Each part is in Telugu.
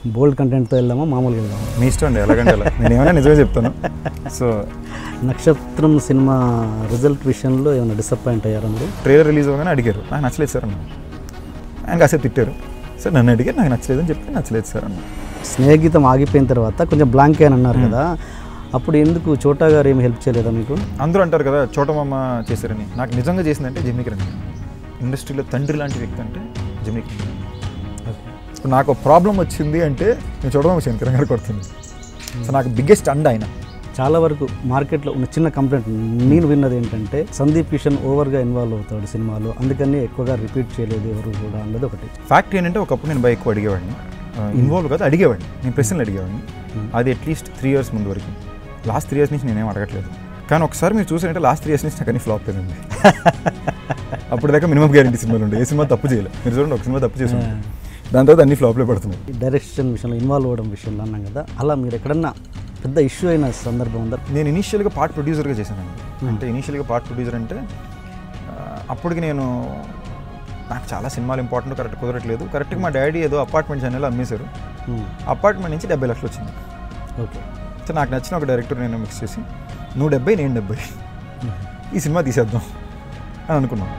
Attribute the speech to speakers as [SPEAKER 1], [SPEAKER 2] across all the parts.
[SPEAKER 1] బోల్డ్ కంటెంట్తో వెళ్దామా మామూలుగా వెళ్దామా
[SPEAKER 2] మీ ఇష్టం అండి ఎలాగంటే అలా నేను ఏమైనా నిజమే చెప్తాను సో
[SPEAKER 1] నక్షత్రం సినిమా రిజల్ట్ విషయంలో ఏమైనా డిసప్పాయింట్ అయ్యారా మీరు
[SPEAKER 2] ట్రైలర్ రిలీజ్ అవ్వగానే అడిగారు నాకు నచ్చలేదు సార్ అన్న ఆయన కాసేపు తిట్టారు సార్ నన్ను అడిగారు నాకు నచ్చలేదు అని చెప్పి నచ్చలేదు సార్ అన్న
[SPEAKER 1] స్నేహగీతం ఆగిపోయిన తర్వాత కొంచెం బ్లాంక్ అని అన్నారు కదా అప్పుడు ఎందుకు చోటా గారు ఏమి హెల్ప్ చేయలేదా మీకు
[SPEAKER 2] అందరూ అంటారు కదా చోటమామ చేశారని నాకు నిజంగా చేసిందంటే జమినీ కిరణ్ ఇండస్ట్రీలో తండ్రి లాంటి వ్యక్తి అంటే జమినీ కిరణ్ ఇప్పుడు నాకు ప్రాబ్లం వచ్చింది అంటే నేను చోటమామ శంకర్ గారు కొడుతుంది సో నాకు బిగ్గెస్ట్ అండ్ ఆయన
[SPEAKER 1] చాలా వరకు మార్కెట్లో ఉన్న చిన్న కంప్లైంట్ నేను విన్నది ఏంటంటే సందీప్ కిషన్ ఓవర్గా ఇన్వాల్వ్ అవుతాడు సినిమాలో అందుకని ఎక్కువగా రిపీట్ చేయలేదు ఎవరు కూడా అన్నది ఒకటి
[SPEAKER 2] ఫ్యాక్ట్ ఏంటంటే ఒకప్పుడు నేను బైక్ ఎక్కువ అడిగేవాడిని ఇన్వాల్వ్ కాదు అడిగేవాడిని నేను ప్రశ్నలు అడిగేవాడిని అది అట్లీస్ట్ త్రీ ఇయర్స్ ముందు వరకు లాస్ట్ త్రీ ఇయర్స్ నుంచి నేనేం అడగట్లేదు కానీ ఒకసారి మీరు చూసారంటే లాస్ట్ త్రీ ఇయర్స్ నుంచి నాకు అన్ని ఫ్లాప్ అయింది అప్పుడు దాకా మినిమం గ్యారంటీ సినిమాలు ఉండే ఏ సినిమా తప్పు చేయలేదు మీరు చూడండి ఒక సినిమా తప్పు చేసి ఉండే. దాని తర్వాత అన్ని ఫ్లాప్లే పడుతున్నాయి
[SPEAKER 1] ఈ డైరెక్షన్ విషయంలో ఇన్వాల్వ్ అవ్వడం విషయంలో అన్నాం కదా అలా మీరు ఎక్కడన్నా పెద్ద ఇష్యూ అయిన సందర్భం ఉందా
[SPEAKER 2] నేను ఇనీషియల్గా పార్ట్ ప్రొడ్యూసర్గా చేశానండి అంటే ఇనీషియల్గా పార్ట్ ప్రొడ్యూసర్ అంటే ఆ, అప్పటికి నేను నాకు చాలా సినిమాలు ఇంపార్టెంట్ కరెక్ట్ కుదరట్లేదు కరెక్ట్గా మా డాడీ ఏదో అపార్ట్మెంట్ ఛానల్ అమ్మేశారు అపార్ట్మెంట్ నుంచి డెబ్బై లక్షలు వచ్చింది
[SPEAKER 1] ఓకే
[SPEAKER 2] సో నాకు నచ్చిన ఒక డైరెక్టర్ నేను మిక్స్ చేసి నువ్వు డెబ్బై నేను డెబ్బై ఈ సినిమా తీసేద్దాం అని అనుకున్నాం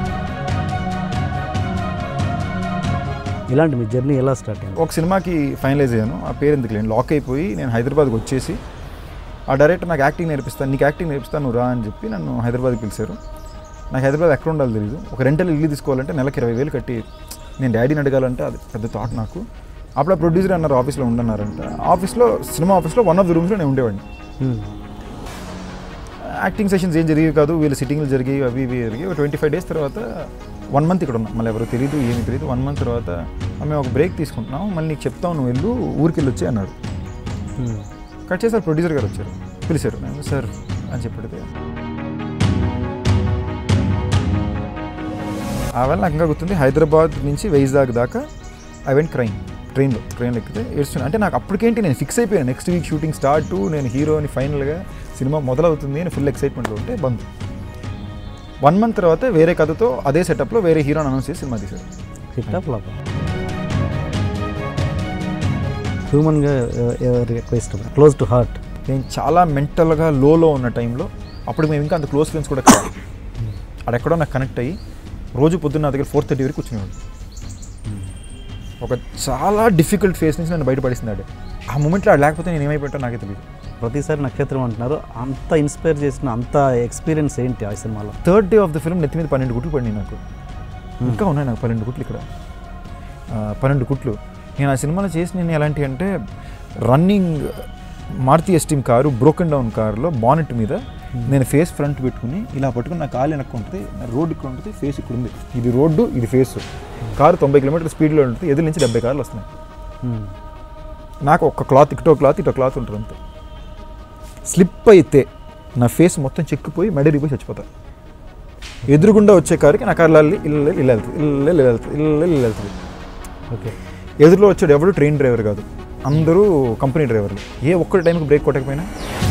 [SPEAKER 1] ఇలాంటి మీ జర్నీ ఎలా స్టార్ట్ అయింది
[SPEAKER 2] ఒక సినిమాకి ఫైనలైజ్ అయ్యాను ఆ పేరు ఎందుకు లేని లాక్ అయిపోయి నేను హైదరాబాద్కి వచ్చేసి ఆ డైరెక్టర్ నాకు యాక్టింగ్ నేర్పిస్తాను నీకు యాక్టింగ్ నేర్పిస్తాను నువ్వు రా అని చెప్పి నన్ను హైదరాబాద్కి పిలిచారు నాకు హైదరాబాద్ ఎక్కడ ఉండాలో తెలియదు ఒక రెంటల్ ఇల్లు తీసుకోవాలంటే నెలకి ఇరవై వేలు కట్టి నేను డాడీని అడగాలంటే అది పెద్ద థాట్ నాకు అప్పుడు ఆ ప్రొడ్యూసర్ అన్నారు ఆఫీస్లో ఉండన్నారంట ఆఫీస్లో సినిమా ఆఫీస్లో వన్ ఆఫ్ ది రూమ్స్లో నేను ఉండేవాడిని యాక్టింగ్ సెషన్స్ ఏం జరిగేవి కాదు వీళ్ళ సిట్టింగ్లు జరిగాయి అవి ఇవి జరిగాయి ఒక ట్వంటీ ఫైవ్ డేస్ తర్వాత వన్ మంత్ ఇక్కడ ఉన్నాం మళ్ళీ ఎవరు తెలియదు ఏమి తెలియదు వన్ మంత్ తర్వాత "ఆ, మేము ఒక బ్రేక్ తీసుకుంటున్నాం మళ్ళీ నీకు చెప్తాం నువ్వు వెళ్ళు ఊరికి వెళ్ళి వచ్చి అన్నారు కట్ చేసారు ప్రొడ్యూసర్ గారు వచ్చారు పిలిచారు నేను సార్ అని చెప్పితే ఆ వల్ల నాకు ఇంకా గుర్తుంది హైదరాబాద్ నుంచి వైజాగ్ దాకా ఐ వెంట్ క్రైమ్ ట్రైన్లో ట్రైన్లో ఎక్కితే ఏడుస్తున్నాను అంటే నాకు అప్పటికేంటి నేను ఫిక్స్ అయిపోయాను నెక్స్ట్ వీక్ షూటింగ్ స్టార్ట్ నేను హీరోని ఫైనల్గా సినిమా మొదలవుతుంది అని ఫుల్ ఎక్సైట్మెంట్లో ఉంటే బంద్ వన్ మంత్ తర్వాత వేరే కథతో అదే సెటప్లో వేరే హీరోని అనౌన్స్ చేసి సినిమా తీశారు
[SPEAKER 1] హిట్ ఆఫ్ ఫ్లాప్ హ్యూమన్గా ఎవరికి ఎక్కువ ఇష్టం క్లోజ్ టు హార్ట్
[SPEAKER 2] నేను చాలా మెంటల్గా లోలో ఉన్న టైంలో అప్పుడు మేము ఇంకా అంత క్లోజ్ ఫ్రెండ్స్ కూడా కాదు అక్కడెక్కడో నాకు కనెక్ట్ అయ్యి రోజు పొద్దున్న నా దగ్గర ఫోర్ థర్టీ వరకు కూర్చునేవాడు ఒక చాలా డిఫికల్ట్ ఫేస్ నుంచి నన్ను బయటపడిస్తున్నాడు ఆ మూమెంట్లో ఆడు లేకపోతే నేను ఏమైపోయాటో నాకే తెలియదు
[SPEAKER 1] ప్రతిసారి నక్షత్రం అంటున్నారు అంత ఇన్స్పైర్ చేసిన అంత ఎక్స్పీరియన్స్ ఏంటి ఆ సినిమాలో
[SPEAKER 2] third day of the film నెత్తి మీద పన్నెండు గుట్లు పడినాయి నాకు ఇంకా ఉన్నాయి నాకు పన్నెండు గుట్లు ఇక్కడ ఆ, పన్నెండు గుట్లు నేను ఆ సినిమాలో చేసి నేను ఎలాంటి అంటే running Maruti Esteem car broken down కారులో బానెట్ మీద నేను ఫేస్ ఫ్రంట్ పెట్టుకుని ఇలా పట్టుకుని నా కాలు వెనక్కు ఉంటుంది నా రోడ్డు ఇక్కడ ఉంటుంది ఫేస్ ఇక్కడ ఉంది ఇది రోడ్డు ఇది ఫేస్ కారు తొంభై కిలోమీటర్ స్పీడ్లో ఉంటుంది ఎదురు నుంచి డెబ్బై కార్లు వస్తున్నాయి
[SPEAKER 1] Hmm.
[SPEAKER 2] నాకు ఒక క్లాత్ ఇటో క్లాత్ ఇటో క్లాత్ ఉంటుంది అంతే స్లిప్ అయితే నా ఫేస్ మొత్తం చెక్కిపోయి మెడరిపోయి చచ్చిపోతా ఎదురుగుండా వచ్చే కారుకి నా కారు లాలి ఇల్లు ఇల్లు వెళ్తుంది ఇల్లు ఇల్లు వెళ్తుంది ఇల్లు ఇల్లు వెళ్తుంది
[SPEAKER 1] ఓకే
[SPEAKER 2] ఎదురులో వచ్చాడు ఎవడు ట్రైన్ డ్రైవర్ కాదు అందరూ కంపెనీ డ్రైవర్లు ఏ ఒక్కటి టైంకి బ్రేక్ కొట్టకపోయినా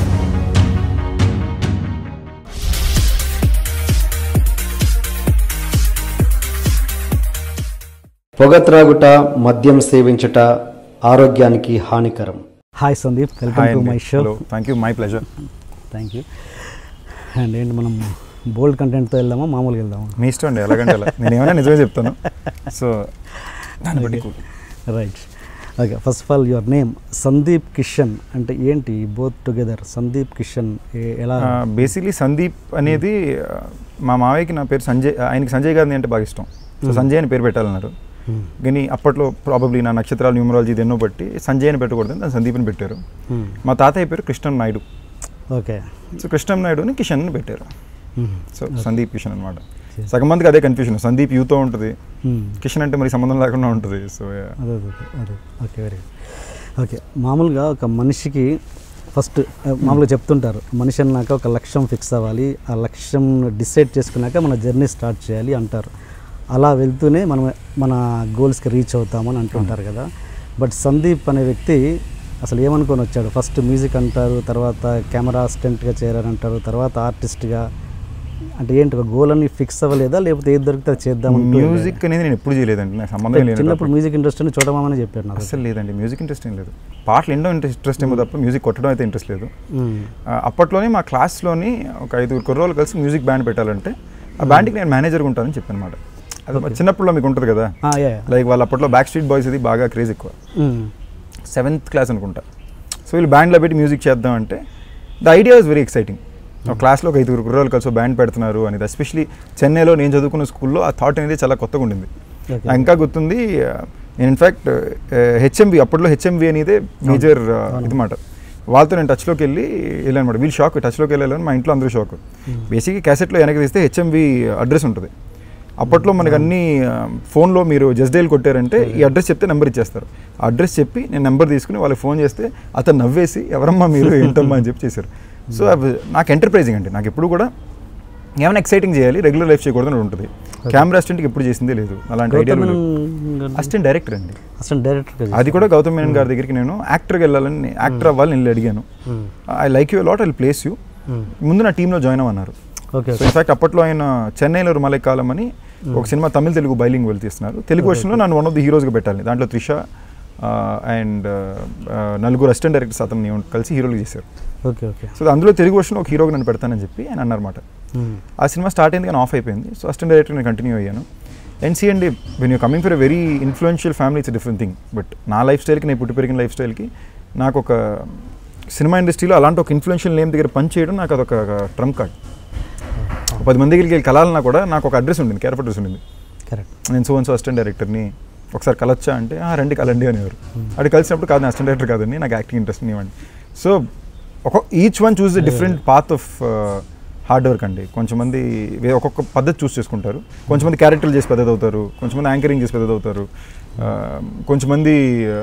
[SPEAKER 3] పొగ త్రాగుట మద్యం సేవించుట ఆరోగ్యానికి హానికరం
[SPEAKER 1] hi Sandeep welcome
[SPEAKER 2] hi
[SPEAKER 1] to my show
[SPEAKER 2] thank you my pleasure
[SPEAKER 1] thank you and ఏంటి మనం బోల్డ్ కంటెంట్తో వెళ్దామా మామూలుగా వెళ్దామా
[SPEAKER 2] మీ ఇష్టం అండి ఎలాగంటే అలా నేను ఏమైనా నిజమే చెప్తాను సో దాన్ని బట్టి cool.
[SPEAKER 1] Right okay first of all your name Sandeep Kishan అంటే ఏంటి బోత్ టుగెదర్ సందీప్ కిషన్ ఏ- ఎలా
[SPEAKER 2] బేసిక్లీ సందీప్ అనేది ఆ, మా మావయ్యకి నా పేరు సంజయ్ ఆయనకి సంజయ్ గారిని అంటే బాగా ఇష్టం సో సంజయ్ అని పేరు పెట్టాలన్నారు
[SPEAKER 1] Hmm.
[SPEAKER 2] కానీ అప్పట్లో ప్రాబబ్లీ నా నక్షత్రాలు న్యూమరాలజీ ఎన్నో బట్టి సంజయ్ అని పెట్టకూడదని దాన్ని సందీప్ అని పెట్టారు
[SPEAKER 1] Hmm.
[SPEAKER 2] మా తాతయ్య పేరు కృష్ణం నాయుడు
[SPEAKER 1] ఓకే
[SPEAKER 2] సో కృష్ణం నాయుడుని కిషన్ అని పెట్టారు
[SPEAKER 1] Hmm.
[SPEAKER 2] సో సందీప్ కిషన్ అనమాట సగం మందికి అదే కన్ఫ్యూజన్ సందీప్ యూతో ఉంటుంది
[SPEAKER 1] Hmm.
[SPEAKER 2] కిషన్ అంటే మరి సంబంధం లేకుండా ఉంటుంది సో
[SPEAKER 1] అదే అదే అదే ఓకే వెరీ గుడ్ ఓకే మామూలుగా ఒక మనిషికి ఫస్ట్ మామూలుగా చెప్తుంటారు మనిషి అన్నాక ఒక లక్ష్యం ఫిక్స్ అవ్వాలి ఆ లక్ష్యం డిసైడ్ చేసుకున్నాక మన జర్నీ స్టార్ట్ చేయాలి అంటారు అలా వెళ్తూనే మనం మన గోల్స్కి రీచ్ అవుతామని అంటుంటారు కదా బట్ సందీప్ అనే వ్యక్తి అసలు ఏమనుకొని వచ్చాడు ఫస్ట్ మ్యూజిక్ అంటారు తర్వాత కెమెరా అసిస్టెంట్గా చేరారంటారు తర్వాత ఆర్టిస్ట్గా అంటే ఏంటి ఒక గోల్ అని ఫిక్స్ అవ్వలేదా లేకపోతే ఏది దొరికితే అది చేద్దాం
[SPEAKER 2] మ్యూజిక్ అనేది నేను ఎప్పుడు చేయలేదండి నాకు సంబంధం లేదు
[SPEAKER 1] చిన్నప్పుడు మ్యూజిక్ ఇంట్రెస్ట్ అని చూడమని చెప్పారు నాకు
[SPEAKER 2] అసలు లేదండి మ్యూజిక్ ఇంట్రెస్ట్ ఏం లేదు పాటలు ఎన్నో ఇంట్రెస్ట్ ఇంట్రెస్ట్ ఏమో తప్ప మ్యూజిక్ కొట్టడం అయితే ఇంట్రెస్ట్ లేదు
[SPEAKER 1] మ్మ్.
[SPEAKER 2] ఆ, అప్పట్లోనే మా క్లాస్లోని ఒక ఐదుగురు కుర్రోళ్ళు కలిసి మ్యూజిక్ బ్యాండ్ పెట్టాలంటే ఆ బ్యాండ్కి నేను మేనేజర్గా ఉంటానని చెప్పాను అనమాట అది మా చిన్నప్పుడు మీకు ఉంటుంది కదా
[SPEAKER 1] ఆ, యా, యా.
[SPEAKER 2] లైక్ వాళ్ళు అప్పట్లో బ్యాక్ స్ట్రీట్ బాయ్స్ ఇది బాగా క్రేజ్ ఎక్కువ
[SPEAKER 1] మ్మ్.
[SPEAKER 2] సెవెంత్ క్లాస్ అనుకుంటా సో వీళ్ళు బ్యాండ్లో పెట్టి మ్యూజిక్ చేద్దాం అంటే the idea was very exciting ఒక క్లాస్లో ఒక ఐదుగురు కుర్రోళ్ళు కలిసి బ్యాండ్ పెడుతున్నారు అనేది ఎస్పెషలీ చెన్నైలో నేను చదువుకున్న స్కూల్లో ఆ థాట్ అనేది చాలా కొత్తగా ఉండింది
[SPEAKER 1] Okay.
[SPEAKER 2] నాకు ఇంకా గుర్తుంది ఆ, నేను ఇన్ఫ్యాక్ట్ హెచ్ఎంవి అప్పట్లో హెచ్ఎంవి అనేది మేజర్ ఇది మాట వాళ్ళతో నేను టచ్లోకి వెళ్ళి వెళ్ళాను అనమాట వీళ్ళు షాక్ టచ్లోకి వెళ్ళాలని మా ఇంట్లో అందరూ షాక్ బేసిక్గా క్యాసెట్లో వెనక్కి తీస్తే హెచ్ఎంవి అడ్రస్ ఉంటుంది అప్పట్లో మనకి అన్ని ఆ, ఫోన్లో మీరు జస్ట్ డైల్ కొట్టారంటే ఈ అడ్రస్ చెప్తే నెంబర్ ఇచ్చేస్తారు ఆ అడ్రస్ చెప్పి నేను నెంబర్ తీసుకుని వాళ్ళకి ఫోన్ చేస్తే అతను నవ్వేసి ఎవరమ్మా మీరు ఏంటమ్మా అని చెప్పి చేశారు సో అవి నాకు ఎంటర్ప్రైజింగ్ అండి నాకు ఎప్పుడు కూడా ఏమైనా ఎక్సైటింగ్ చేయాలి రెగ్యులర్ లైఫ్ చేయకూడదు అని ఉంటుంది కెమెరా అసిస్టెంట్కి ఎప్పుడు చేసిందే లేదు అలాంటి ఐడియా
[SPEAKER 1] గౌతమ్
[SPEAKER 2] లేదు
[SPEAKER 1] మేనన్
[SPEAKER 2] అసిస్టెంట్ డైరెక్టర్ అండి
[SPEAKER 1] అసలు డైరెక్టర్
[SPEAKER 2] అది కూడా గౌతమ్ మేనన్ గారి దగ్గరికి నేను యాక్టర్కి వెళ్ళాలని యాక్టర్ అవ్వాలని వెళ్ళి అడిగాను I like you lot I place you ముందు నా టీంలో జాయిన్ అవ్వన్నారు
[SPEAKER 1] ఓకే
[SPEAKER 2] సో ఇన్ఫాక్ట్ అప్పట్లో ఆయన చెన్నైలో రుమలైకాలం అని ఒక సినిమా తమిళ తెలుగు బైలింగ్ వెళ్ళి తీస్తున్నారు తెలుగు వర్షన్లో నన్ను వన్ ఆఫ్ ది హీరోస్గా పెట్టాలి దాంట్లో త్రిష అండ్ నలుగురు అసిస్టెంట్ డైరెక్టర్స్ అతన్ని కలిసి హీరోలు చేశారు
[SPEAKER 1] ఓకే ఓకే
[SPEAKER 2] సో అందులో తెలుగు వర్షన్లో ఒక హీరోగా నన్ను పెడతానని చెప్పి ఆయన అన్నారన్నమాట ఆ సినిమా స్టార్ట్ అయింది కానీ ఆఫ్ అయిపోయింది సో అసిస్టెంట్ డైరెక్టర్ నేను కంటిన్యూ అయ్యాను అండ్ సి అండి when you coming for a very influential family it's different thing but నా లైఫ్ స్టైల్కి నేను పుట్టి పెరిగిన లైఫ్ స్టైల్కి నాకు ఒక సినిమా ఇండస్ట్రీలో అలాంటి ఒక ఇన్ఫ్లుయెన్షియల్ నేమ్ దగ్గర పని చేయడం నాకు అదొక ట్రంప్ కార్డ్ ఒక పది మంది దగ్గరికి వెళ్ళి కలాలన్నా కూడా నాకు ఒక అడ్రస్ ఉండింది కేర్ అడ్రస్ ఉండింది
[SPEAKER 1] కరెక్ట్
[SPEAKER 2] నేను సో సో అసిస్టెంట్ డైరెక్టర్ని ఒకసారి కలొచ్చా అంటే "ఆ, రండి కలండి అనేవారు అది కలిసినప్పుడు కాదు నేను అసిస్టెంట్ డైరెక్టర్ కాదండి నాకు యాక్టింగ్ ఇంట్రెస్ట్ ఇవ్వండి సో ఒక each one choose the different path of hard work అండి కొంచెమంది వే- ఒక్కొక్క పద్ధతి చూస్ చేసుకుంటారు కొంచెమంది క్యారెక్టర్లు చేసి పెద్దది అవుతారు కొంచెమంది యాంకరింగ్ చేసి పెద్దది అవుతారు ఆ, కొంచెమంది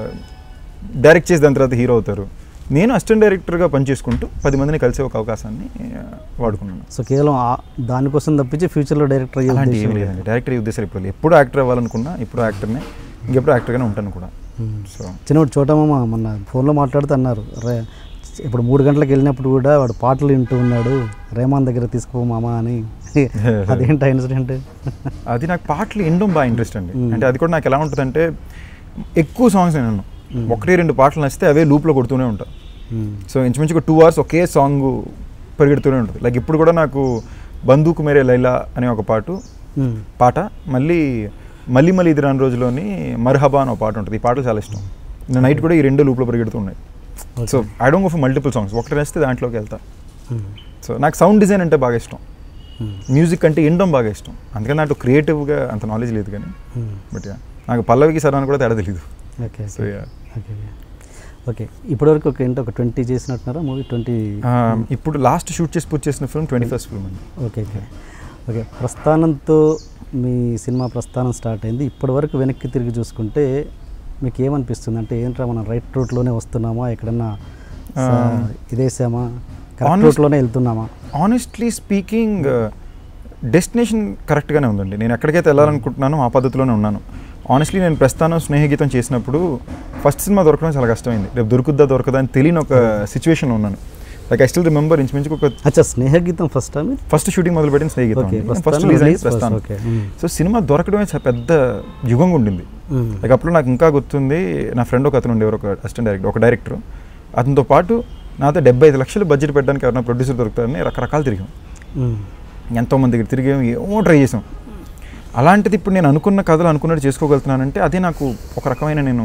[SPEAKER 2] డైరెక్ట్ చేసి దాని తర్వాత హీరో అవుతారు నేను అసిస్టెంట్ డైరెక్టర్గా పనిచేసుకుంటూ పది మందిని కలిసే ఒక అవకాశాన్ని ఆ, వాడుకున్నాను
[SPEAKER 1] సో కేవలం ఆ- దానికోసం తప్పించి ఫ్యూచర్లో డైరెక్టర్ అయ్యే
[SPEAKER 2] అలాంటి
[SPEAKER 1] ఉద్దేశం
[SPEAKER 2] ఏమీ
[SPEAKER 1] లేదు.
[SPEAKER 2] లేదండి డైరెక్టర్ ఈ ఉద్దేశాలు ఇప్పుడు లేదు. ఎప్పుడు యాక్టర్ అవ్వాలనుకున్నా ఇప్పుడు యాక్టర్నే ఇంకెప్పుడు యాక్టర్గానే ఉంటాను కూడా సో
[SPEAKER 1] చిన్నప్పుడు చోటమ్మ మొన్న ఫోన్లో మాట్లాడుతూ అన్నారు రే ఇప్పుడు మూడు గంటలకు వెళ్ళినప్పుడు కూడా వాడు పాటలు వింటూ ఉన్నాడు రేమాన్ దగ్గర తీసుకుపో మామ అని అదేంటి ఆ ఇన్సిడెంట్
[SPEAKER 2] అది నాకు పాటలు వినడం బాగా ఇంట్రెస్ట్ అండి
[SPEAKER 1] మ్మ్.
[SPEAKER 2] అంటే అది కూడా నాకు ఎలా ఉంటుందంటే ఎక్కువ సాంగ్స్ విన్నాను ఒకటి రెండు పాటలు నచ్చితే అవే లూప్లో కొడుతూనే ఉంటా సో ఇంచుమించు టూ అవర్స్ ఒకే సాంగ్ పరిగెడుతూనే ఉంటుంది లైక్ ఇప్పుడు కూడా నాకు బందూకు మేరే లైలా అనే ఒక పాటు పాట మళ్ళీ మళ్ళీ మళ్ళీ ఇది రాని రోజులోని మర్హబా అని ఒక పాట ఉంటుంది ఈ పాటలు చాలా ఇష్టం నేను నైట్ కూడా ఈ రెండు లూప్లో పరిగెడుతూ ఉన్నాయి so I don't go for multiple songs ఒకటి నచ్చితే దాంట్లోకి వెళ్తా సో నాకు సౌండ్ డిజైన్ అంటే బాగా ఇష్టం మ్యూజిక్ అంటే వినడం బాగా ఇష్టం అందుకని నాకు క్రియేటివ్గా అంత నాలెడ్జ్ లేదు కానీ బట్ యా నాకు పల్లవికి సరాన్ని కూడా తేడా తెలియదు
[SPEAKER 1] okay
[SPEAKER 2] so yeah
[SPEAKER 1] okay okay ఇప్పటివరకు ఒక ఏంటి ఒక ట్వంటీ చేసినట్టున్నారా మూవీ ట్వంటీ
[SPEAKER 2] ఇప్పుడు లాస్ట్ షూట్ చేసి పూర్తి చేసిన ఫిల్మ్ ట్వంటీ ఫస్ట్ ఫిల్మ్ అండి
[SPEAKER 1] ఓకే ఓకే ఓకే ప్రస్థానంతో మీ సినిమా ప్రస్థానం స్టార్ట్ అయింది ఇప్పటి వరకు వెనక్కి తిరిగి చూసుకుంటే మీకు ఏమనిపిస్తుంది అంటే ఏంట్రా మనం రైట్ రూట్లోనే వస్తున్నామా ఎక్కడన్నా స-
[SPEAKER 2] Um,
[SPEAKER 1] ఇదేసామా కరెక్ట్
[SPEAKER 2] honest-
[SPEAKER 1] రూట్లోనే వెళ్తున్నామా
[SPEAKER 2] ఆనెస్ట్లీ స్పీకింగ్ డెస్టినేషన్ కరెక్ట్గానే ఉందండి నేను ఎక్కడికైతే వెళ్ళాలనుకుంటున్నానో ఆ పద్ధతిలోనే ఉన్నాను ఆనెస్ట్లీ నేను ప్రస్థానం స్నేహగీతం చేసినప్పుడు ఫస్ట్ సినిమా దొరకడం చాలా కష్టమైంది రేపు దొరుకుద్దా దొరకదా అని తెలియని ఒక సిచ్యువేషన్లో ఉన్నాను లైక్ ఐ స్టిల్ రిమెంబర్ ఇంచుమించుకు ఒక
[SPEAKER 1] అచ్చా స్నేహగీతం ఫస్ట్ మీరు
[SPEAKER 2] ఫస్ట్ షూటింగ్ మొదలుపెట్టిన స్నేహితం
[SPEAKER 1] ఓకే
[SPEAKER 2] ఫస్ట్
[SPEAKER 1] ప్రస్థానం
[SPEAKER 2] రిలీజ్ అయింది
[SPEAKER 1] release first,
[SPEAKER 2] Prasthanam
[SPEAKER 1] okay
[SPEAKER 2] so సినిమా దొరకడమే చాలా పెద్ద యుగంగా ఉండింది లైక్ అప్పుడు నాకు ఇంకా గుర్తుంది నా ఫ్రెండ్ ఒక అతను ఉండేవారు ఒక అసిస్టెంట్ డైరెక్టర్ ఒక డైరెక్టర్ అతనితో పాటు నాతో డెబ్బై ఐదు లక్షలు బడ్జెట్ పెట్టడానికి ఎవరైనా ప్రొడ్యూసర్ దొరుకుతారని రకరకాలు తిరిగాం ఎంతోమంది దగ్గర తిరిగాం ఏమో ట్రై చేసాం అలాంటిది ఇప్పుడు నేను అనుకున్న కథలు అనుకున్నట్టు చేసుకోగలుగుతున్నానంటే అదే నాకు ఒక రకమైన నేను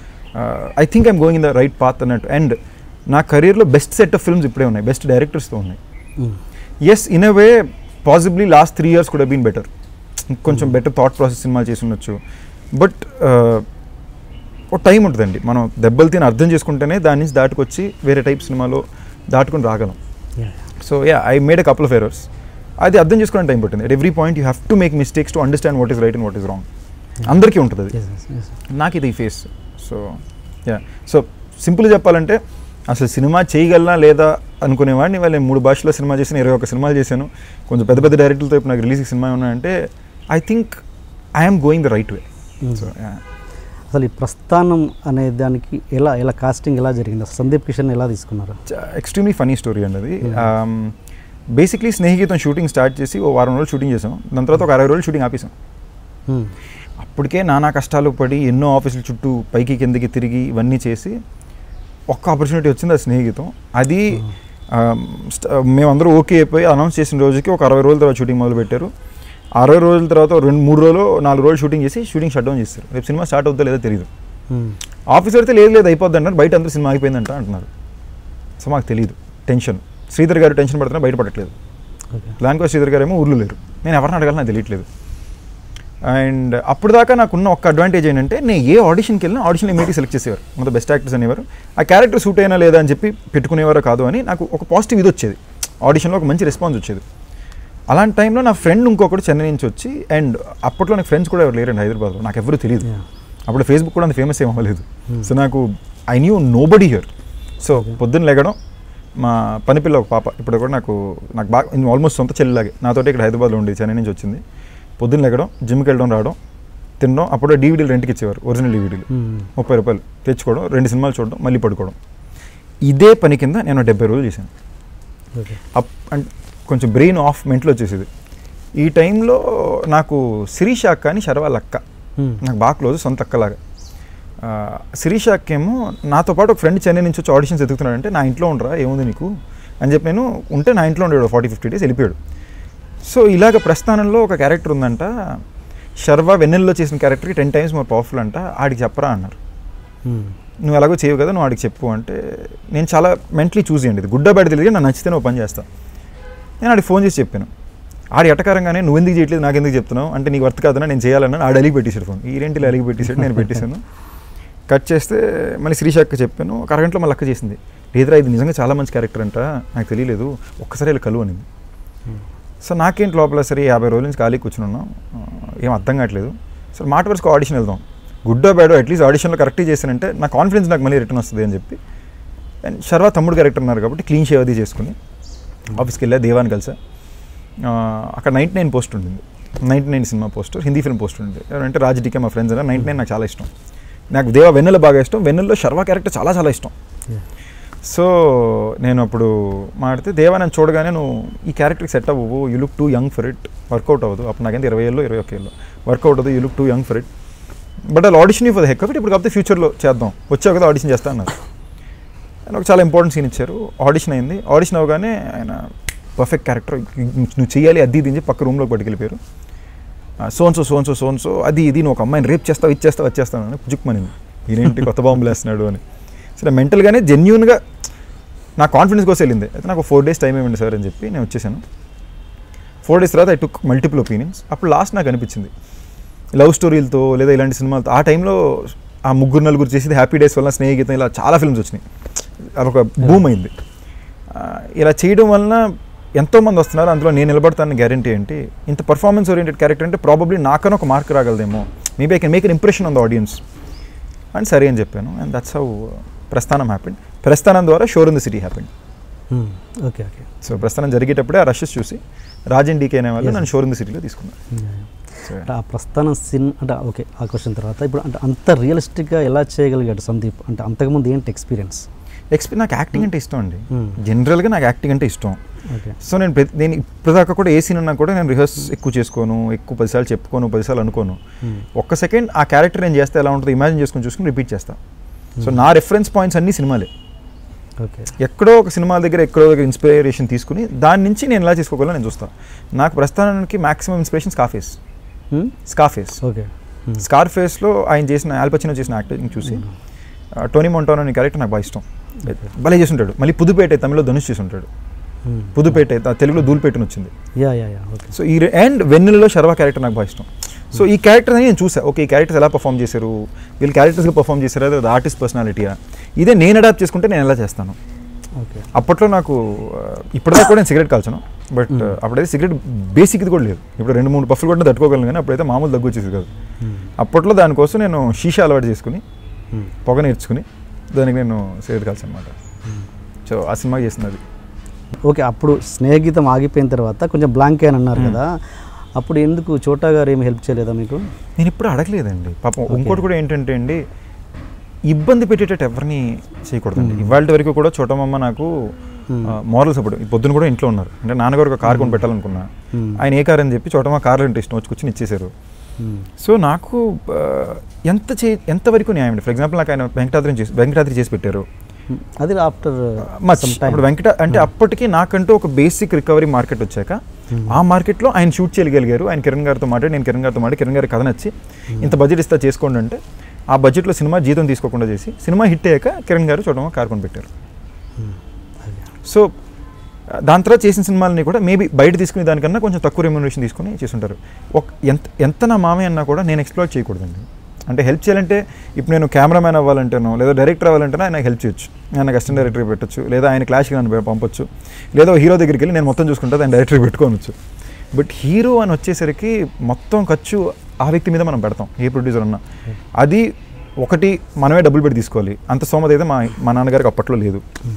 [SPEAKER 2] I think I'm going in the right path అన్నట్టు అండ్ నా కెరీర్లో బెస్ట్ సెట్ ఆఫ్ ఫిల్మ్స్ ఇప్పుడే ఉన్నాయి బెస్ట్ డైరెక్టర్స్తో ఉన్నాయి yes in a way possibly last three years కూడా బీన్ బెటర్ కొంచెం బెటర్ థాట్ ప్రాసెస్ సినిమాలు చేసి ఉండొచ్చు బట్ ఒక టైం ఉంటుందండి మనం దెబ్బలు తిని అర్థం చేసుకుంటేనే దాని నుంచి దాటుకొచ్చి వేరే టైప్ సినిమాలో దాటుకొని రాగలం so ya I made a couple of errors అది అర్థం చేసుకోవడానికి టైం పట్టింది at every point you have to make mistakes to understand what is right and what is wrong అందరికీ ఉంటుంది అది నాకు ఇది face so yeah so simple చెప్పాలంటే అసలు సినిమా చేయగలనా లేదా అనుకునేవాడిని వాళ్ళు నేను మూడు భాషల్లో సినిమా చేసిన ఇరవై ఒక సినిమాలు చేశాను కొంచెం పెద్ద పెద్ద డైరెక్టర్లతో ఇప్పుడు నాకు రిలీజ్ సినిమా ఉన్నాయంటే I think I'm going the right way so
[SPEAKER 1] అసలు ఈ ప్రస్థానం అనే దానికి ఎలా ఎలా కాస్టింగ్ ఎలా జరిగింది అసలు సందీప్ కిషన్ ఎలా తీసుకున్నారు
[SPEAKER 2] ఎక్స్ట్రీమ్లీ ఫనీ స్టోరీ అండి అది బేసిక్లీ స్నేహితం షూటింగ్ స్టార్ట్ చేసి ఓ వారం రోజులు షూటింగ్ చేసాం దాని తర్వాత ఒక అరవై రోజులు షూటింగ్ ఆపేసాం
[SPEAKER 1] మ్మ్.
[SPEAKER 2] అప్పటికే నానా కష్టాలు పడి ఎన్నో ఆఫీసుల చుట్టూ పైకి కిందకి తిరిగి ఇవన్నీ చేసి ఒక్క ఆపర్చునిటీ వచ్చింది ఆ స్నేహితం అది ఆ, స్ట్- మేమందరూ ఓకే అయిపోయి అనౌన్స్ చేసిన రోజుకి ఒక అరవై రోజుల తర్వాత షూటింగ్ మొదలు పెట్టారు అరవై రోజుల తర్వాత రెండు మూడు రోజులు నాలుగు రోజులు షూటింగ్ చేసి షూటింగ్ షట్ డౌన్ చేస్తారు రేపు సినిమా స్టార్ట్ అవుతుందో లేదో తెలియదు
[SPEAKER 1] మ్మ్.
[SPEAKER 2] ఆఫీసర్ అయితే లేదు లేదు అయిపోద్ది అంటారు బయట అందరూ సినిమా అయిపోయిందంట అంటున్నారు సో మాకు తెలియదు టెన్షన్ శ్రీధర్ గారు టెన్షన్ పడుతున్నా బయటపడట్లేదు
[SPEAKER 1] ఓకే
[SPEAKER 2] ప్లాన్కో శ్రీధర్ గారు ఏమో ఊర్లో లేరు నేను ఎవరిని అడగాలి నాకు తెలియట్లేదు అండ్ అప్పుడు దాకా నాకున్న ఒక అడ్వాంటేజ్ ఏంటంటే నేను ఏ ఆడిషన్కి వెళ్ళినా ఆడిషన్ ఇమీడియట్గా సెలెక్ట్ చేసేవారు మొదట బెస్ట్ యాక్టర్స్ అనేవారు ఆ క్యారెక్టర్ సూట్ అయినా లేదా అని చెప్పి పెట్టుకునేవారు కాదు అని నాకు ఒక పాజిటివ్ ఇది వచ్చేది ఆడిషన్లో ఒక మంచి రెస్పాన్స్ వచ్చేది అలాంటి టైంలో నా ఫ్రెండ్ ఇంకొకటి చెన్నై నుంచి వచ్చి అండ్ అప్పట్లో నాకు ఫ్రెండ్స్ కూడా ఎవరు లేరండి హైదరాబాద్లో నాకు ఎవరు తెలియదు
[SPEAKER 1] Yeah.
[SPEAKER 2] అప్పుడు ఫేస్బుక్ కూడా అంత ఫేమస్ ఏం అవ్వలేదు సో నాకు I knew nobody here so పొద్దున్న లేగడం మా పనిపిల్ల ఒక పాప ఇప్పుడు కూడా నాకు నాకు బాగా ఆల్మోస్ట్ సొంత చెల్లిలాగే నాతోటి ఇక్కడ హైదరాబాద్లో ఉండేది చెన్నై నుంచి వచ్చింది పొద్దున్న లేగడం జిమ్కి వెళ్ళడం రావడం తినడం అప్పుడు డీవీడీలు రెంట్కి ఇచ్చేవారు ఒరిజినల్ డీవీడీలు
[SPEAKER 1] మ్మ్.
[SPEAKER 2] ముప్పై రూపాయలు తెచ్చుకోవడం రెండు సినిమాలు చూడడం మళ్ళీ పడుకోవడం ఇదే పని కింద నేను డెబ్బై రోజులు చేశాను
[SPEAKER 1] ఓకే
[SPEAKER 2] అప్ అండ్ కొంచెం బ్రెయిన్ ఆఫ్ మెంట్లో వచ్చేసేది ఈ టైంలో నాకు శిరీష అక్క అని శర్వాల అక్క
[SPEAKER 1] మ్మ్.
[SPEAKER 2] నాకు బాగా క్లోజ్ సొంత అక్కలాగా ఆ, శిరీష అక్కేమో నాతో పాటు ఒక ఫ్రెండ్ చెన్నై నుంచి వచ్చి ఆడిషన్స్ ఎదుగుతున్నాడంటే నా ఇంట్లో ఉండరా ఏముంది నీకు అని చెప్పి నేను ఉంటే నా ఇంట్లో ఉండేవాడు ఫార్టీ ఫిఫ్టీ డేస్ వెళ్ళిపోయాడు సో ఇలాగ ప్రస్థానంలో ఒక క్యారెక్టర్ ఉందంట శర్వా వెన్నెల్లో చేసిన క్యారెక్టర్కి టెన్ టైమ్స్ మోర్ పవర్ఫుల్ అంట ఆడికి చెప్పరా అన్నారు
[SPEAKER 1] మ్మ్.
[SPEAKER 2] నువ్వు ఎలాగో చేయవు కదా నువ్వు ఆడికి చెప్పు అంటే నేను చాలా మెంటలీ చూస్ చేయండి ఇది గుడ్డ బయట తెలియదు నాకు నచ్చితే నువ్వు పని చేస్తా నేను ఆడికి ఫోన్ చేసి చెప్పాను ఆడి ఎటకారంగానే నువ్వు ఎందుకు చేయట్లేదు నాకు ఎందుకు చెప్తున్నావు అంటే నీకు వర్త్ కాదన్నా నేను చేయాలన్నా ఆడు అలిగి పెట్టేశాడు ఫోన్ ఈ రెంటిలో అలిగి పెట్టేశాడు నేను పెట్టేశాను కట్ చేస్తే మళ్ళీ శ్రీశాఖ చెప్పాను ఒక అరగంటలో మళ్ళీ అక్క చేసింది లేదురా ఇది నిజంగా చాలా మంచి క్యారెక్టర్ అంట నాకు తెలియలేదు ఒక్కసారి ఇలా కలువు అనింది సో నాకేంటి లోపల సరే యాభై రోజుల నుంచి ఖాళీ కూర్చుని ఉన్నాం ఆ, ఏం అర్థం కావట్లేదు సరే మాట వరుసకు ఆడిషన్ వెళ్దాం గుడ్డో బ్యాడో అట్లీస్ట్ ఆడిషన్లో కరెక్ట్గా చేశానంటే నా కాన్ఫిడెన్స్ నాకు మళ్ళీ రిటర్న్ వస్తుంది అని చెప్పి అండ్ శర్వా తమ్ముడు క్యారెక్టర్ ఉన్నారు కాబట్టి క్లీన్ షేవ్ అది చేసుకుని ఆఫీస్కి వెళ్ళా దేవాన్ని కలిసా ఆ, అక్కడ నైంటీ నైన్ పోస్ట్ ఉండింది ninety nine cinema poster Hindi film post ఉంది ఎవరంటే రాజ్ డికే మా ఫ్రెండ్స్ అన్నారు నైంటీ నైన్ నాకు చాలా ఇష్టం నాకు దేవా వెన్నెల బాగా ఇష్టం వెన్నెల్లో శర్వా క్యారెక్టర్ చాలా చాలా ఇష్టం
[SPEAKER 1] Yeah.
[SPEAKER 2] సో నేను అప్పుడు మాడితే దేవా నేను చూడగానే నువ్వు ఈ క్యారెక్టర్కి సెట్ అవ్వవు you look too young for it work out అవ్వదు అప్పుడు నాకెంత ఇరవై ఏళ్ళు ఇరవై ఒక ఏళ్ళు వర్కౌట్ అవ్వదు you look too young for it but అలా ఆడిషన్ ఫర్ ద హెక్ ఇప్పుడు కాకపోతే ఫ్యూచర్లో చేద్దాం వచ్చావు కదా ఆడిషన్ చేస్తా అన్నారు ఆయన ఒక చాలా ఇంపార్టెంట్ సీన్ ఇచ్చారు ఆడిషన్ అయింది ఆడిషన్ అవగానే ఆయన పర్ఫెక్ట్ క్యారెక్టర్ నువ్వు చేయాలి అది ఇది అని చెప్పి పక్క రూమ్లోకి పట్టుకెళ్ళిపోయారు సోన్సో సోన్సో సోన్సో అది ఇది నువ్వు ఒక అమ్మాయిని రేప్ చేస్తావు ఇచ్చేస్తావు వచ్చేస్తావు అని పుజుక్కుమనింది ఈయనేంటి కొత్త బాంబులు వేస్తున్నాడు అని సరే మెంటల్గానే జెన్యున్గా నా కాన్ఫిడెన్స్ కోసం వెళ్ళింది అయితే నాకు ఫోర్ డేస్ టైం ఇవ్వండి సార్ అని చెప్పి నేను వచ్చేసాను ఫోర్ డేస్ తర్వాత ఐ టుక్ మల్టిపుల్ ఒపీనియన్స్ అప్పుడు లాస్ట్ నాకు అనిపించింది లవ్ స్టోరీలతో లేదా ఇలాంటి సినిమాలతో ఆ టైంలో ఆ ముగ్గురు నలుగురు చేసేది హ్యాపీ డేస్ వల్ల స్నేహితం ఇలా చాలా ఫిల్మ్స్ వచ్చినాయి అది ఒక భూమ్ అయింది ఆ, ఇలా చేయడం వలన ఎంతోమంది వస్తున్నారు అందులో నేను నిలబడతానని గ్యారంటీ ఏంటి ఇంత పర్ఫార్మెన్స్ ఓరియంటెడ్ క్యారెక్టర్ అంటే ప్రాబబ్లీ నాకన్నా ఒక మార్క్ రాగలదేమో maybe I can make an impression on the audience అని సరే అని చెప్పాను and that's how Prasthanam happened Prasthanam ద్వారా Shor in the City happened
[SPEAKER 1] hmm. Okay okay
[SPEAKER 2] so Prasthanam జరిగేటప్పుడే ఆ రషెస్ చూసి రాజన్ డీకే అనే వాళ్ళు
[SPEAKER 1] Yes.
[SPEAKER 2] నన్ను షోర్ ఇన్ ద సిటీలో తీసుకున్నారు సో
[SPEAKER 1] అంటే ఆ ప్రస్థానం సిన్ అంటే ఓకే ఆ క్వశ్చన్ తర్వాత ఇప్పుడు అంటే అంత రియలిస్టిక్గా ఎలా చేయగలిగాడు సందీప్ అంటే అంతకుముందు ఏంటి ఎక్స్పీరియన్స్
[SPEAKER 2] ఎక్స్పీ నాకు యాక్టింగ్ అంటే ఇష్టం అండి
[SPEAKER 1] Hmm.
[SPEAKER 2] జనరల్గా నాకు యాక్టింగ్ అంటే ఇష్టం
[SPEAKER 1] ఓకే
[SPEAKER 2] సో నేను ప్రతి నేను ఇప్పటిదాకా కూడా ఏ సీన్ ఉన్నా కూడా నేను రిహర్స్ ఎక్కువ చేసుకోను ఎక్కువ పదిసార్లు చెప్పుకోను పదిసార్లు అనుకోను
[SPEAKER 1] Hmm.
[SPEAKER 2] ఒక్క సెకండ్ ఆ క్యారెక్టర్ నేను చేస్తే ఎలా ఉంటుందో ఇమాజిన్ చేసుకుని చూసుకుని రిపీట్ చేస్తా సో నా రెఫరెన్స్ పాయింట్స్ అన్ని సినిమాలే
[SPEAKER 1] ఓకే
[SPEAKER 2] ఎక్కడో ఒక సినిమాల దగ్గర ఎక్కడో దగ్గర ఇన్స్పిరేషన్ తీసుకుని దాని నుంచి నేను ఎలా చేసుకోగలను నేను చూస్తాను నాకు ప్రస్థానానికి maximum inspiration Scarface
[SPEAKER 1] hmm?
[SPEAKER 2] Scarface
[SPEAKER 1] okay hmm.
[SPEAKER 2] స్కార్ ఫేస్లో ఆయన చేసిన ఆల్పచినో చేసిన యాక్టింగ్ చూసి ఆ, టోనీ మొంటానో అనే క్యారెక్టర్ నాకు బాగా ఇష్టం భలే చేసి ఉంటాడు మళ్ళీ పుదుపేట తమిళలో ధనుష్ చేసి ఉంటాడు
[SPEAKER 1] మ్మ్.
[SPEAKER 2] పుదుపేట ఆ తెలుగులో దూల్పేటని వచ్చింది
[SPEAKER 1] yeah yeah yeah okay
[SPEAKER 2] so ఈ అండ్ వెన్నెలలో శర్వా క్యారెక్టర్ నాకు బాగా ఇష్టం సో ఈ క్యారెక్టర్ నేను చూసా ఓకే ఈ క్యారెక్టర్స్ ఎలా పర్ఫామ్ చేశారు వీళ్ళు క్యారెక్టర్స్గా పర్ఫామ్ చేశారు అది ఆర్టిస్ట్ పర్సనాలిటీయా ఇదే నేను అడాప్ట్ చేసుకుంటే నేను ఎలా చేస్తాను
[SPEAKER 1] ఓకే
[SPEAKER 2] అప్పట్లో నాకు ఆ, ఇప్పటిదాకా కూడా నేను సిగరెట్ కాల్చాను బట్ అప్పుడైతే సిగరెట్ బేసిక్ ఇది కూడా లేదు ఇప్పుడు రెండు మూడు పఫ్లు కూడా తట్టుకోగలను కానీ అప్పుడైతే మామూలు దగ్గు వచ్చేది కాదు
[SPEAKER 1] మ్మ్.
[SPEAKER 2] అప్పట్లో దానికోసం నేను షీషా అలవాటు చేసుకుని
[SPEAKER 1] మ్మ్.
[SPEAKER 2] పొగ నేర్చుకుని దానికి నేను సిగరెట్ కాల్చాను అనమాట సో ఆ సినిమా చేసింది అది
[SPEAKER 1] ఓకే అప్పుడు స్నేహగీతం ఆగిపోయిన తర్వాత కొంచెం బ్లాంక్ అని అన్నారు కదా అప్పుడు ఎందుకు చోటా గారు ఏమి హెల్ప్ చేయలేదా మీకు
[SPEAKER 2] నేను ఇప్పుడు అడగలేదండి పాపం
[SPEAKER 1] Okay.
[SPEAKER 2] ఇంకోటి కూడా ఏంటంటే అండి ఇబ్బంది పెట్టేటట్టు ఎవరిని చేయకూడదండి ఇవాళ వరకు కూడా చోటమమ్మ నాకు మోరల్ సపోర్ట్ ఈ పొద్దున కూడా ఇంట్లో ఉన్నారు అంటే నాన్నగారు ఒక కార్ కొని పెట్టాలనుకున్నా
[SPEAKER 1] Hmm.
[SPEAKER 2] ఆయన ఏ కార్ అని చెప్పి చోటమా కార్లు అంటే ఇష్టం వచ్చి కూర్చొని ఇచ్చేసారు
[SPEAKER 1] మ్మ్.
[SPEAKER 2] సో నాకు ఆ, ఎంత చే ఎంతవరకు న్యాయం అండి ఫర్ ఎగ్జాంపుల్ నాకు ఆయన వెంకటాద్రి చేసి వెంకటాద్రి చేసి పెట్టారు
[SPEAKER 1] మ్మ్. అది ఆఫ్టర్
[SPEAKER 2] మచ్ ఇప్పుడు వెంకట అంటే అప్పటికి నాకంటూ ఒక బేసిక్ రికవరీ మార్కెట్ వచ్చాక ఆ మార్కెట్లో ఆయన షూట్ చేయగలిగారు ఆయన కిరణ్ గారితో మాట్లాడి నేను కిరణ్ గారితో మాట్లాడి కిరణ్ గారి కథ నచ్చి ఇంత బడ్జెట్ ఇస్తా చేసుకోండి అంటే ఆ బడ్జెట్లో సినిమా జీతం తీసుకోకుండా చేసి సినిమా హిట్ అయ్యాక కిరణ్ గారు చూడడం కార్ కొని పెట్టారు సో ఆ, దాని తర్వాత చేసిన సినిమాలని కూడా మేబీ బయట తీసుకునే దానికన్నా కొంచెం తక్కువ రెమ్యూనరేషన్ తీసుకుని చేసుంటారు ఒక ఎంత ఎంత నా మామయ్య అన్నా కూడా నేను ఎక్స్ప్లోర్ చేయకూడదండి అంటే హెల్ప్ చేయాలంటే ఇప్పుడు నేను కెమెరామ్యాన్ అవ్వాలంటేనో లేదా డైరెక్టర్ అవ్వాలంటేనో ఆయన హెల్ప్ చేయొచ్చు ఆయన అసిస్టెంట్ డైరెక్టర్ పెట్టచ్చు లేదా ఆయన క్లాష్కి నన్ను పంపొచ్చు లేదా ఓ హీరో దగ్గరికి వెళ్ళి నేను మొత్తం చూసుకుంటే ఆయన డైరెక్టర్ పెట్టుకోవచ్చు బట్ హీరో అని వచ్చేసరికి మొత్తం ఖర్చు ఆ వ్యక్తి మీద మనం పెడతాం ఏ ప్రొడ్యూసర్ ఉన్నా అది ఒకటి మనమే డబ్బులు పెట్టి తీసుకోవాలి అంత సోమత అయితే మా మా నాన్నగారికి అప్పట్లో లేదు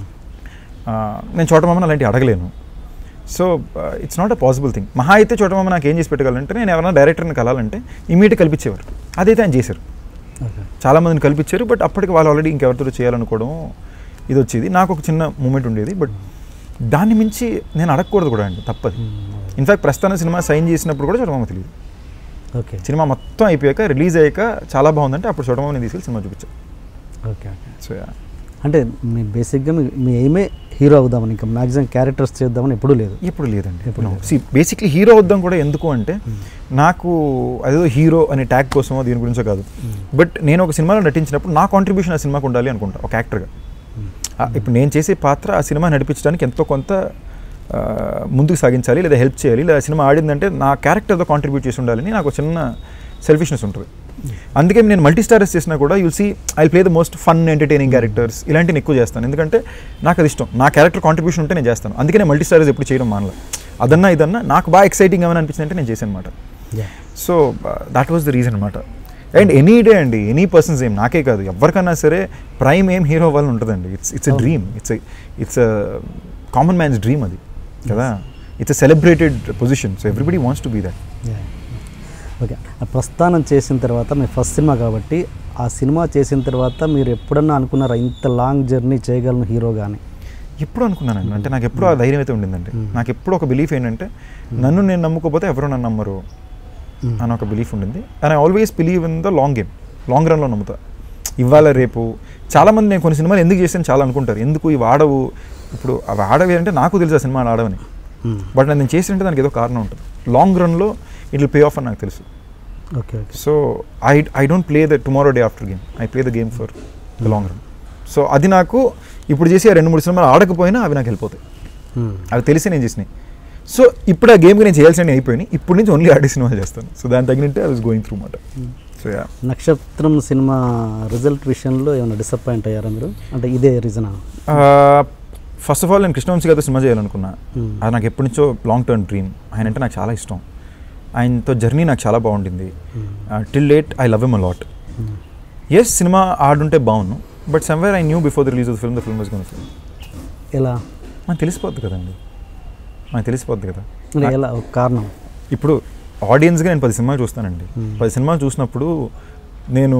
[SPEAKER 2] ఆ, నేను చోటమామని అలాంటివి అడగలేను so it's not a possible thing మహా అయితే చోటమామ నాకు ఏం చేసి పెట్టగలంటే నేను ఎవరైనా డైరెక్టర్ని కలాలంటే ఇమీడియట్ కల్పించేవారు అదైతే ఆయన చేశారు
[SPEAKER 1] ఓకే
[SPEAKER 2] చాలా మందిని కల్పించారు బట్ అప్పటికి వాళ్ళు ఆల్రెడీ ఇంకెవరితో చేయాలనుకోవడం ఇది వచ్చేది నాకు ఒక చిన్న మూమెంట్ ఉండేది బట్ దాన్ని మించి నేను అడగకూడదు కూడా అండి తప్పది ఇన్ఫాక్ట్ ప్రస్తుతాన సినిమా సైన్ చేసినప్పుడు కూడా చోటమామ తెలియదు
[SPEAKER 1] ఓకే
[SPEAKER 2] సినిమా మొత్తం అయిపోయాక రిలీజ్ అయ్యాక చాలా బాగుందంటే అప్పుడు చోటమామని తీసుకెళ్ళి సినిమా చూపించాను
[SPEAKER 1] ఓకే ఓకే
[SPEAKER 2] సో
[SPEAKER 1] అంటే మీ బేసిక్గా మీ మీ ఎయిమే హీరో అవుదామని ఇంకా మ్యాక్సిమం క్యారెక్టర్స్ చేద్దామని ఎప్పుడూ లేదు
[SPEAKER 2] ఇప్పుడు లేదండి
[SPEAKER 1] ఎప్పుడు లేదు.
[SPEAKER 2] బేసిక్లీ హీరో వద్దాం కూడా ఎందుకు అంటే నాకు అదేదో హీరో అనే ట్యాగ్ కోసమో దీని గురించో కాదు బట్ నేను ఒక సినిమాలో నటించినప్పుడు నా కాంట్రిబ్యూషన్ ఆ సినిమాకు ఉండాలి అనుకుంటా ఒక యాక్టర్గా ఇప్పుడు నేను చేసే పాత్ర ఆ సినిమా నడిపించడానికి ఎంతో కొంత ఆ, ముందుకు సాగించాలి లేదా హెల్ప్ చేయాలి లేదా సినిమా ఆడిందంటే నా క్యారెక్టర్తో కాంట్రిబ్యూట్ చేసి ఉండాలని నాకు ఒక చిన్న సెల్ఫిష్నెస్ ఉంటుంది అందుకే నేను మల్టీ స్టారర్స్ చేసినా కూడా you'll see I play the most fun entertaining characters ఇలాంటివి ఎక్కువ చేస్తాను ఎందుకంటే నాకు అది ఇష్టం నా క్యారెక్టర్ కాంట్రిబ్యూషన్ ఉంటే నేను చేస్తాను అందుకే నేను మల్టీ స్టారర్స్ ఎప్పుడు చేయడం మానలే అదన్నా ఇదన్నా నాకు బాగా ఎక్సైటింగ్ ఏమైనా అనిపించింది అంటే నేను చేశాను అనమాట
[SPEAKER 1] yeah
[SPEAKER 2] so that was the reason అనమాట అండ్ ఎనీ డే అండి ఎనీ పర్సన్స్ ఏం నాకే కాదు ఎవరికన్నా సరే ప్రైమ్ ఏం హీరో అవ్వాలని ఉంటుందండి it's it's a dream it's it's common man's dream అది కదా it's a celebrated position so everybody wants to be that
[SPEAKER 1] yeah okay ఆ ప్రస్థానం చేసిన తర్వాత మీ ఫస్ట్ సినిమా కాబట్టి ఆ సినిమా చేసిన తర్వాత మీరు ఎప్పుడన్నా అనుకున్నారా ఇంత లాంగ్ జర్నీ చేయగలను హీరో కానీ
[SPEAKER 2] ఎప్పుడు అనుకున్నానండి అంటే నాకు ఎప్పుడు ఆ ధైర్యం అయితే ఉండిందండి నాకు ఎప్పుడు ఒక బిలీఫ్ ఏంటంటే నన్ను నేను నమ్ముకోకపోతే ఎవరు నన్ను నమ్మరు అని ఒక బిలీఫ్ ఉండింది and I always believe in the long game long రన్లో నమ్ముతా ఇవాళ రేపు చాలామంది నేను కొన్ని సినిమాలు ఎందుకు చేశాను చాలా అనుకుంటారు ఎందుకు ఇవి ఆడవు ఇప్పుడు అవి ఆడవి అంటే నాకు తెలుసు ఆ సినిమా ఆడవని బట్ నేను చేసినట్టే దానికి ఏదో కారణం ఉంటుంది లాంగ్ రన్లో ఇట్ విల్ పే ఆఫ్ అని నాకు తెలుసు
[SPEAKER 1] okay okay
[SPEAKER 2] so I I don't play the tomorrow day after game I play the game for the long run so అది నాకు ఇప్పుడు చేసి ఆ రెండు మూడు సినిమాలు ఆడకపోయినా అవి నాకు వెళ్ళిపోతాయి అవి తెలిసి నేను చేసినాయి సో ఇప్పుడు ఆ గేమ్కి నేను చేయాల్సినవి అయిపోయినాయి ఇప్పుడు నుంచి ఓన్లీ ఆడే సినిమాలు చేస్తాను సో దాని తగినట్టే ఐ వాస్ గోయింగ్ త్రూ మాట so yeah
[SPEAKER 1] Nakshatram cinema result విషయంలో ఏమైనా డిసప్పాయింట్ అయ్యారా మీరు అంటే ఇదే రీజనా
[SPEAKER 2] ఫస్ట్ ఆఫ్ ఆల్ నేను కృష్ణవంశీ గారితో సినిమా చేయాలనుకున్నా
[SPEAKER 1] Hmm.
[SPEAKER 2] అది నాకు ఎప్పటి నుంచో లాంగ్ టర్మ్ డ్రీమ్ ఆయన అంటే నాకు చాలా ఇష్టం ఆయనతో జర్నీ నాకు చాలా బాగుండింది till late I love them a lot ఎస్ సినిమా ఆడుంటే బాగున్నాను but somewhere I knew before the release of film the film was gone film
[SPEAKER 1] ఎలా
[SPEAKER 2] మనకు తెలిసిపోద్ది కదండి మనకు తెలిసిపోద్ది కదా
[SPEAKER 1] అంటే ఎలా ఒక కారణం
[SPEAKER 2] ఇప్పుడు ఆడియన్స్గా నేను పది సినిమాలు చూస్తానండి
[SPEAKER 1] Hmm.
[SPEAKER 2] పది సినిమాలు చూసినప్పుడు నేను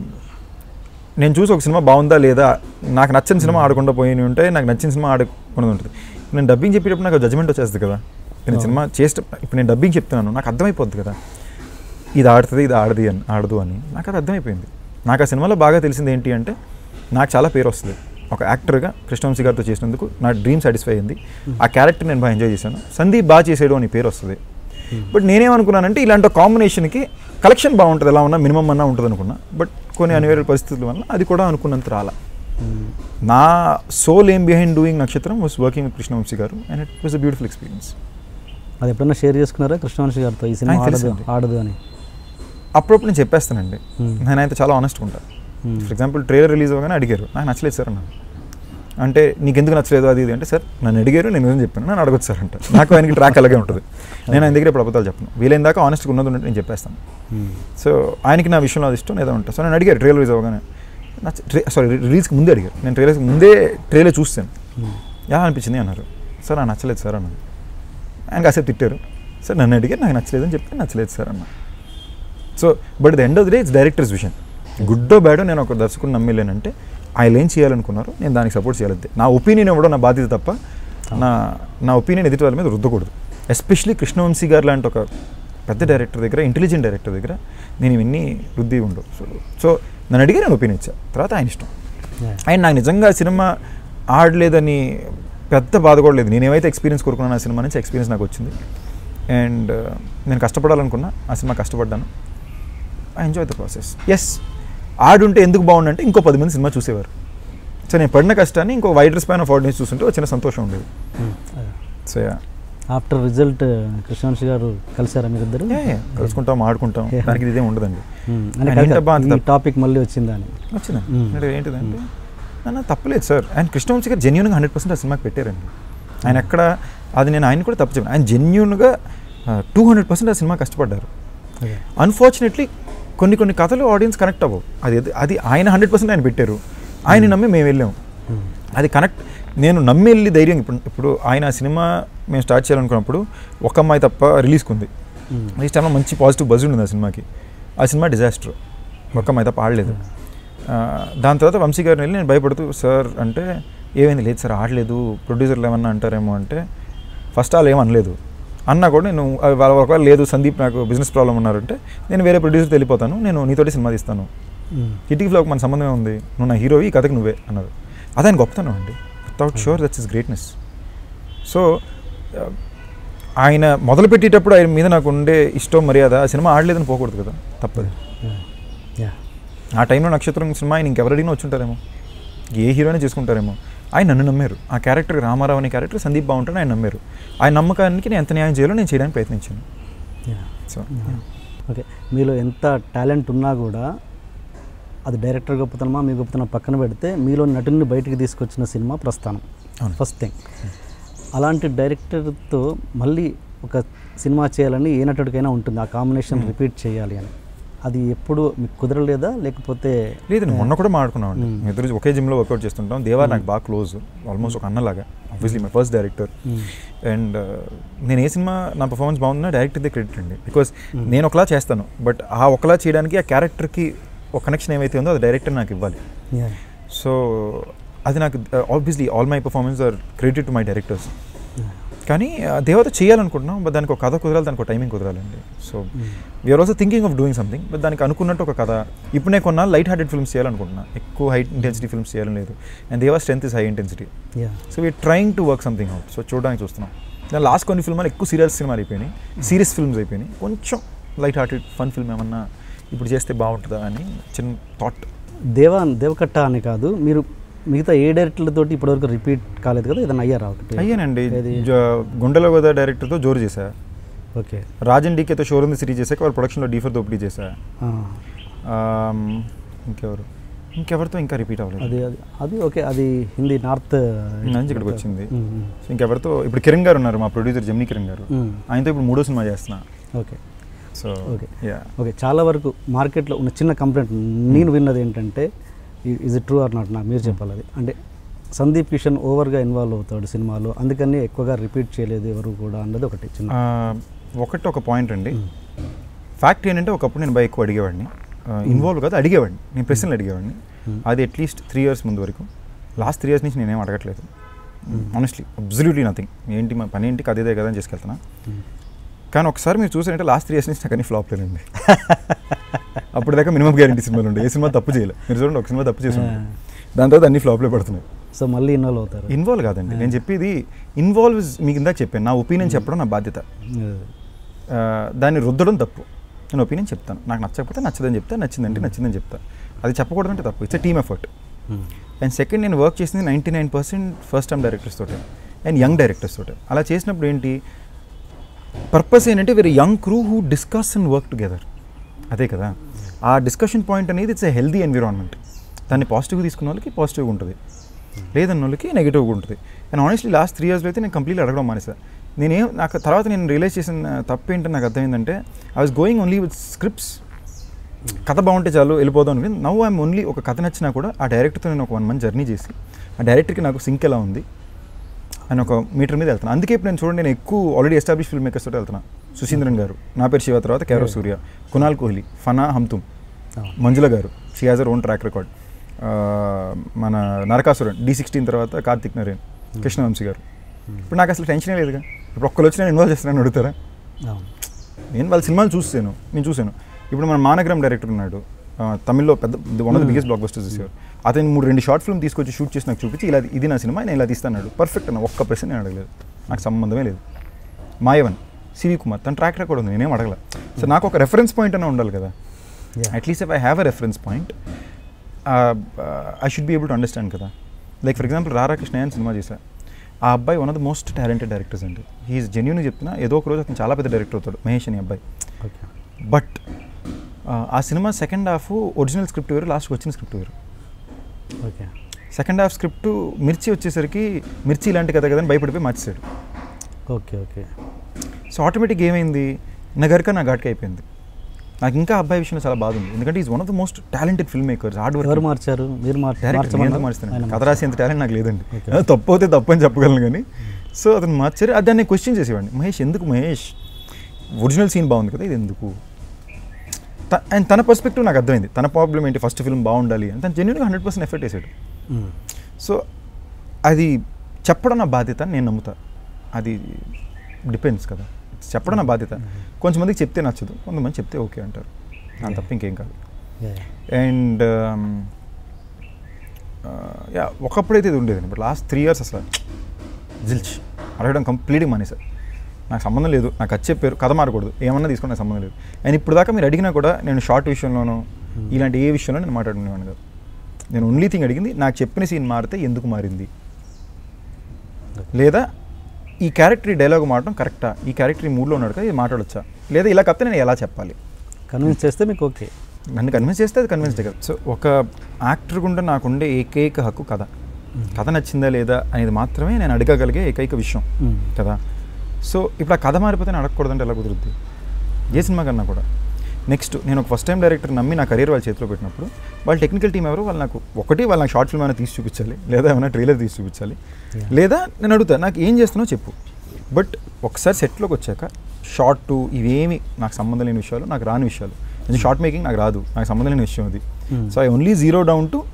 [SPEAKER 2] నేను చూసి ఒక సినిమా బాగుందా లేదా నాకు నచ్చిన సినిమా ఆడకుండా పోయి ఉంటే నాకు నచ్చిన సినిమా ఆడకుండా ఉంటుంది నేను డబ్బింగ్ చెప్పేటప్పుడు నాకు జడ్జ్మెంట్ వచ్చేస్తుంది కదా నేను సినిమా చేస్తే ఇప్పుడు నేను డబ్బింగ్ చెప్తున్నాను నాకు అర్థమైపోద్ది కదా ఇది ఆడుతుంది ఇది ఆడది అని ఆడదు అని నాకు అది అర్థమైపోయింది నాకు ఆ సినిమాలో బాగా తెలిసింది ఏంటి అంటే నాకు చాలా పేరు వస్తుంది ఒక యాక్టర్గా కృష్ణవంశీ గారితో చేసినందుకు నా డ్రీమ్ సాటిస్ఫై అయింది ఆ క్యారెక్టర్ నేను బాగా ఎంజాయ్ చేశాను సందీప్ బాగా చేసాడు అని పేరు వస్తుంది బట్ నేనేమనుకున్నానంటే ఇలాంటి కాంబినేషన్కి కలెక్షన్ బాగుంటుంది ఎలా ఉన్నా మినిమం అన్నా ఉంటుంది అనుకున్నా బట్ కొన్ని అనివార్య పరిస్థితుల వల్ల అది కూడా అనుకున్నంత రాలా నా సోల్ ఏం behind doing Nakshatram was working with Krishna Vamsi garu and it was a beautiful experience
[SPEAKER 1] అది ఎప్పుడైనా షేర్ చేసుకున్నారా కృష్ణవంశి గారితో ఈ సినిమా
[SPEAKER 2] ఆయనకు
[SPEAKER 1] ఆడదు
[SPEAKER 2] తెలుసండి.
[SPEAKER 1] ఆడదు అని
[SPEAKER 2] అప్పుడప్పుడు నేను చెప్పేస్తానండి
[SPEAKER 1] Hmm.
[SPEAKER 2] నేను అయితే చాలా ఆనెస్ట్గా ఉంటాను
[SPEAKER 1] Hmm.
[SPEAKER 2] For example trailer release అవ్వగానే అడిగారు నాకు నచ్చలేదు సార్ అన్నాను అంటే నీకు ఎందుకు నచ్చలేదు అది ఇది అంటే సార్ నన్ను అడిగారు నేను ఏం చెప్పాను నన్ను అడగొచ్చు సార్ అంటే నాకు ఆయనకి ట్రాక్ అలాగే ఉంటుంది నేను ఆయన దగ్గర ఇప్పుడు అబద్ధాలు చెప్పను వీలైన దాకా ఆనెస్ట్గా ఉన్నది ఉన్నట్టు నేను చెప్పేస్తాను
[SPEAKER 1] Hmm.
[SPEAKER 2] సో ఆయనకి నా విషయంలో అది ఇష్టం ఏదో ఉంటుంది సో నేను అడిగారు ట్రైలర్ రిలీజ్ అవ్వగానే నచ్చ ట్రే సారీ రిలీజ్కి ముందే అడిగారు నేను ట్రైలర్కి ముందే ట్రైలర్ చూస్తాను
[SPEAKER 1] Hmm.
[SPEAKER 2] ఎలా అనిపించింది అన్నారు సార్ నాకు నచ్చలేదు సార్ అన్నారు ఆయన కాసేపు తిట్టారు సార్ నన్ను అడిగారు నాకు నచ్చలేదు అని చెప్తే నచ్చలేదు సార్ అన్న so but the end of the day it's director's vision గుడ్డో బ్యాడో నేను ఒక దర్శకుడు నమ్మలేనంటే ఆయన ఏం చేయాలనుకున్నారో నేను దానికి సపోర్ట్ చేయాలంతే నా ఒపీనియన్ ఇవ్వడం నా బాధ్యత తప్ప నా నా ఒపీనియన్ ఎదుటి వాళ్ళ మీద రుద్దకూడదు ఎస్పెషలీ కృష్ణవంశీ గారు లాంటి ఒక పెద్ద డైరెక్టర్ దగ్గర ఇంటెలిజెంట్ డైరెక్టర్ దగ్గర నేను ఇవన్నీ రుద్ది ఉండవు సో సో నన్ను అడిగి నేను ఒపీనియన్ ఇచ్చా తర్వాత ఆయన ఇష్టం
[SPEAKER 1] Yeah.
[SPEAKER 2] ఆయన నాకు నిజంగా సినిమా ఆడలేదని పెద్ద బాధ కూడా లేదు నేను ఏమైతే ఎక్స్పీరియన్స్ కోరుకున్నాను ఆ సినిమా నుంచి ఎక్స్పీరియన్స్ నాకు వచ్చింది అండ్ నేను కష్టపడాలనుకున్నా ఆ సినిమా కష్టపడ్డాను ఐ ఎంజాయ్ ద ప్రాసెస్ ఎస్ ఆడుంటే ఎందుకు బాగుండంటే ఇంకో పది మంది సినిమా చూసేవారు సో నేను పడిన కష్టాన్ని ఇంకో వైడర్ స్పాన్ ఆఫ్ ఆడియన్స్ చూస్తుంటే ఒక చిన్న సంతోషం ఉండేది so yeah
[SPEAKER 1] after result Krishna Vamsi garu కలిసారా మీరిద్దరు
[SPEAKER 2] కలుసుకుంటాం ఆడుకుంటాం
[SPEAKER 1] Yeah.
[SPEAKER 2] దానికి ఇదే ఉండదండి
[SPEAKER 1] Hmm.
[SPEAKER 2] ఆయన
[SPEAKER 1] అని
[SPEAKER 2] ఏంటబ్బా అంత
[SPEAKER 1] ఈ
[SPEAKER 2] తప్పు-
[SPEAKER 1] టాపిక్ మళ్ళీ వచ్చిందని
[SPEAKER 2] వచ్చిందా
[SPEAKER 1] Hmm.
[SPEAKER 2] అంటే ఏంటిదంటే అన్న తప్పలేదు సార్ ఆయన కృష్ణవంశీ గారు జెన్యున్గా హండ్రెడ్ పర్సెంట్ ఆ సినిమాకి పెట్టారండి ఆయన ఎక్కడ అది నేను ఆయన కూడా తప్పు చెప్పాను ఆయన జెన్యున్గా టూ హండ్రెడ్ పర్సెంట్ ఆ సినిమా కష్టపడ్డారు
[SPEAKER 1] అదే
[SPEAKER 2] అన్ఫార్చునేట్లీ కొన్ని కొన్ని కథలు ఆడియన్స్ కనెక్ట్ అవ్వవు అది అది ఆయన హండ్రెడ్ పర్సెంట్ ఆయన పెట్టారు ఆయన నమ్మి మేము వెళ్ళాము అది కనెక్ట్ నేను నమ్మి వెళ్ళి ధైర్యం ఇప్పుడు ఇప్పుడు ఆయన ఆ సినిమా మేము స్టార్ట్ చేయాలనుకున్నప్పుడు ఒక అమ్మాయి తప్ప రిలీజ్కి ఉంది ఈ టైంలో మంచి పాజిటివ్ బజ్ ఉంది ఆ సినిమాకి ఆ సినిమా డిజాస్టర్ ఒక్క అమ్మాయి తప్ప ఆడలేదు ఆ, దాని తర్వాత వంశీ గారిని వెళ్ళి నేను భయపడుతూ సార్ అంటే ఏమైంది లేదు సార్ ఆడలేదు ప్రొడ్యూసర్లు ఏమన్నా అంటారేమో అంటే ఫస్ట్ వాళ్ళు ఏమనలేదు అన్నా కూడా నేను అవి వాళ్ళ ఒకవేళ లేదు సందీప్ నాకు బిజినెస్ ప్రాబ్లం ఉన్నారంటే నేను వేరే ప్రొడ్యూసర్ వెళ్ళిపోతాను నేను నీతోటి సినిమా తీస్తాను కిటికీ ఫ్లోకి మన సంబంధమే ఉంది నువ్వు నా హీరోవి ఈ కథకి నువ్వే అన్నారు అదే ఆయన గొప్పతనం అండి without sure that's is greatness so ఆయన మొదలు పెట్టేటప్పుడు ఆయన మీద నాకు ఉండే ఇష్టం మర్యాద ఆ సినిమా ఆడలేదని పోకూడదు కదా తప్పదు
[SPEAKER 1] యా
[SPEAKER 2] ఆ టైంలో నక్షత్రం సినిమా ఆయన ఇంకెవరైనా వచ్చుంటారేమో ఏ హీరోనే చేసుకుంటారేమో ఆయన నన్ను నమ్మారు ఆ క్యారెక్టర్ రామారావు అనే క్యారెక్టర్ సందీప్ బాగుంటాడు ఆయన నమ్మారు ఆయన నమ్మకానికి నేను ఎంత న్యాయం చేయాలో నేను చేయడానికి ప్రయత్నించాను
[SPEAKER 1] యా
[SPEAKER 2] సో
[SPEAKER 1] ఓకే మీలో ఎంత టాలెంట్ ఉన్నా కూడా అది డైరెక్టర్ గొప్పతనమా మీ గొప్పతనం పక్కన పెడితే మీలో నటుని బయటికి తీసుకొచ్చిన సినిమా ప్రస్థానం
[SPEAKER 2] అవును.
[SPEAKER 1] ఫస్ట్ థింగ్ అలాంటి డైరెక్టర్తో మళ్ళీ ఒక సినిమా చేయాలని ఏ నటుడికైనా ఉంటుంది ఆ కాంబినేషన్ రిపీట్ చేయాలి అని అది ఎప్పుడు మీకు కుదరలేదా లేకపోతే
[SPEAKER 2] లేదండి మొన్న కూడా మాట్లాడుకున్నాం అండి
[SPEAKER 1] Mm.
[SPEAKER 2] ఇద్దరు ఒకే జిమ్లో వర్కౌట్ చేస్తుంటాం దేవా నాకు బాగా క్లోజ్ ఆల్మోస్ట్ ఒక అన్నలాగా obviously my first director and నేను ఏ సినిమా నా పర్ఫార్మెన్స్ బాగుందా డైరెక్టర్దే క్రెడిట్ అండి బికాస్ నేను ఒకలా చేస్తాను బట్ ఆ ఒకలా చేయడానికి ఆ క్యారెక్టర్కి ఒక కనెక్షన్ ఏమైతే ఉందో అది డైరెక్టర్ నాకు ఇవ్వాలి
[SPEAKER 1] యా
[SPEAKER 2] సో అది నాకు obviously all my performance are credit to my directors కానీ ఆ, దేవత చేయాలనుకుంటున్నాం బట్ దానికి ఒక కథ కుదరాలి దానికి ఒక టైమింగ్ కుదరాలండి so we're also thinking of doing something but దానికి అనుకున్నట్టు ఒక కథ ఇప్పుడు నేను కొన్నా లైట్ హార్టెడ్ ఫిల్మ్స్ చేయాలనుకుంటున్నా ఎక్కువ హై ఇంటెన్సిటీ ఫిల్మ్స్ చేయాలని లేదు and Deva strength is high intensity
[SPEAKER 1] yeah
[SPEAKER 2] so we're trying to work something out so చూడడానికి చూస్తున్నాం దాని లాస్ట్ కొన్ని ఫిల్మ్లు ఎక్కువ సీరియస్ సినిమాలు అయిపోయినాయి సీరియస్ ఫిల్మ్స్ అయిపోయినాయి కొంచెం లైట్ హార్టెడ్ ఫన్ ఫిల్మ్ ఏమన్నా ఇప్పుడు చేస్తే బాగుంటుందా అని చిన్న థాట్
[SPEAKER 1] దేవా దేవకట్ట అని కాదు మీరు మిగతా ఏ డైరెక్టర్లతోటి ఇప్పటివరకు రిపీట్ కాలేదు కదా ఏదైనా అయ్యారా ఒకటి
[SPEAKER 2] అయ్యానండి
[SPEAKER 1] ఏది?
[SPEAKER 2] జ- గుండెల గోదా డైరెక్టర్తో జోరు చేశా
[SPEAKER 1] ఓకే
[SPEAKER 2] రాజన్ డీకేతో షోరూమ్ సిరీస్ చేశాక వాళ్ళ ప్రొడక్షన్లో డీఫర్ దోపిడీ చేశా
[SPEAKER 1] ఆ,
[SPEAKER 2] ఆమ్, ఇంకెవరు ఇంకెవరితో ఇంకా రిపీట్ అవ్వలేదు
[SPEAKER 1] అది అది అది ఓకే అది హిందీ నార్త్
[SPEAKER 2] నుంచి ఇక్కడికి వచ్చింది
[SPEAKER 1] ఉమ్, ఉమ్,
[SPEAKER 2] సో ఇంకెవరితో ఇప్పుడు కిరణ్ గారు ఉన్నారు మా ప్రొడ్యూసర్ జమ్ని కిరణ్ గారు
[SPEAKER 1] ఉమ్,
[SPEAKER 2] ఆయనతో ఇప్పుడు మూడో సినిమా చేస్తున్నా
[SPEAKER 1] okay
[SPEAKER 2] so
[SPEAKER 1] Okay.
[SPEAKER 2] Yeah
[SPEAKER 1] okay చాలా వరకు మార్కెట్లో ఉన్న చిన్న కంప్లైంట్ నేను విన్నది ఏంటంటే is it true or not నాకు మీరు చెప్పాలి అది అంటే సందీప్ కిషన్ ఓవర్గా ఇన్వాల్వ్ అవుతాడు సినిమాలో అందుకని ఎక్కువగా రిపీట్ చేయలేదు ఎవరు కూడా అన్నది ఒకటి చిన్న
[SPEAKER 2] ఒకటి ఒక పాయింట్ అండి ఫ్యాక్ట్ ఏంటంటే ఒకప్పుడు నేను బాగా ఎక్కువ అడిగేవాడిని ఇన్వాల్వ్ కాదు అడిగేవాడిని నేను ప్రశ్నలు అడిగేవాడిని
[SPEAKER 1] Hmm.
[SPEAKER 2] అది అట్లీస్ట్ త్రీ ఇయర్స్ ముందు వరకు లాస్ట్ త్రీ ఇయర్స్ నుంచి నేనేం అడగట్లేదు ఆనెస్ట్లీ అబ్జల్యూట్లీ నథింగ్ ఏంటి మా పని ఏంటి కదేదే కదా అని చేసుకెళ్తున్నా
[SPEAKER 1] Hmm.
[SPEAKER 2] కానీ ఒకసారి మీరు చూసారంటే లాస్ట్ త్రీ ఇయర్స్ నుంచి నాకు అన్ని ఫ్లాప్ లేదండి అప్పుడు దాకా మినిమం గ్యారంటీ సినిమాలు ఉండే ఏ సినిమా తప్పు చేయలేదు మీరు చూడండి ఒక సినిమా తప్పు చేసి ఉంటుంది. దాని తర్వాత అన్ని ఫ్లాప్లే పడుతున్నాయి
[SPEAKER 1] సో మళ్ళీ ఇన్వాల్వ్ అవుతారు
[SPEAKER 2] ఇన్వాల్వ్ కాదండి నేను చెప్పేది ఇన్వాల్వ్ మీకు ఇందాక చెప్పాను నా ఒపీనియన్ చెప్పడం నా బాధ్యత ఆ, దాన్ని రుద్దడం తప్పు నేను ఒపీనియన్ చెప్తాను నాకు నచ్చకపోతే నచ్చదని చెప్తా నచ్చిందంటే నచ్చిందని చెప్తా అది చెప్పకూడదంటే తప్పు it's team effort and second నేను వర్క్ చేసింది ninety nine percent first time directors తోటే అండ్ యంగ్ డైరెక్టర్స్ తోటే అలా చేసినప్పుడు ఏంటి పర్పస్ ఏంటంటే వేరే young crew who discuss and work together అదే కదా ఆ డిస్కషన్ పాయింట్ అనేది ఇట్స్ ఎ హెల్దీ ఎన్విరాన్మెంట్ దాన్ని పాజిటివ్గా తీసుకున్న వాళ్ళకి పాజిటివ్గా ఉంటుంది లేదన్న వాళ్ళకి నెగిటివ్గా ఉంటుంది అండ్ ఆనెస్ట్లీ లాస్ట్ త్రీ ఇయర్స్లో అయితే నేను కంప్లీట్లీ అడగడం మానేసా నేనేం నాకు తర్వాత నేను రియలైజ్ చేసిన తప్పు ఏంటో నాకు అర్థమైందంటే I was going only with scripts కథ బాగుంటే చాలు వెళ్ళిపోదాం అనుకుని నవ్వు ఐఎమ్ ఓన్లీ ఒక కథ నచ్చినా కూడా ఆ డైరెక్టర్తో నేను ఒక వన్ మంత్ జర్నీ చేసి ఆ డైరెక్టర్కి నాకు సింక్ ఎలా ఉంది అని ఒక మీటర్ మీద వెళ్తాను అందుకే ఇప్పుడు నేను చూడండి నేను ఎక్కువ ఆల్రెడీ ఎస్టాబ్లిష్ ఫిల్మ్ మేకర్స్ తోటి వెళ్తున్నా సుశీంద్రన్ గారు నా పేరు శివ తర్వాత Kerav Surya Kunal Kohli Fanaa Hum Tum Manjula garu she has her own track record ఆ, మన నరకాసురన్ డి సిక్స్టీన్ తర్వాత కార్తిక్ నరేన్ కృష్ణవంశీ గారు ఇప్పుడు నాకు అసలు టెన్షనే లేదుగా ఇప్పుడు ఒక్కరు వచ్చి నేను ఇన్వాల్వ్ చేస్తున్నాను అడుగుతారా
[SPEAKER 1] అవును
[SPEAKER 2] నేను వాళ్ళ సినిమాలు చూసాను నేను చూశాను ఇప్పుడు మన మానగ్రామ్ డైరెక్టర్ ఉన్నాడు ఆ, తమిళ్లో పెద్ద one of the biggest blockbusters ఇచ్చారు అతను మూడు రెండు షార్ట్ ఫిల్మ్ తీసుకొచ్చి షూట్ చేసి నాకు చూపించి ఇలా ఇది నా సినిమా నేను ఇలా తీస్తాను పర్ఫెక్ట్ అన్న ఒక్క ప్రశ్న నేను అడగలేదు నాకు సంబంధమే లేదు మాయవన్ సివి కుమార్ తన ట్రాక్ రికార్డ్ ఉంది నేనేం అడగల సో నాకు ఒక రెఫరెన్స్ పాయింట్ అన్న ఉండాలి కదా
[SPEAKER 1] Yeah.
[SPEAKER 2] At least if I have a reference point I should be able to understand కదా లైక్ ఫర్ ఎగ్జాంపుల్ రాధాకృష్ణ అని సినిమా చేశా ఆ అబ్బాయి one of the most talented directors అండి హీఈస్ జెన్యున్ చెప్తున్నా ఏదో ఒక రోజు అతను చాలా పెద్ద డైరెక్టర్ అవుతాడు మహేష్ అని అబ్బాయి
[SPEAKER 1] ఓకే
[SPEAKER 2] బట్ ఆ cinema second half original script వేరు లాస్ట్కి వచ్చిన స్క్రిప్ట్ వేరు
[SPEAKER 1] ఓకే
[SPEAKER 2] సెకండ్ హాఫ్ స్క్రిప్ట్ మిర్చి వచ్చేసరికి మిర్చి ఇలాంటి కథ కదా అని భయపడిపోయి మార్చేశాడు
[SPEAKER 1] ఓకే ఓకే
[SPEAKER 2] సో ఆటోమేటిక్ ఏమైంది నా గరిక నా ఘాట్కి అయిపోయింది నాకు ఇంకా ఆ అబ్బాయి విషయంలో చాలా బాధ ఉంది ఎందుకంటే is one of the most talented filmmakers hard
[SPEAKER 1] ఎవరు
[SPEAKER 2] వర్క్
[SPEAKER 1] మార్చారు మీరు మార్చ-
[SPEAKER 2] డైరెక్ట్ నేను ఎందుకు
[SPEAKER 1] మార్చమన్నారు?
[SPEAKER 2] మార్చుతాను
[SPEAKER 1] ఆయన
[SPEAKER 2] కథ రాసేంత టాలెంట్ నాకు లేదండి
[SPEAKER 1] Okay.
[SPEAKER 2] ఏదో తప్పు అయితే తప్పు అని చెప్పగలను కానీ సో అతను మార్చారు అది దాన్ని క్వశ్చన్ చేసేవాడిని మహేష్ ఎందుకు మహేష్ ఒరిజినల్ సీన్ బాగుంది కదా ఇది ఎందుకు త- అండ్ తన పర్స్పెక్టివ్ నాకు అర్థమైంది తన ప్రాబ్లం ఏంటి ఫస్ట్ ఫిల్మ్ బాగుండాలి అని తను జెన్యున్గా హండ్రెడ్ పర్సెంట్ ఎఫర్ట్ వేసాడు
[SPEAKER 1] మ్మ్.
[SPEAKER 2] సో అది చెప్పడం నా బాధ్యత అని నేను నమ్ముతా అది డిపెండ్స్ కదా చెప్పడం నా బాధ్యత కొంతమందికి చెప్తే నచ్చదు కొంతమంది చెప్తే ఓకే అంటారు అంత తప్ప ఇంకేం కాదు
[SPEAKER 1] Yeah.
[SPEAKER 2] అండ్ యా ఒకప్పుడైతే ఇది ఉండేది బట్ లాస్ట్ త్రీ ఇయర్స్ అసలు జిల్చ్ అడగడం కంప్లీట్గా మానేశారు నాకు సంబంధం లేదు నాకు వచ్చే పేరు కథ మారకూడదు ఏమన్నా తీసుకుని నాకు సంబంధం లేదు అండ్ ఇప్పుడు దాకా మీరు అడిగినా కూడా నేను షార్ట్ విషయంలోనో ఇలాంటి ఏ విషయంలో నేను మాట్లాడుకునేవాడిని కాదు నేను ఓన్లీ థింగ్ అడిగింది నాకు చెప్పిన సీన్ మారితే ఎందుకు మారింది లేదా ఈ క్యారెక్టర్ ఈ డైలాగ్ మారడం కరెక్టా ఈ క్యారెక్టర్ ఈ మూడ్లో ఉన్నాడు కదా ఇది మాట్లాడొచ్చా లేదా ఇలా కప్తే నేను ఎలా చెప్పాలి
[SPEAKER 1] కన్విన్స్ చేస్తే మీకు ఓకే
[SPEAKER 2] నన్ను కన్విన్స్ చేస్తే అది కన్విన్స్ కదా సో ఒక యాక్టర్ గుండా నాకుండే ఏకైక హక్కు కథ కథ నచ్చిందా లేదా అనేది మాత్రమే నేను అడగగలిగే ఏకైక విషయం
[SPEAKER 1] మ్మ్.
[SPEAKER 2] కదా సో ఇప్పుడు ఆ కథ మారిపోతే నేను అడగకూడదంటే ఎలా కుదురుద్ది ఏ సినిమా కన్నా కూడా నెక్స్ట్ నేను ఒక ఫస్ట్ టైం డైరెక్టర్ నమ్మి నా కెరీర్ వాళ్ళ చేతిలో పెట్టినప్పుడు వాళ్ళ టెక్నికల్ టీం ఎవరు వాళ్ళు నాకు ఒకటి వాళ్ళు నాకు షార్ట్ ఫిల్మ్ అయినా తీసి చూపించాలి లేదా ఏమైనా ట్రైలర్ తీసి చూపించాలి
[SPEAKER 1] Yeah.
[SPEAKER 2] లేదా నేను అడుగుతా నాకు ఏం చేస్తున్నావు చెప్పు బట్ ఒకసారి సెట్లోకి వచ్చాక షార్ట్ ఇవేమి నాకు సంబంధం లేని విషయాలు నాకు రాని విషయాలు నేను షార్ట్ మేకింగ్ నాకు రాదు నాకు సంబంధం లేని విషయం అది
[SPEAKER 1] Hmm.
[SPEAKER 2] So I only zero down to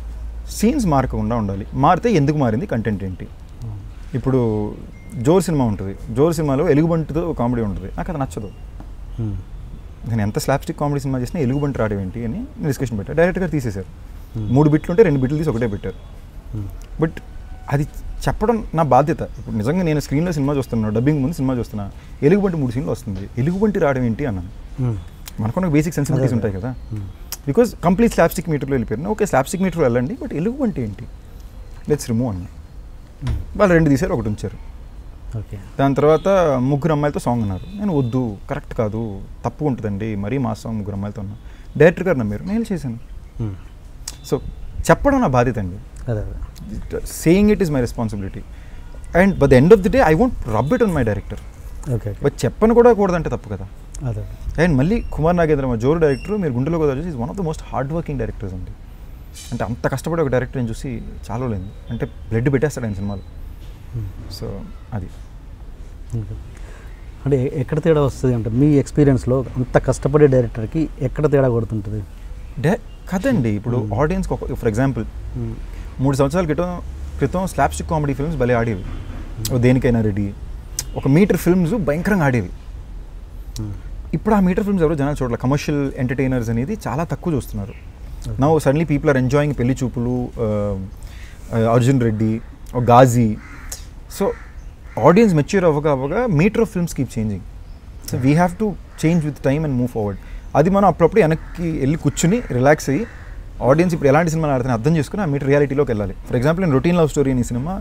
[SPEAKER 2] scenes మారకుండా ఉండాలి మారితే ఎందుకు మారింది కంటెంట్ ఏంటి ఇప్పుడు జోర్ సినిమా ఉంటుంది జోర్ సినిమాలో ఎలుగుబంటితో కామెడీ ఉంటుంది నాకు అది నచ్చదు
[SPEAKER 1] మ్మ్.
[SPEAKER 2] నేను ఎంత స్లాప్స్టిక్ కామెడీ సినిమా చేసినా ఎలుగుబంటి రావడం ఏంటి అని డిస్కషన్ పెట్టారు డైరెక్ట్గా తీసేశారు మూడు బిట్లు ఉంటే రెండు బిట్లు తీసి ఒకటే పెట్టారు
[SPEAKER 1] మ్మ్.
[SPEAKER 2] బట్ అది చెప్పడం నా బాధ్యత ఇప్పుడు నిజంగా నేను స్క్రీన్లో సినిమా చూస్తున్నాను డబ్బింగ్ ముందు సినిమా చూస్తున్నా ఎలుగుబంటి మూడు సీన్లు వస్తుంది ఎలుగుబంటి రావడం ఏంటి అన్నాను
[SPEAKER 1] మ్మ్.
[SPEAKER 2] మనకున్న బేసిక్ సెన్సిబిలిటీస్
[SPEAKER 1] అదే,
[SPEAKER 2] ఉంటాయి కదా
[SPEAKER 1] మ్మ్.
[SPEAKER 2] బికాజ్ కంప్లీట్ స్లాప్స్టిక్ మీటర్లో వెళ్ళిపోయారు ఓకే స్లాప్స్టిక్ మీటర్లో వెళ్ళండి బట్ ఎలుగుబంటి ఏంటి లెట్స్ రిమూవ్ అన్న
[SPEAKER 1] మ్మ్.
[SPEAKER 2] వాళ్ళు రెండు తీశారు ఒకటి ఉంచారు
[SPEAKER 1] ఓకే
[SPEAKER 2] దాని తర్వాత ముగ్గురు అమ్మాయిలతో సాంగ్ అన్నారు నేను వద్దు కరెక్ట్ కాదు తప్పు ఉంటుందండి మరీ మా సాంగ్ ముగ్గురు అమ్మాయిలతో ఉన్నా డైరెక్టర్ గారు నమ్మారు నేను చేశాను
[SPEAKER 1] మ్మ్.
[SPEAKER 2] సో చెప్పడం నా బాధ్యత అండి
[SPEAKER 1] అదే అదే
[SPEAKER 2] saying it is my responsibility and but the end of the day I want rub it on my director
[SPEAKER 1] okay okay
[SPEAKER 2] but చెప్పను కూడా కూడదంటే తప్పు కదా
[SPEAKER 1] అదే
[SPEAKER 2] అండ్ మళ్ళీ కుమార్ నాగేంద్ర మా జోరు డైరెక్టర్ మీరు గుండెలో కూడా చూసి one of the most hard working directors అండి అంటే అంత కష్టపడే ఒక డైరెక్టర్ నేను చూసి చాలా లేదు అంటే బ్లడ్ పెట్టేస్తాడు ఆయన సినిమాలో
[SPEAKER 1] మ్మ్.
[SPEAKER 2] సో అది
[SPEAKER 1] ఓకే. అంటే ఎ- ఎక్కడ తేడా వస్తుంది అంటే మీ ఎక్స్పీరియన్స్లో అంత కష్టపడే డైరెక్టర్కి ఎక్కడ తేడా కొడుతుంటుంది
[SPEAKER 2] డే కదండి ఇప్పుడు ఆడియన్స్కి ఒక ఫర్ ఎగ్జాంపుల్
[SPEAKER 1] మ్మ్.
[SPEAKER 2] మూడు సంవత్సరాల క్రితం క్రితం స్లాప్స్టిక్ కామెడీ ఫిల్మ్స్ భలే ఆడేవి ఓ దేనికైనా రెడీ ఒక మీటర్ ఫిల్మ్స్ భయంకరంగా ఆడేవి
[SPEAKER 1] మ్మ్.
[SPEAKER 2] ఇప్పుడు ఆ మీటర్ ఫిల్మ్స్ ఎవరో జనాలు చూడాలి కమర్షియల్ ఎంటర్టైనర్స్ అనేది చాలా తక్కువ చూస్తున్నారు now suddenly people are enjoying Pelli Choopulu ఆ, ఆ, అర్జున్ రెడ్డి ఓ గాజీ సో ఆడియన్స్ మెచ్యూర్ అవ్వగా అవ్వగా meter of films keep changing so we have to change with time and move forward అది మనం అప్పుడప్పుడు వెనక్కి వెళ్ళి కూర్చుని రిలాక్స్ అయ్యి ఆడియన్స్ ఇప్పుడు ఎలాంటి సినిమాలు ఆడుతున్నా అర్థం చేసుకుని ఆ మీటర్ రియాలిటీలోకి వెళ్ళాలి ఫర్ ఎగ్జాంపుల్ నేను రొటీన్ లవ్ స్టోరీ అనే సినిమా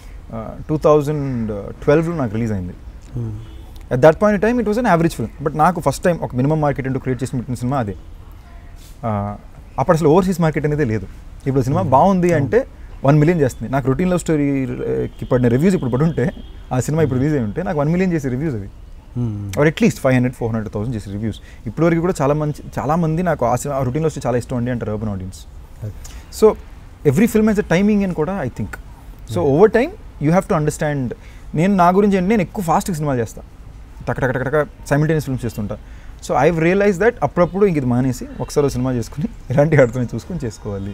[SPEAKER 2] టూ థౌజండ్ ట్వెల్వ్లో నాకు రిలీజ్ అయింది
[SPEAKER 1] hmm.
[SPEAKER 2] At that point time it was an average film but నాకు ఫస్ట్ టైం ఒక మినిమం మార్కెట్ అంటూ క్రియేట్ చేసి పెట్టిన సినిమా అదే ఆ, అప్పుడు అసలు ఓవర్సీస్ మార్కెట్ అనేది లేదు ఇప్పుడు సినిమా బాగుంది అంటే వన్ మిలియన్ చేస్తుంది నాకు రొటీన్ లవ్ స్టోరీకి పడిన రివ్యూస్ ఇప్పుడు పడి ఉంటే ఆ సినిమా ఇప్పుడు రిలీజ్ అయి ఉంటే నాకు వన్ మిలియన్ చేసే రివ్యూస్ అవి
[SPEAKER 1] hmm.
[SPEAKER 2] Or at least five hundred four hundred thousand చేసే రివ్యూస్ ఇప్పటివరకు కూడా చాలా మంచి చాలా మంది నాకు ఆ సినిమా రొటీన్ లవ్ చాలా ఇష్టం అండి అంటారు urban audience
[SPEAKER 1] okay.
[SPEAKER 2] So every film he's a timing అని కూడా I think so over time you have to understand నేను నా గురించి ఏంటి నేను ఎక్కువ ఫాస్ట్గా సినిమా చేస్తాను టక్ టక్ టక్ టక్ సైమిల్టేనియస్ ఫిల్మ్స్ చేస్తుంటా సో ఐ రియలైజ్ దట్ అప్పుడప్పుడు ఇంక ఇది మానేసి ఒకసారి ఓ సినిమా చేసుకుని ఎలాంటి ఆడుతున్నాయి చూసుకొని చేసుకోవాలి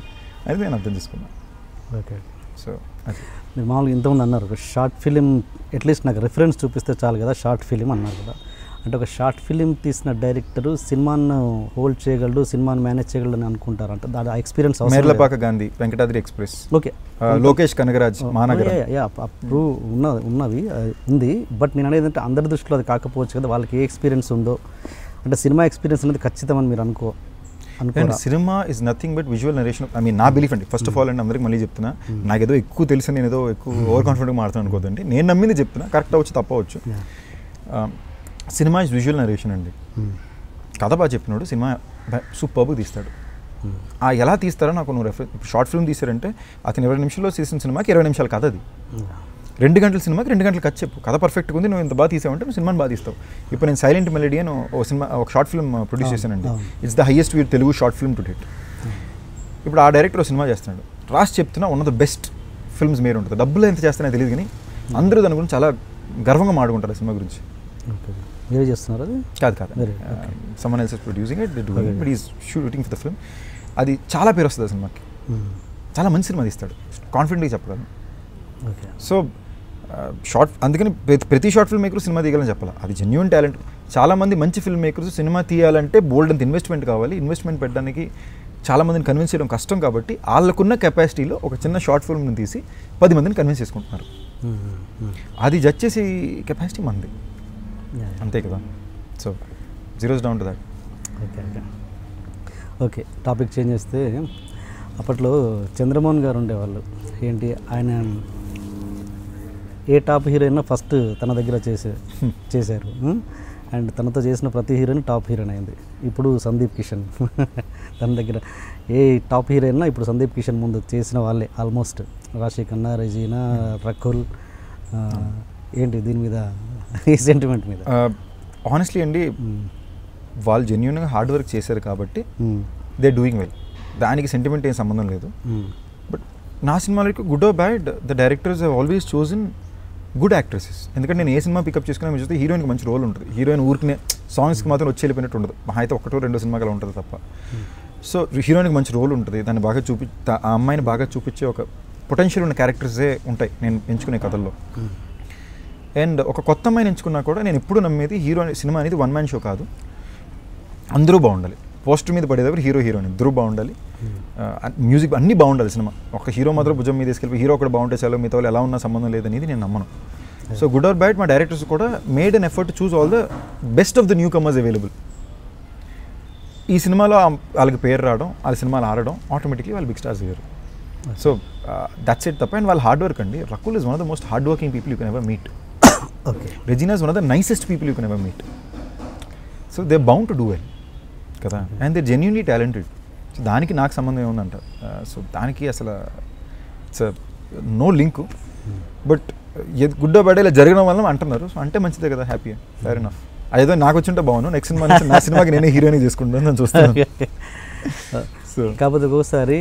[SPEAKER 2] అది నేను అర్థం చేసుకున్నాను
[SPEAKER 1] ఓకే
[SPEAKER 2] సో అది
[SPEAKER 1] మీరు మామూలుగా ఇంతకుముందు అన్నారు ఒక షార్ట్ ఫిలిం అట్లీస్ట్ నాకు రెఫరెన్స్ చూపిస్తే చాలు కదా షార్ట్ ఫిలిం అన్నారు కదా అంటే ఒక షార్ట్ ఫిలిం తీసిన డైరెక్టరు సినిమాను హోల్డ్ చేయగలడు సినిమాను మేనేజ్ చేయగలడు అని అనుకుంటారు అంటే దాని experience
[SPEAKER 2] Merlapaka Gandhi Venkatadri Express
[SPEAKER 1] okay
[SPEAKER 2] ఆ, లోకేష్ కనగరాజ్ మానగరం
[SPEAKER 1] అప్పుడు ఉన్న ఉన్నవి ఆ, ఉంది బట్ నేను అనేది అంటే అందరి దృష్టిలో అది కాకపోవచ్చు కదా వాళ్ళకి ఏ ఎక్స్పీరియన్స్ ఉందో అంటే సినిమా ఎక్స్పీరియన్స్ అనేది ఖచ్చితమని మీరు అనుకో
[SPEAKER 2] అండ్
[SPEAKER 1] అనుకోరా
[SPEAKER 2] cinema is nothing but visual narration I mean నా బిలీఫ్ అండి ఫస్ట్ ఆఫ్ ఆల్ అండి అందరికి మళ్ళీ చెప్తున్నా నాకు ఏదో ఎక్కువ తెలిసి నేను ఏదో ఎక్కువ ఓవర్ కాన్ఫిడెంట్గా మాట్లాడుతాను అనుకోదండి నేను నమ్మింది చెప్తున్నా కరెక్ట్ అవ్వచ్చు తప్పవచ్చు
[SPEAKER 1] Yeah.
[SPEAKER 2] Cinema is visual narration అండి
[SPEAKER 1] Hmm.
[SPEAKER 2] కథ బాగా చెప్పినాడు సినిమా సూపర్గా తీస్తాడు ఆ ఎలా తీస్తారో నాకు నువ్వు రెఫర్ ఇప్పుడు షార్ట్ ఫిల్మ్ తీసారంటే అతను ఇరవై నిమిషాల్లో తీసిన సినిమాకి ఇరవై నిమిషాల కథ అది రెండు గంటల సినిమాకి రెండు గంటల కథ చెప్పు కథ పర్ఫెక్ట్గా ఉంది నువ్వు ఇంత బాగా తీసావంటే నువ్వు సినిమాని బాగా తీస్తావు ఇప్పుడు నేను సైలెంట్ మెలడీ అని ఓ సినిమా ఒక షార్ట్ ఫిల్మ్ ప్రొడ్యూస్
[SPEAKER 1] అవును,
[SPEAKER 2] చేశానండి
[SPEAKER 1] అవును.
[SPEAKER 2] It's the highest viewed Telugu short film to డేట్ ఇప్పుడు ఆ డైరెక్టర్ సినిమా చేస్తున్నాడు రాసి చెప్తున్నా one of the best films మీరు ఉంటుంది డబ్బులు ఎంత చేస్తానో తెలియదు కానీ అందరూ దాని గురించి చాలా గర్వంగా మాట్లాడుకుంటారు ఆ సినిమా గురించి
[SPEAKER 1] ఓకే మీరే చేస్తున్నారు అది
[SPEAKER 2] కాదు కాదు
[SPEAKER 1] Very, okay.
[SPEAKER 2] Someone else producing it do
[SPEAKER 1] Okay.
[SPEAKER 2] But is shooting for the film అది చాలా పేరు వస్తుంది ఆ సినిమాకి చాలా మంచి సినిమా తీస్తాడు కాన్ఫిడెంట్గా చెప్పగలను
[SPEAKER 1] ఓకే
[SPEAKER 2] సో షార్ట్ అందుకని ప్రతి ప్రతి షార్ట్ ఫిల్మ్ మేకర్ సినిమా తీయాలని చెప్పాలి అది జెన్యున్ టాలెంట్ చాలామంది మంచి ఫిల్మ్ మేకర్స్ సినిమా తీయాలంటే బోల్డ్ అంత ఇన్వెస్ట్మెంట్ కావాలి ఇన్వెస్ట్మెంట్ పెట్టడానికి చాలా మందిని కన్విన్స్ చేయడం కష్టం కాబట్టి వాళ్ళకున్న కెపాసిటీలో ఒక చిన్న షార్ట్ ఫిల్మ్ని తీసి పది మందిని కన్విన్స్ చేసుకుంటున్నారు అది జడ్జ్ చేసే కెపాసిటీ మంది అంతే కదా so zeros down to that
[SPEAKER 1] okay okay okay topic change చేస్తే అప్పట్లో చంద్రమోహన్ గారు ఉండేవాళ్ళు ఏంటి ఆయన ఏ టాప్ హీరోయిన్ ఫస్ట్ తన దగ్గర చేసే చేశారు అండ్ తనతో చేసిన ప్రతి హీరోయిన్ టాప్ హీరోయిన్ అయింది ఇప్పుడు సందీప్ కిషన్ తన దగ్గర ఏ టాప్ హీరోయిన్ ఇప్పుడు సందీప్ కిషన్ ముందు చేసిన వాళ్ళే ఆల్మోస్ట్ రాశి ఖన్నా రెజీనా రకుల్ ఆ, ఏంటి దీని మీద ఈ సెంటిమెంట్ మీద
[SPEAKER 2] ఆనెస్ట్లీ అండి
[SPEAKER 1] మ్మ్.
[SPEAKER 2] వాళ్ళు జెన్యున్గా హార్డ్ వర్క్ చేశారు కాబట్టి
[SPEAKER 1] మ్మ్.
[SPEAKER 2] దే డూయింగ్ వెల్ దానికి సెంటిమెంట్ ఏం సంబంధం లేదు
[SPEAKER 1] మ్మ్.
[SPEAKER 2] బట్ నా సినిమాలకి good or bad the directors have always chosen good actresses ఎందుకంటే నేను ఏ సినిమా పికప్ చేసుకున్నా మీరు చూస్తే హీరోయిన్కి మంచి రోల్ ఉంటుంది హీరోయిన్ ఊరికనే సాంగ్స్కి మాత్రం వచ్చి వెళ్ళిపోయినట్టు ఉండదు మహా అయితే ఒకటో రెండో సినిమాకి అలా ఉంటుంది తప్ప సో హీరోయిన్కి మంచి రోల్ ఉంటుంది దాన్ని బాగా చూపి తా- ఆ అమ్మాయిని బాగా చూపించే ఒక పొటెన్షియల్ ఉన్న క్యారెక్టర్సే ఉంటాయి నేను ఎంచుకునే కథల్లో
[SPEAKER 1] మ్మ్.
[SPEAKER 2] అండ్ ఒక కొత్త అమ్మాయిని ఎంచుకున్నా కూడా నేను ఎప్పుడు నమ్మేది హీరో సినిమా అనేది వన్ మ్యాన్ షో కాదు అందరూ బాగుండాలి పోస్టర్ మీద పడేదప్పుడు హీరో హీరోయిన్ ఇద్దరు బాగుండాలి మ్యూజిక్ అన్నీ బాగుండాలి సినిమా ఒక హీరో మాత్రం భుజం మీద తీసుకెళ్ళి హీరో ఒకటి బాగుంటే చాలు మిగతా వాళ్ళు ఎలా ఉన్నా సంబంధం లేదనేది నేను నమ్మను సో గుడ్ ఆర్ బ్యాడ్ మా డైరెక్టర్స్ కూడా made an effort choose all the best of the newcomers available ఈ సినిమాలో ఆ- వాళ్ళకి పేరు రావడం వాళ్ళ సినిమాలు ఆడడం ఆటోమేటిక్లీ వాళ్ళు బిగ్ స్టార్స్ అయ్యారు సో దట్స్ ఇట్ తప్ప అండ్ వాళ్ళ హార్డ్ వర్క్ అండి Rakul is one of the most hard working people you can ever meet
[SPEAKER 1] okay
[SPEAKER 2] Regina is one of the nicest people you can ever meet so they bound to do well కదా and they genuinely talented so దానికి నాకు సంబంధం ఏముందంట సో దానికి అసలు it's no link but good bad ఇలా జరగడం వల్ల అంటున్నారు సో అంటే మంచిదే కదా హ్యాపీ ఫేర్ ఎనఫ్ అదేదో నాకు వచ్చింటే బాగున్నాను నెక్స్ట్ సినిమా నుంచి నా సినిమాకి నేనే హీరోయిన్ చేసుకుంటాను నేను చూస్తాను సో
[SPEAKER 1] కాకపోతే ఒక్కోసారి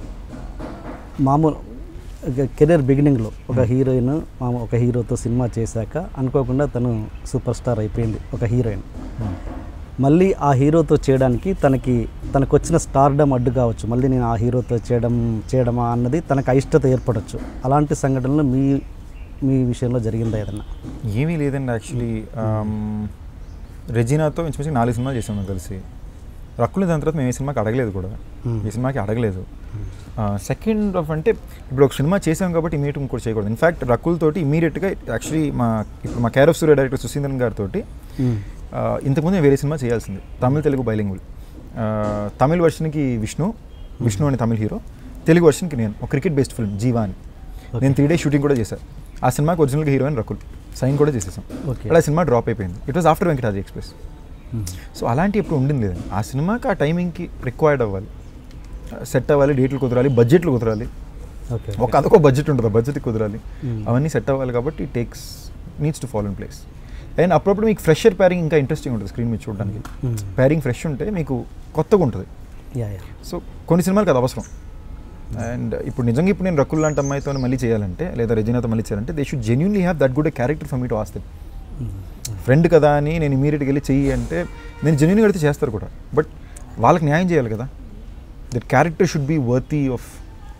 [SPEAKER 1] మామూలు కెరీర్ బిగినింగ్లో ఒక హీరోయిన్ మామూలు ఒక హీరోతో సినిమా చేశాక అనుకోకుండా తను సూపర్ స్టార్ అయిపోయింది ఒక హీరోయిన్ మళ్ళీ ఆ హీరోతో చేయడానికి తనకి తనకు వచ్చిన స్టార్డమ్ అడ్డు కావచ్చు మళ్ళీ నేను ఆ హీరోతో చేయడం చేయడమా అన్నది తనకు అయిష్టత ఏర్పడవచ్చు అలాంటి సంఘటనలు మీ మీ విషయంలో జరిగిందా ఏదన్నా
[SPEAKER 2] ఏమీ లేదండి యాక్చువల్లీ రెజినాతో ఇంచుమించు నాలుగు సినిమాలు చేసాం నాకు తెలిసి రక్కులు దాని తర్వాత మేము ఏ సినిమాకి అడగలేదు కూడా
[SPEAKER 1] Hmm.
[SPEAKER 2] ఈ సినిమాకి అడగలేదు సెకండ్ ఆఫ్ అంటే ఇప్పుడు ఒక సినిమా చేసాం కాబట్టి ఇమీడియట్ ఇంకోటి చేయకూడదు ఇన్ఫాక్ట్ రకుల్తోటి ఇమీడియట్గా యాక్చువల్లీ మా ఇప్పుడు మా care of Surya director Suseenthiran గారితో ఇంతకుముందు నేను వేరే సినిమా చేయాల్సింది తమిళ తెలుగు బైలింగుల్ తమిళ వర్షన్కి విష్ణు విష్ణు అనే తమిళ హీరో తెలుగు వర్షన్కి నేను ఒక క్రికెట్ బేస్డ్ ఫిల్మ్ జీవా అని నేను త్రీ డేస్ షూటింగ్ కూడా చేశాను ఆ సినిమాకి ఒరిజినల్గా హీరోయిన్ రకుల్ సైన్ కూడా చేసేసాం
[SPEAKER 1] Okay.
[SPEAKER 2] అలా సినిమా డ్రాప్ అయిపోయింది it was after Venkatadri express so అలాంటి ఎప్పుడు ఉండింది లేదండి ఆ సినిమాకి ఆ టైమింగ్కి రిక్వైర్డ్ అవ్వాలి సెట్ అవ్వాలి డేట్లు కుదరాలి బడ్జెట్లు కుదరాలి
[SPEAKER 1] ఓకే
[SPEAKER 2] ఒక అదొక బడ్జెట్ ఉంటుంది బడ్జెట్ కుదరాలి
[SPEAKER 1] Hmm.
[SPEAKER 2] అవన్నీ సెట్ అవ్వాలి కాబట్టి takes needs to follow in place and అప్పుడప్పుడు మీకు ఫ్రెషర్ ప్యారింగ్ ఇంకా ఇంట్రెస్టింగ్ ఉంటుంది స్క్రీన్ మీద చూడడానికి
[SPEAKER 1] Hmm.
[SPEAKER 2] ప్యారింగ్ ఫ్రెష్ ఉంటే మీకు కొత్తగా ఉంటుంది
[SPEAKER 1] యా యా
[SPEAKER 2] సో కొన్ని సినిమాలకు అది అవసరం అండ్ ఇప్పుడు నిజంగా ఇప్పుడు నేను రకుల్ లాంటి అమ్మాయితో మళ్ళీ చేయాలంటే లేదా రెజినాతో మళ్ళీ చేయాలంటే they should genuinely have that good character for me to ask friend కదా అని నేను ఇమీడియట్గా వెళ్ళి చెయ్యి అంటే నేను జెన్యున్గా అడిగితే చేస్తారు కూడా బట్ వాళ్ళకి న్యాయం చేయాలి కదా that character should be worthy of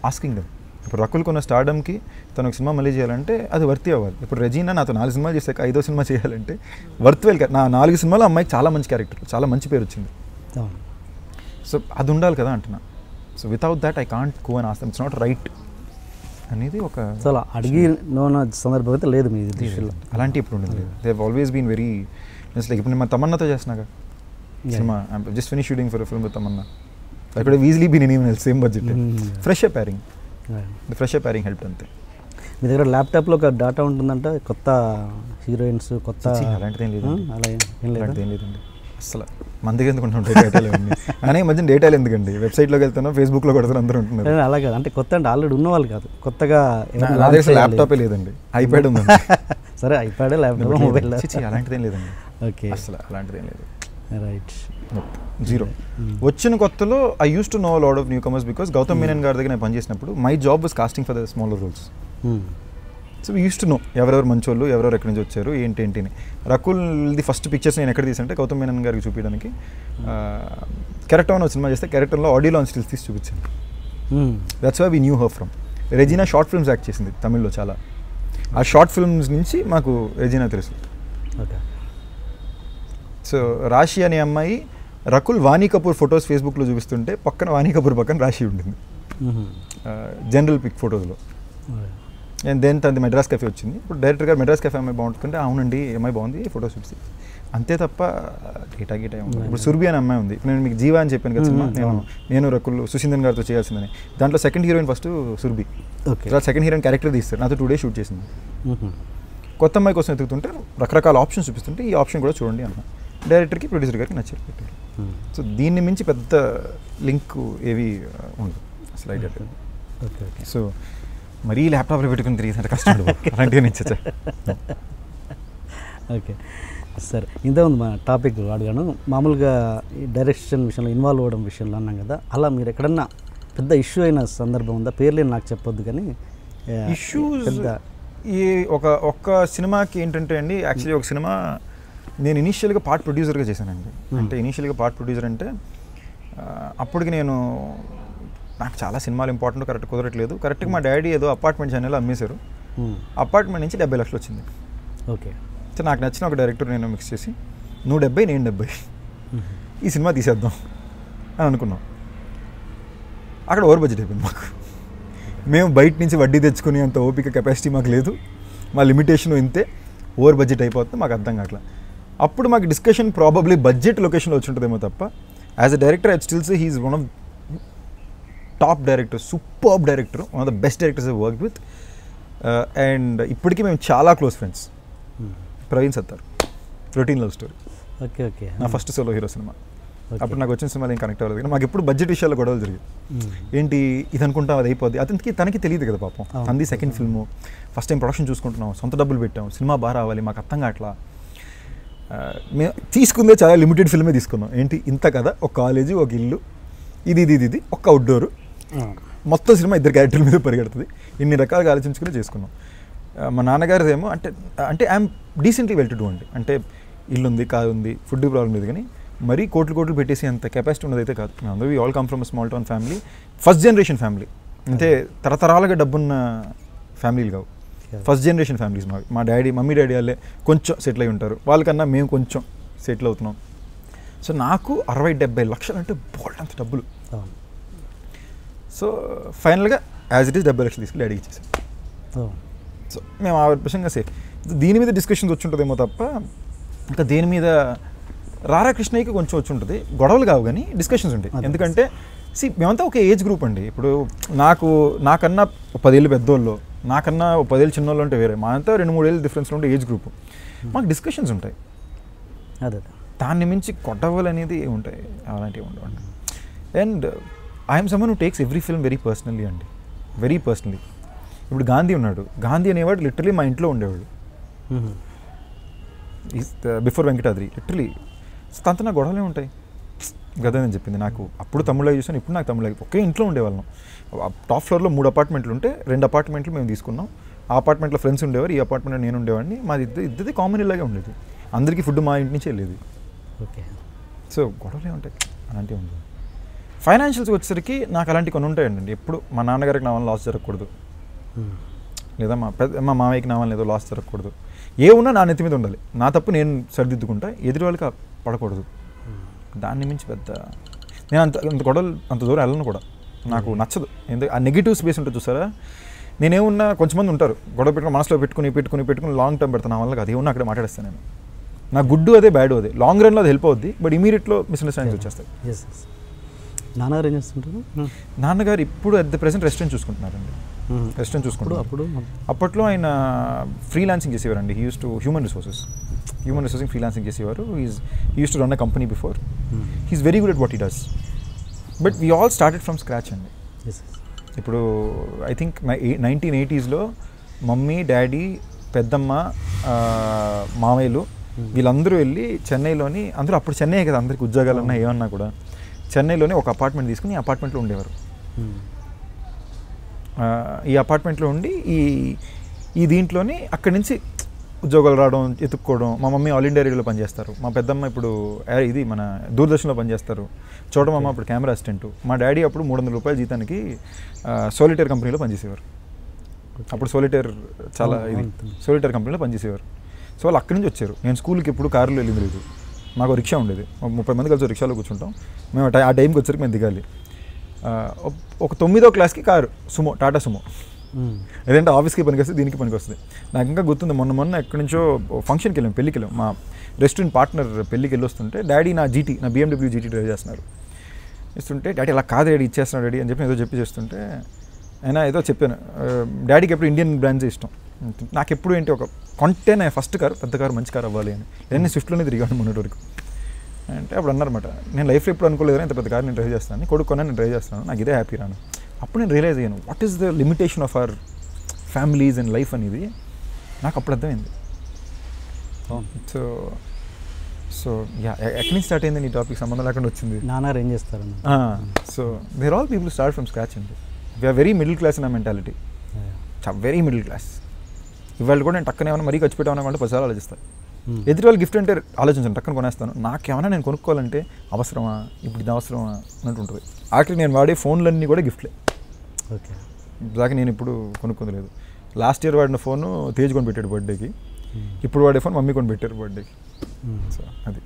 [SPEAKER 2] asking them ఇప్పుడు రకుల్ కొన్న స్టార్డమ్కి తను ఒక సినిమా మళ్ళీ చేయాలంటే అది వర్తి అవ్వాలి ఇప్పుడు రెజీనా నాతో నాలుగు సినిమాలు చేశాక ఐదో సినిమా చేయాలంటే వర్త్ వెల్ నా నాలుగు సినిమాలు అమ్మాయికి చాలా మంచి క్యారెక్టర్ చాలా మంచి పేరు వచ్చింది
[SPEAKER 1] అవును
[SPEAKER 2] సో అది ఉండాలి కదా అంటున్నా so without that I can't go అని ఆస్తాం ఇట్స్ నాట్ రైట్ అనేది ఒక
[SPEAKER 1] సో అలా అడిగి నోన సందర్భం అయితే లేదు మీ దృష్టిలో
[SPEAKER 2] అలాంటి ఇప్పుడు ఉండదు they always been very means like ఇప్పుడు నేను మా తమన్నాతో చేస్తున్నాగా
[SPEAKER 1] Yeah.
[SPEAKER 2] Cinema just finish shooting for film with Tamannaah I could easily been any same budget
[SPEAKER 1] Hmm.
[SPEAKER 2] Fresh pairing fresh pairing help అంతే
[SPEAKER 1] మీ దగ్గర ల్యాప్టాప్లో ఒక డేటా ఉంటుందంటే కొత్త హీరోయిన్స్ కొత్త
[SPEAKER 2] ఛీ, అలాంటిదేం లేదు
[SPEAKER 1] ఆ, అలా ఏం- ఏం లేదా
[SPEAKER 2] అలాంటిది ఏం లేదండి అసలు మందికి ఎందుకు ఉంటాయి డేటాలు అన్నీ కానీ ఈ మధ్య డేటాలు ఎందుకండి వెబ్సైట్లోకి వెళ్తాను ఫేస్బుక్లో కొడుతున్నా అందరూ ఉంటున్నారు
[SPEAKER 1] లేదు, అలా కాదు అంటే కొత్త అంటే ఆల్రెడీ ఉన్నవాళ్ళు కాదు కొత్తగా
[SPEAKER 2] నా
[SPEAKER 1] ఎవరైనా
[SPEAKER 2] నా
[SPEAKER 1] launch
[SPEAKER 2] దగ్గర
[SPEAKER 1] చేయాలి.
[SPEAKER 2] ల్యాప్టాపే లేదండి ఐప్యాడ్ ఉందండి
[SPEAKER 1] సరే ఐప్యాడ్ ల్యాప్టాప్ మొబైల్
[SPEAKER 2] ఛీ, ఛీ, అలాంటిదేం లేదండి
[SPEAKER 1] ఓకే
[SPEAKER 2] అసలు అలాంటిదేం లేదు
[SPEAKER 1] రైట్
[SPEAKER 2] జీరో వచ్చిన కొత్తలో I use to know lot of newcomers because Gautham Menon గారి దగ్గర నేను పనిచేసినప్పుడు my job was casting for the smaller roles so use to know ఎవరెవరు మంచోళ్ళు ఎవరెవరు ఎక్కడి నుంచి వచ్చారు ఏంటి ఏంటి అని రకుల్ది ఫస్ట్ పిక్చర్స్ నేను ఎక్కడ తీసంటే గౌతమ్ మీనన్ గారికి చూపించడానికి క్యారెక్టర్ అని సినిమా చేస్తే క్యారెక్టర్లో ఆడియో లాంచ్ స్టిల్స్ తీసి చూపించాను that's why we knew her from Regina short films act చేసింది తమిళ్లో చాలా ఆ షార్ట్ ఫిల్మ్స్ నుంచి మాకు రెజినా తెలుసు
[SPEAKER 1] ఓకే
[SPEAKER 2] సో రాశి అనే అమ్మాయి రకుల్ వాణి కపూర్ ఫొటోస్ ఫేస్బుక్లో చూపిస్తుంటే పక్కన వాణి కపూర్ పక్కన రాశి ఉంటుంది జనరల్ పిక్ ఫొటోస్లో అండ్ దెన్ తనది మెడ్రాస్ కెఫే వచ్చింది ఇప్పుడు డైరెక్టర్ గారు మెడ్రాస్ కెఫే అమ్మాయి బాగుంటుంటే అవునండి ఈ అమ్మాయి బాగుంది ఫోటోస్ చూపిస్తే అంతే తప్ప డేటా గీటా ఏం ఉండదు. ఇప్పుడు సుర్బి అనే అమ్మాయి ఉంది ఇప్పుడు నేను మీకు జీవా అని చెప్పాను కదా సినిమా
[SPEAKER 1] మ్మ్,
[SPEAKER 2] నేను
[SPEAKER 1] అవును.
[SPEAKER 2] నేను రకుల్ సుశీందన్ గారితో చేయాల్సిందని దాంట్లో second heroine first Surbhi
[SPEAKER 1] okay
[SPEAKER 2] తర్వాత సెకండ్ హీరోయిన్ క్యారెక్టర్ తీస్తారు నాతో టూ డేస్ షూట్ చేసింది కొత్త అమ్మాయి కోసం ఎదుగుతుంటే రకరకాల ఆప్షన్స్ చూపిస్తుంటే ఈ ఆప్షన్ కూడా చూడండి అన్న డైరెక్టర్కి ప్రొడ్యూసర్ గారికి నచ్చారు పెట్టారు సో దీన్ని మించి పెద్ద లింక్ ఏవి ఆ, ఉండదు అసలు ఐడియా లేదు
[SPEAKER 1] ఓకే ఓకే
[SPEAKER 2] సో మరీ ల్యాప్టాప్లో పెట్టుకుని తిరిగి అంటే కష్టం ఉండదు. అలాంటివి నేను చచ్చా
[SPEAKER 1] ఓకే సరే ఇంతకుముందు మా టాపిక్ అడిగాను మామూలుగా ఈ డైరెక్షన్ విషయంలో ఇన్వాల్వ్ అవ్వడం విషయంలో అన్నాం కదా అలా మీరు ఎక్కడన్నా పెద్ద ఇష్యూ అయిన సందర్భం ఉందా పేర్లేని నాకు చెప్పొద్దు కానీ ఆ,
[SPEAKER 2] ఇష్యూస్
[SPEAKER 1] పెద్ద
[SPEAKER 2] ఈ ఒక ఒక్క సినిమాకి ఏంటంటే అండి యాక్చువల్లీ ఒక సినిమా నేను ఇనీషియల్గా పార్ట్ ప్రొడ్యూసర్గా చేశానండి అంటే ఇనీషియల్గా పార్ట్ ప్రొడ్యూసర్ అంటే ఆ, అప్పటికి నేను నాకు చాలా సినిమాలు ఇంపార్టెంట్ కరెక్ట్ కుదరట్లేదు కరెక్ట్గా మా డాడీ ఏదో అపార్ట్మెంట్ ఛానల్ అమ్మేశారు
[SPEAKER 1] మ్మ్.
[SPEAKER 2] అపార్ట్మెంట్ నుంచి డెబ్బై లక్షలు వచ్చింది
[SPEAKER 1] ఓకే
[SPEAKER 2] సో నాకు నచ్చిన ఒక డైరెక్టర్ నేను మిక్స్ చేసి నువ్వు డెబ్బై నేను డెబ్బై ఈ సినిమా తీసేద్దాం అని అనుకున్నాం అక్కడ ఓవర్ బడ్జెట్ అయిపోయింది మాకు మేము బయట నుంచి వడ్డీ తెచ్చుకునే అంత ఓపిక కెపాసిటీ మాకు లేదు మా లిమిటేషన్ ఇంతే ఓవర్ బడ్జెట్ అయిపోతుంది మాకు అర్థం కావట్లా అప్పుడు మాకు డిస్కషన్ ప్రాబబ్లీ బడ్జెట్ లొకేషన్లో వచ్చి ఉంటుందేమో తప్ప as a director I still he's one of top director super director one of the best directors I work with and ఇప్పటికీ మేము చాలా close friends Praveen Sattaru routine love story
[SPEAKER 1] okay okay
[SPEAKER 2] నా first solo hero cinema
[SPEAKER 1] Okay.
[SPEAKER 2] అప్పుడు నాకు వచ్చిన సినిమాలు ఏం కనెక్ట్ అవ్వలేదు కానీ మాకు ఎప్పుడు బడ్జెట్ విషయాల్లో గొడవలు జరిగాయి
[SPEAKER 1] మ్మ్.
[SPEAKER 2] ఏంటి ఇది అనుకుంటాం అది అయిపోద్ది అతనికి తనకి తెలియదు కదా పాపం
[SPEAKER 1] అవును.
[SPEAKER 2] అంది second film first time production చూసుకుంటున్నాం సొంత డబ్బులు పెట్టాం సినిమా బాగా రావాలి మాకు అర్థం కావట్లా ఆ, మేము తీసుకుందే చాలా లిమిటెడ్ ఫిల్మే తీసుకున్నాం ఏంటి ఇంత కదా ఒక కాలేజీ ఒక ఇల్లు ఇది ఇది ఇది ఇది ఒక అవుట్డోర్
[SPEAKER 1] ఆ.
[SPEAKER 2] మొత్తం సినిమా ఇద్దరు క్యారెక్టర్ల మీద పరిగెడుతుంది ఇన్ని రకాలుగా ఆలోచించుకుని చేసుకున్నాం ఆ, మా నాన్నగారిది ఏమో అంటే అంటే I'm decently well to do అండి అంటే ఇల్లు ఉంది కాదు ఉంది ఫుడ్ ప్రాబ్లం లేదు కానీ మరీ కోట్లు కోట్లు పెట్టేసి అంత కెపాసిటీ ఉన్నది అయితే కాదు మేము అందరూ all come from small town family first generation family అంటే తరతరాలుగా డబ్బున్న ఫ్యామిలీలు కావు
[SPEAKER 1] Yeah.
[SPEAKER 2] ఫస్ట్ జనరేషన్ ఫ్యామిలీస్ మావి మా డాడీ మమ్మీ డాడీ వాళ్ళే కొంచెం సెటిల్ అయి ఉంటారు వాళ్ళకన్నా మేము కొంచెం సెటిల్ అవుతున్నాం సో నాకు అరవై డెబ్బై లక్షలు అంటే బోల్డ్ అంత డబ్బులు
[SPEAKER 1] అవును
[SPEAKER 2] సో ఫైనల్గా యాజ్ ఇట్ ఈస్ డెబ్బై లక్షలు తీసుకెళ్ళి అడిగి ఇచ్చేసాం
[SPEAKER 1] అవును
[SPEAKER 2] సో మేము ఆ విషయంగా సేఫ్ దీని మీద డిస్కషన్స్ వచ్చి ఉంటుందేమో తప్ప ఇంకా దేని మీద రారా కృష్ణయ్యకి కొంచెం వచ్చి ఉంటుంది గొడవలు కావు కానీ డిస్కషన్స్ ఉంటాయి
[SPEAKER 1] అదే.
[SPEAKER 2] ఎందుకంటే సి మేమంతా ఒక ఏజ్ గ్రూప్ అండి ఇప్పుడు నాకు నాకన్నా ఒక పదేళ్ళు పెద్దోళ్ళు నాకన్నా ఒక పదేళ్ళు చిన్నోళ్ళు అంటే వేరే మా అంతా రెండు మూడేళ్ళు డిఫరెన్స్లో ఉంటే ఏజ్ గ్రూప్ మాకు డిస్కషన్స్ ఉంటాయి
[SPEAKER 1] అదే అదే
[SPEAKER 2] దాన్ని మించి గొడవలు అనేది ఉంటాయి అలాంటివి ఉండవండి and I'm someone who takes every film very personally అండి వెరీ పర్సనలీ ఇప్పుడు గాంధీ ఉన్నాడు గాంధీ అనేవాడు లిటరలీ మా ఇంట్లో ఉండేవాడు
[SPEAKER 1] మ్మ్.
[SPEAKER 2] బిఫోర్ వెంకటాద్రి లిటరలీ తనతో నా గొడవలే ఉంటాయి గదా నేను చెప్పింది నాకు అప్పుడు తమిళ చూసాను ఇప్పుడు నాకు తమిళ ఒకే ఇంట్లో ఉండేవాళ్ళం టాప్ ఫ్లోర్లో మూడు అపార్ట్మెంట్లు ఉంటే రెండు అపార్ట్మెంట్లు మేము తీసుకున్నాం ఆ అపార్ట్మెంట్లో ఫ్రెండ్స్ ఉండేవారు ఈ అపార్ట్మెంట్లో నేను ఉండేవాడిని మాది ఇద్దరు ఇద్దరిది కామన్ ఇలాగే ఉండేది అందరికీ ఫుడ్ మా ఇంటి నుంచే వెళ్ళేది
[SPEAKER 1] ఓకే
[SPEAKER 2] సో గొడవలే ఉంటాయి అలాంటివి ఉండదు ఫైనాన్షియల్స్ వచ్చేసరికి నాకు అలాంటి కొన్ని ఉంటాయండి ఎప్పుడు మా నాన్నగారికి నా వల్ల లాస్ జరగకూడదు లేదా మా పెద్ద మా మామయ్యకి నా వల్ల ఏదో లాస్ జరగకూడదు ఏ ఉన్నా నా నెత్తి మీద ఉండాలి నా తప్పు నేను సరిదిద్దుకుంటా ఎదుటి వాళ్ళకి పడకూడదు దాన్ని మించి పెద్ద నేను అంత అంత గొడవలు అంత దూరం వెళ్ళను కూడా నాకు నచ్చదు ఎందుకు ఆ నెగిటివ్ స్పేస్ ఉంటుంది చూసారా నేనేమున్నా కొంచెంమంది ఉంటారు గొడవ పెట్టుకుని మనసులో పెట్టుకుని పెట్టుకుని పెట్టుకుని లాంగ్ టర్మ్ పెడతాను నా వల్ల కాదు ఏమన్నా అక్కడ మాట్లాడేస్తాను నేను నా గుడ్డు అదే బ్యాడ్ అదే లాంగ్ రన్లో అది హెల్ప్ అవుద్ది బట్ ఇమీడియట్లో మిస్అండర్స్టాండింగ్స్ వచ్చేస్తాయి
[SPEAKER 1] ఎస్ ఎస్ నాన్నగారు ఏం చేస్తుంటారు
[SPEAKER 2] నాన్నగారు ఇప్పుడు అట్ ద ప్రెసెంట్ రెస్టారెంట్ చూసుకుంటున్నారండి రెస్టారెంట్
[SPEAKER 1] అప్పుడు
[SPEAKER 2] చూసుకుంటారు
[SPEAKER 1] అప్పుడు
[SPEAKER 2] అప్పట్లో ఆయన ఫ్రీలాన్సింగ్ చేసేవారండి he use to human resources human resourcing freelancing చేసేవారు is use to run a company before he's very good at what he does but we all started from scratch అండి
[SPEAKER 1] ఎస్
[SPEAKER 2] ఇప్పుడు ఐ థింక్ నైన్టీన్ ఎయిటీస్లో మమ్మీ డాడీ పెద్దమ్మ ఆ, మామయ్యలు వీళ్ళందరూ వెళ్ళి చెన్నైలోని అందరూ అప్పుడు చెన్నై కదా అందరికి ఉద్యోగాలు ఉన్నా ఏమన్నా కూడా చెన్నైలోని ఒక అపార్ట్మెంట్ తీసుకుని ఈ అపార్ట్మెంట్లో ఉండేవారు ఆ, ఈ అపార్ట్మెంట్లో ఉండి ఈ ఈ దీంట్లోని అక్కడి నుంచి ఉద్యోగాలు రావడం ఎత్తుక్కోవడం మా మమ్మీ ఆల్ ఇండియా రేడియోలో పనిచేస్తారు మా పెద్దమ్మ ఇప్పుడు ఆ, ఇది మన దూరదర్శన్లో పనిచేస్తారు చూడమమ్మ ఇప్పుడు కెమెరా అసిస్టెంట్ మా డాడీ అప్పుడు మూడు వందల రూపాయల జీతానికి సోలిటేర్ కంపెనీలో పనిచేసేవారు అప్పుడు సోలిటేర్ చాలా
[SPEAKER 1] అవును,
[SPEAKER 2] ఇది
[SPEAKER 1] అవును.
[SPEAKER 2] సోలిటేర్ కంపెనీలో పనిచేసేవారు సో వాళ్ళు అక్కడి నుంచి వచ్చారు నేను స్కూల్కి ఎప్పుడు కారులో వెళ్ళింది లేదు మాకు ఒక రిక్షా ఉండేది ఒక ముప్పై మంది కలిసి ఒక రిక్షాలో కూర్చుంటాం మేము ఆ టై- ఆ టైంకి వచ్చరికి మేము దిగాలి ఆ, ఒక- ఒక తొమ్మిదో క్లాస్కి కారు సుమో టాటా సుమో ఏదంటే ఆఫీస్కి పనికి వస్తుంది దీనికి పనికి వస్తుంది నాకు ఇంకా గుర్తుంది మొన్న మొన్న ఎక్కడి నుంచో ఫంక్షన్కి వెళ్ళాం పెళ్ళికి వెళ్ళాం మా రెస్టారెంట్ పార్ట్నర్ పెళ్ళికి వెళ్ళి వస్తుంటే డాడీ నా జీటీ నా బీఎండబ్ల్యూ జీటీ డ్రైవ్ చేస్తున్నారు ఇస్తుంటే డాడీ అలా కాదు డాడీ ఇచ్చేస్తున్నాడు డాడీ అని చెప్పి ఏదో చెప్పి చేస్తుంటే అయినా ఏదో చెప్పాను ఆ, డాడీకి ఎప్పుడు ఇండియన్ బ్రాండ్స్ ఇష్టం నాకు ఎప్పుడు ఏంటి ఒక కొంటేనే ఫస్ట్ కారు పెద్ద కారు మంచి కారు అవ్వాలి అని నేను స్విఫ్ట్లోనే తిరిగాను మొన్నటి వరకు అంటే అప్పుడు అన్నారన్నమాట నేను లైఫ్లో ఎప్పుడు అనుకోలేదు ఇంత పెద్ద కారు నేను డ్రైవ్ చేస్తాను కొడుకు కొన్నా నేను డ్రైవ్ చేస్తాను నాకు ఇదే హ్యాపీ రాను అప్పుడు నేను రియలైజ్ అయ్యాను what is the limitation of our families and life అనేది నాకు అప్పుడు అర్థమైంది సో సో యా ఎక్కడి నుంచి స్టార్ట్ అయింది నీ టాపిక్ సంబంధం లేకుండా వచ్చింది
[SPEAKER 1] నాన్నగారు ఏం చేస్తారన్న
[SPEAKER 2] so there all people start from scratch అండి we're very middle class in a mentality very middle class ఇవాళ కూడా నేను టక్కన ఏమైనా మరీ ఖర్చు పెట్టామన్నా అంటే పదిసార్లు ఆలోచిస్తాను ఎదుటి వాళ్ళు గిఫ్ట్ అంటే ఆలోచించాను టక్కన కొనేస్తాను నాకేమైనా నేను కొనుక్కోవాలంటే అవసరమా ఇప్పుడు ఇది అవసరమా అన్నట్టు ఉంటుంది ఆఖరికి నేను వాడే ఫోన్లన్నీ కూడా గిఫ్ట్లే
[SPEAKER 1] ఓకే
[SPEAKER 2] దాకా నేను ఇప్పుడు కొనుక్కోలేదు లాస్ట్ ఇయర్ వాడిన ఫోన్ తేజ్ కొని పెట్టాడు బర్త్డేకి ఇప్పుడు వాడే ఫోన్ మమ్మీ కొని పెట్టారు బర్త్డేకి సో అది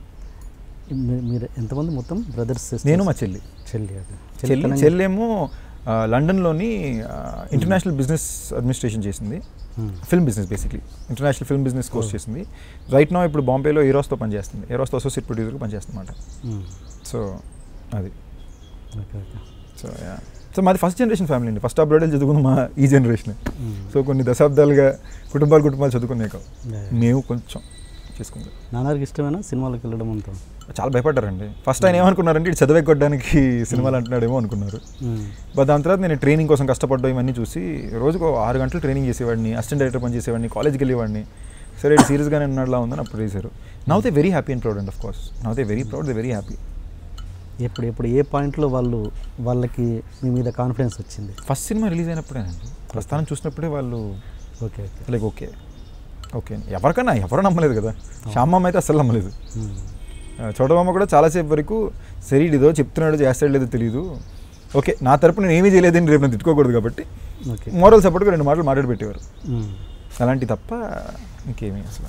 [SPEAKER 1] మీ- మీరు ఎంతమంది మొత్తం బ్రదర్స్
[SPEAKER 2] నేను మా చెల్లి
[SPEAKER 1] చెల్లి అది.
[SPEAKER 2] చెల్లి
[SPEAKER 1] తన-
[SPEAKER 2] చెల్లేమో ఆ, లండన్లోని ఆ, ఇంటర్నేషనల్ బిజినెస్ అడ్మినిస్ట్రేషన్ చేసింది
[SPEAKER 1] Hmm.
[SPEAKER 2] Film business basically international film business course చేసింది రైట్ నా ఇప్పుడు బాంబేలో ఏరోస్తో పనిచేస్తుంది ఏరోస్తో అసోసియేట్ ప్రొడ్యూసర్గా పనిచేస్తుంది అనమాట
[SPEAKER 1] మ్మ్.
[SPEAKER 2] సో అది
[SPEAKER 1] okay okay
[SPEAKER 2] so yeah so మాది ఫస్ట్ జనరేషన్ ఫ్యామిలీ అండి ఫస్ట్ అబ్రాడ్ చదువుకున్న మా ఈ జనరేషన్
[SPEAKER 1] మ్మ్.
[SPEAKER 2] సో కొన్ని దశాబ్దాలుగా కుటుంబాలు కుటుంబాలు చదువుకున్నాక
[SPEAKER 1] Yeah.
[SPEAKER 2] మేము కొంచెం చేసుకుందాం
[SPEAKER 1] నాన్నగారికి ఇష్టమేనా సినిమాలకు వెళ్ళడం అంతా
[SPEAKER 2] చాలా భయపడ్డారండి ఫస్ట్ ఆయన ఏమనుకున్నారంటే ఇటు చదివెక్కొట్టడానికి సినిమాలు అంటున్నాడేమో అనుకున్నారు
[SPEAKER 1] మ్మ్.
[SPEAKER 2] బట్ దాని తర్వాత నేను ట్రైనింగ్ కోసం కష్టపడ్డం ఇవన్నీ చూసి రోజుకు ఆరు గంటలు ట్రైనింగ్ చేసేవాడిని అసిస్టెంట్ డైరెక్టర్ పని చేసేవాడిని కాలేజ్కి వెళ్ళేవాడిని సరే ఇది సీరియస్గానే ఉన్నాడులా ఉందని అప్పుడు చేశారు now they very happy and proud and of course now they very proud they very happy
[SPEAKER 1] ఎప్పుడు ఎప్పుడు ఏ పాయింట్లో వాళ్ళు వాళ్ళకి మీ మీద కాన్ఫిడెన్స్ వచ్చింది
[SPEAKER 2] ఫస్ట్ సినిమా రిలీజ్ అయినప్పుడేనండి ప్రస్థానం చూసినప్పుడే వాళ్ళు
[SPEAKER 1] okay okay
[SPEAKER 2] like okay okay ఎవరికైనా ఎవరు నమ్మలేదు కదా శ్యామమ్మ అయితే అస్సలు నమ్మలేదు
[SPEAKER 1] మ్మ్.
[SPEAKER 2] ఆ, చోటబొమ్మ కూడా చాలాసేపు వరకు సరే ఇదో చెప్తున్నాడు చేస్తాడు లేదో తెలియదు ఓకే నా తరపు నేను ఏమీ చేయలేదని రేపు నేను తిట్టుకోకూడదు కాబట్టి
[SPEAKER 1] ఓకే
[SPEAKER 2] మోరల్ సపోర్ట్గా రెండు మాటలు మాట్లాడి పెట్టేవారు
[SPEAKER 1] మ్మ్.
[SPEAKER 2] అలాంటి తప్ప ఇంకేమీ అసలు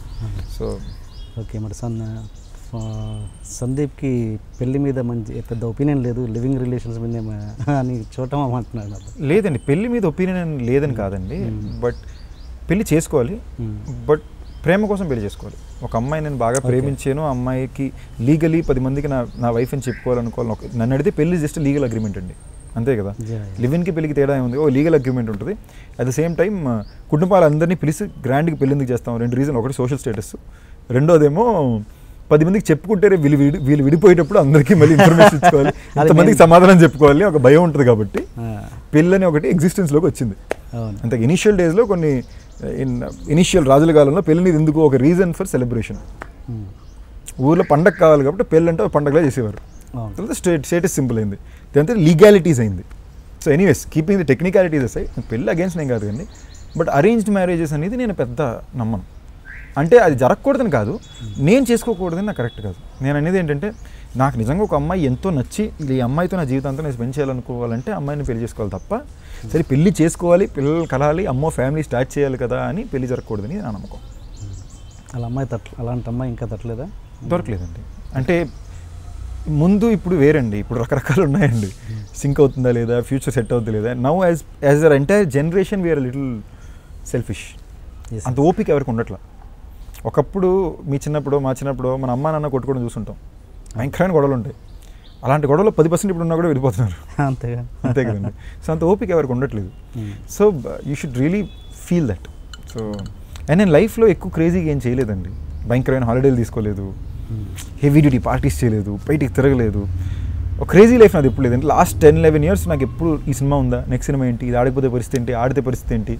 [SPEAKER 2] సో
[SPEAKER 1] ఓకే మరి సన్ ఆ, సందీప్కి పెళ్లి మీద మంచి పెద్ద ఒపీనియన్ లేదు లివింగ్ రిలేషన్స్ మీద అని చూడటం అంటున్నాడు నాతో.
[SPEAKER 2] లేదండి పెళ్లి మీద ఒపీనియన్ లేదని కాదండి బట్ పెళ్లి చేసుకోవాలి
[SPEAKER 1] మ్మ్.
[SPEAKER 2] బట్ ప్రేమ కోసం పెళ్లి చేసుకోవాలి ఒక అమ్మాయి నేను బాగా ప్రేమించాను ఆ అమ్మాయికి లీగలీ పది మందికి నా నా వైఫ్ అని చెప్పుకోవాలనుకోవాలి ఒక- నన్ను అడిగితే పెళ్లి జస్ట్ లీగల్ అగ్రిమెంట్ అండి అంతే కదా
[SPEAKER 1] Yeah, yeah.
[SPEAKER 2] లివిన్కి పెళ్లికి తేడా ఏముంది ఓ లీగల్ అగ్రిమెంట్ ఉంటుంది అట్ ద సేమ్ టైం కుటుంబాలందరినీ పిలిచి గ్రాండ్కి పెళ్లి ఎందుకు చేస్తాం రెండు రీజన్ ఒకటి సోషల్ స్టేటస్ రెండోదేమో పది మందికి చెప్పుకుంటే రేపు వీళ్ళు విడి వీళ్ళు విడిపోయేటప్పుడు అందరికీ మళ్ళీ ఇన్ఫర్మేషన్ ఇచ్చుకోవాలి ఎంతమందికి సమాధానం చెప్పుకోవాలి ఒక భయం ఉంటుంది కాబట్టి
[SPEAKER 1] ఆ,
[SPEAKER 2] పెళ్ళి అని ఒకటి ఎగ్జిస్టెన్స్లోకి వచ్చింది
[SPEAKER 1] అవును
[SPEAKER 2] అంతే ఇనిషియల్ డేస్లో కొన్ని ఇన్ ఇనిషియల్ రాజుల కాలంలో పెళ్ళిని ఎందుకు ఒక రీజన్ ఫర్ సెలబ్రేషన్
[SPEAKER 1] మ్మ్.
[SPEAKER 2] ఊర్లో పండగ కావాలి కాబట్టి పెళ్ళి అంటే ఒక పండగలా చేసేవారు
[SPEAKER 1] అవును
[SPEAKER 2] తర్వాత స్టేట్ స్టేటస్ సింపుల్ అయింది దాంతో లీగాలిటీస్ అయింది so anyways keeping the technicalities aside పెళ్ళి అగేన్స్ట్ నేను కాదు కానీ బట్ అరేంజ్డ్ మ్యారేజెస్ అనేది నేను పెద్ద నమ్మను అంటే అది జరగకూడదని కాదు నేను చేసుకోకూడదని నాకు కరెక్ట్ కాదు నేను అనేది ఏంటంటే నాకు నిజంగా ఒక అమ్మాయి ఎంతో నచ్చి ఈ అమ్మాయితో నా జీవితాంతం నేను స్పెండ్ చేయాలనుకోవాలంటే అమ్మాయిని పెళ్లి చేసుకోవాలి తప్ప సరే పెళ్లి చేసుకోవాలి పిల్లలు కలాలి అమ్మో ఫ్యామిలీ స్టార్ట్ చేయాలి కదా అని పెళ్లి జరగకూడదని నా నమ్మకం
[SPEAKER 1] అలా అమ్మాయి తట్ల అలాంటి అమ్మాయి ఇంకా తట్టలేదా
[SPEAKER 2] దొరకలేదండి అంటే ముందు ఇప్పుడు వేరండి ఇప్పుడు రకరకాలు ఉన్నాయండి సింక్ అవుతుందా లేదా ఫ్యూచర్ సెట్ అవుతుందా లేదా now as as our entire generation we're little selfish
[SPEAKER 1] Yes,
[SPEAKER 2] అంత ఓపిక ఎవరికి ఉండట్లా ఒకప్పుడు మీ చిన్నప్పుడు మా చిన్నప్పుడు మన అమ్మ నాన్న కొట్టుకోవడం చూస్తుంటాం భయంకరమైన గొడవలు ఉంటాయి అలాంటి గొడవలు పది పర్సెంట్ ఇప్పుడు ఉన్నా కూడా విడిపోతున్నారు
[SPEAKER 1] అంతేగా
[SPEAKER 2] అంతే కదండి సో అంత ఓపిక ఎవరికి ఉండట్లేదు
[SPEAKER 1] Hmm.
[SPEAKER 2] So you should really feel that so and నేను లైఫ్లో ఎక్కువ క్రేజీగా ఏం చేయలేదండి భయంకరమైన హాలిడేలు తీసుకోలేదు హెవీ డ్యూటీ పార్టీస్ చేయలేదు బయటికి తిరగలేదు ఒక క్రేజీ లైఫ్ నాది ఎప్పుడు లేదంటే లాస్ట్ టెన్ లెవెన్ ఇయర్స్ నాకు ఎప్పుడు ఈ సినిమా ఉందా నెక్స్ట్ సినిమా ఏంటి ఇది ఆడిపోతే పరిస్థితి ఏంటి ఆడితే పరిస్థితి ఏంటి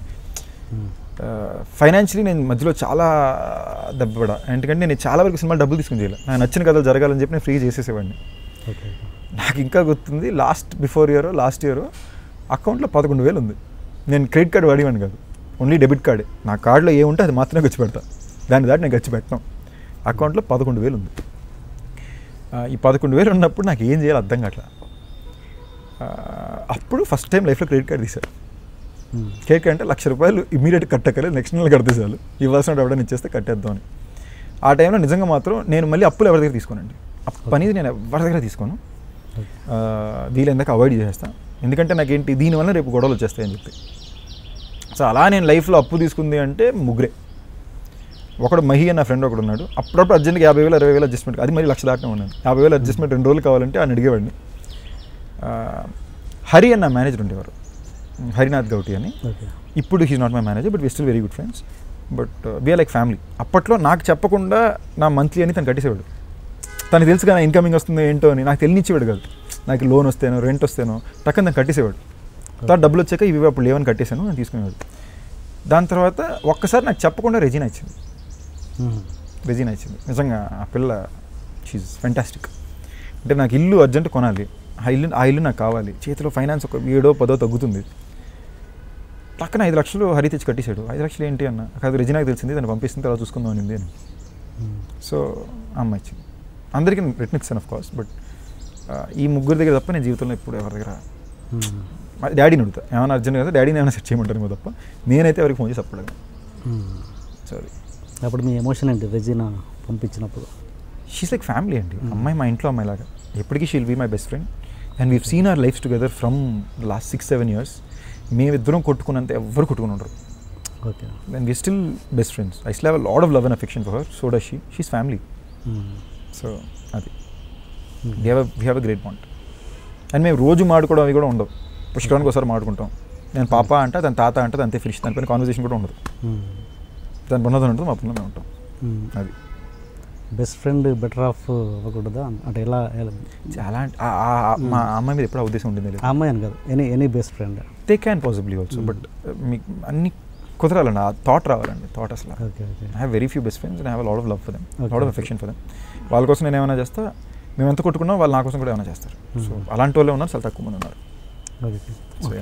[SPEAKER 2] ఫైనాన్షియలీ నేను మధ్యలో చాలా దెబ్బపడా ఎందుకంటే నేను చాలా వరకు సినిమాలు డబ్బులు తీసుకుని చేయాలి నాకు నచ్చిన కథలు జరగాలని చెప్పి నేను ఫ్రీ చేసేసేవాడిని
[SPEAKER 1] ఓకే
[SPEAKER 2] నాకు ఇంకా గుర్తుంది last before year last year అకౌంట్లో పదకొండు వేలు ఉంది నేను క్రెడిట్ కార్డు వాడేవాడిని కాదు ఓన్లీ డెబిట్ కార్డే నా కార్డులో ఏముంటే అది మాత్రమే ఖర్చు పెడతా దాని దాటి నేను ఖర్చు పెట్టను అకౌంట్లో పదకొండు వేలు ఉంది ఆ, ఈ పదకొండు వేలు ఉన్నప్పుడు నాకు ఏం చేయాలో అర్థం కావట్లా ఆ, అప్పుడు ఫస్ట్ టైం లైఫ్లో క్రెడిట్ కార్డు తీశారు కేక్ అంటే లక్ష రూపాయలు ఇమీడియట్ కట్టక్కలేదు నెక్స్ట్ నెల కడితే చాలు ఇవ్వాల్సిన ఎవడని ఇచ్చేస్తే కట్టేద్దాం అని ఆ టైంలో నిజంగా మాత్రం నేను మళ్ళీ అప్పులు ఎవరి దగ్గర తీసుకోనండి అప్పు అనేది నేను ఎవరి దగ్గర తీసుకోను ఆ, వీలైందాక అవాయిడ్ చేసేస్తాను ఎందుకంటే నాకేంటి దీనివల్ల రేపు గొడవలు వచ్చేస్తాయని చెప్పి సో అలా నేను లైఫ్లో అప్పు తీసుకుంది అంటే ముగ్గురే ఒకడు మహి అన్న ఫ్రెండ్ ఒకడు ఉన్నాడు అప్పుడప్పుడు అర్జెంట్గా యాభై వేలు అరవై వేలు అడ్జస్ట్మెంట్ అది మరి లక్ష దాకా ఉన్నాను యాభై వేలు అడ్జస్ట్మెంట్ రెండు రోజులు కావాలంటే ఆయన అడిగేవాడిని ఆ, హరి అన్న మేనేజర్ ఉండేవారు హరినాథ్ గౌటి అని
[SPEAKER 1] ఓకే
[SPEAKER 2] ఇప్పుడు he's not my manager but we still very good friends but we're like family అప్పట్లో నాకు చెప్పకుండా నా మంత్లీ అని తను కట్టేసేవాడు తనకు తెలుసు కదా ఇన్కమింగ్ వస్తుందో ఏంటో అని నాకు తెలియనిచ్చేవాడు కాదు నాకు లోన్ వస్తేనో రెంట్ వస్తేనో టక్కన తను కట్టేసేవాడు తర్వాత డబ్బులు వచ్చాక ఇవి అప్పుడు లేవని కట్టేశాను నేను తీసుకునేవాడు దాని తర్వాత ఒక్కసారి నాకు చెప్పకుండా రెజీనా ఇచ్చింది రెజీనా ఇచ్చింది నిజంగా ఆ పిల్ల షీజ్ ఫెంటాస్టిక్ అంటే నాకు ఇల్లు అర్జెంట్ కొనాలి ఆ ఇల్లు ఆ ఇల్లు నాకు కావాలి చేతిలో ఫైనాన్స్ ఒక ఏడో పదో తగ్గుతుంది పక్కన ఐదు లక్షలు హరి తెచ్చి కట్టేశాడు ఐదు లక్షలు ఏంటి అన్న కాదు రెజినాకి తెలిసింది దాన్ని పంపిస్తుంది తర్వాత చూసుకుందాం అనింది అని సో అమ్మ ఇచ్చింది అందరికీ రిటర్న్ ఇచ్చాను ఆఫ్ కోర్స్ బట్ ఈ ముగ్గురు దగ్గర తప్ప నేను జీవితంలో ఎప్పుడు ఎవరి దగ్గర మా డాడీని అడుగుతా ఏమైనా అర్జెంట్ కదా డాడీని ఏమైనా సెట్ చేయమంటాను తప్ప నేనైతే ఎవరికి ఫోన్ చేసి చెప్పలేదు సో అది
[SPEAKER 1] అప్పుడు మీ ఎమోషన్ ఏంటి రెజీనా పంపించినప్పుడు
[SPEAKER 2] షీస్ లైక్ ఫ్యామిలీ అండి అమ్మాయి మా ఇంట్లో అమ్మాయిలాగా ఎప్పటికీ she'll be my best friend and we've seen our life together from last six seven years మేమిద్దరం కొట్టుకున్నంత ఎవ్వరు కొట్టుకుని ఉండరు
[SPEAKER 1] okay
[SPEAKER 2] and we still best friends I still have lot of love and affection for her so does she she's family so అది we have we have a great bond and మేము రోజు మాడుకోవడం అవి కూడా ఉండవు పుష్కరానికి ఒకసారి మాడుకుంటాం నేను పాప అంటే తన తాత అంటే అంతే ఫినిష్ దానిపైన కాన్వర్సేషన్ కూడా ఉండదు దాని ఉన్నదని ఉంటుంది మా పనులు మేము ఉంటాం అది
[SPEAKER 1] బెస్ట్ ఫ్రెండ్ బెటర్ ఆఫ్ అవ్వకూడదా అంటే ఎలా ఎలా
[SPEAKER 2] చాలా అంటే ఆ- ఆ- ఆ- మా అమ్మాయి మీద ఎప్పుడు ఆ ఉద్దేశం ఉండింది లేదు
[SPEAKER 1] ఆ అమ్మాయి అని కాదు any any best friend
[SPEAKER 2] they can possibly also but మీకు అన్ని కుదరాలండి ఆ థాట్ రావాలండి థాట్ అసలు
[SPEAKER 1] okay okay
[SPEAKER 2] I have very few best friends and have lot of love for them
[SPEAKER 1] Okay.
[SPEAKER 2] Lot of affection for them వాళ్ళ కోసం నేను ఏమైనా చేస్తా మేము ఎంత కొట్టుకున్నా వాళ్ళు నా కోసం కూడా ఏమైనా చేస్తారు సో అలాంటి వాళ్ళే ఉన్నారు చాలా తక్కువ మంది ఉన్నారు
[SPEAKER 1] ఓకే
[SPEAKER 2] సో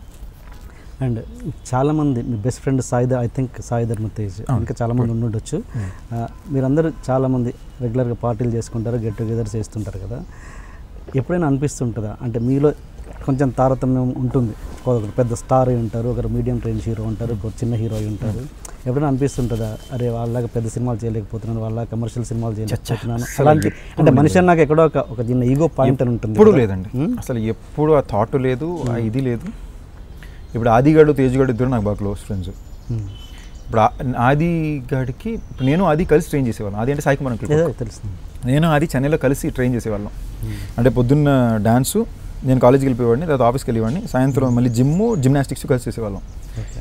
[SPEAKER 1] అండ్ చాలామంది మీ best friend Saidhar I think Saidhar Tej
[SPEAKER 2] అవును.
[SPEAKER 1] ఇంకా చాలామంది ఉండుండొచ్చు ఆ, మీరందరూ చాలామంది రెగ్యులర్గా పార్టీలు చేసుకుంటారు గెట్ టుగెదర్స్ చేస్తుంటారు కదా ఎప్పుడైనా అనిపిస్తుంటుందా అంటే మీలో కొంచెం తారతమ్యం ఉంటుంది ఒకరు పెద్ద స్టార్ అయి ఉంటారు ఒకరు మీడియం రేంజ్ హీరో ఉంటారు ఒకరు చిన్న హీరో అయి ఉంటారు ఎప్పుడైనా అనిపిస్తుంటుందా అరే వాళ్ళగా పెద్ద సినిమాలు చేయలేకపోతున్నాను వాళ్ళ కమర్షియల్ సినిమాలు చేయలేకపోతున్నాను
[SPEAKER 2] అసలు
[SPEAKER 1] అలాంటి
[SPEAKER 2] ఎప్పుడు
[SPEAKER 1] అంటే
[SPEAKER 2] లేదు.
[SPEAKER 1] మనిషి అన్నాక ఎక్కడో ఒక ఒక చిన్న ఈగో పాయింట్ అని ఉంటుంది
[SPEAKER 2] ఎప్పుడు
[SPEAKER 1] కదా.
[SPEAKER 2] లేదండి
[SPEAKER 1] Hmm?
[SPEAKER 2] అసలు ఎప్పుడు ఆ థాట్ లేదు ఆ ఇది లేదు ఇప్పుడు ఆదిగాడు తేజ్గాడు ఇద్దరు నాకు బాగా క్లోజ్ ఫ్రెండ్స్
[SPEAKER 1] Hmm.
[SPEAKER 2] ఇప్పుడు ఆ- ఆది గాడికి ఇప్పుడు నేను అది కలిసి ట్రైన్ చేసేవాళ్ళం అది అంటే సాయి కుమార్ అంకుల్
[SPEAKER 1] ఏదో
[SPEAKER 2] కొడుకు.
[SPEAKER 1] తెలుస్తుంది
[SPEAKER 2] నేను అది చెన్నైలో కలిసి ట్రైన్ చేసేవాళ్ళం అంటే పొద్దున్న డాన్సు నేను కాలేజీకి వెళ్ళిపోయేవాడిని తర్వాత ఆఫీస్కి వెళ్ళేవాడిని సాయంత్రం మళ్ళీ జిమ్ జిమ్నాస్టిక్స్ కలిసి చేసేవాళ్ళం
[SPEAKER 1] ఓకే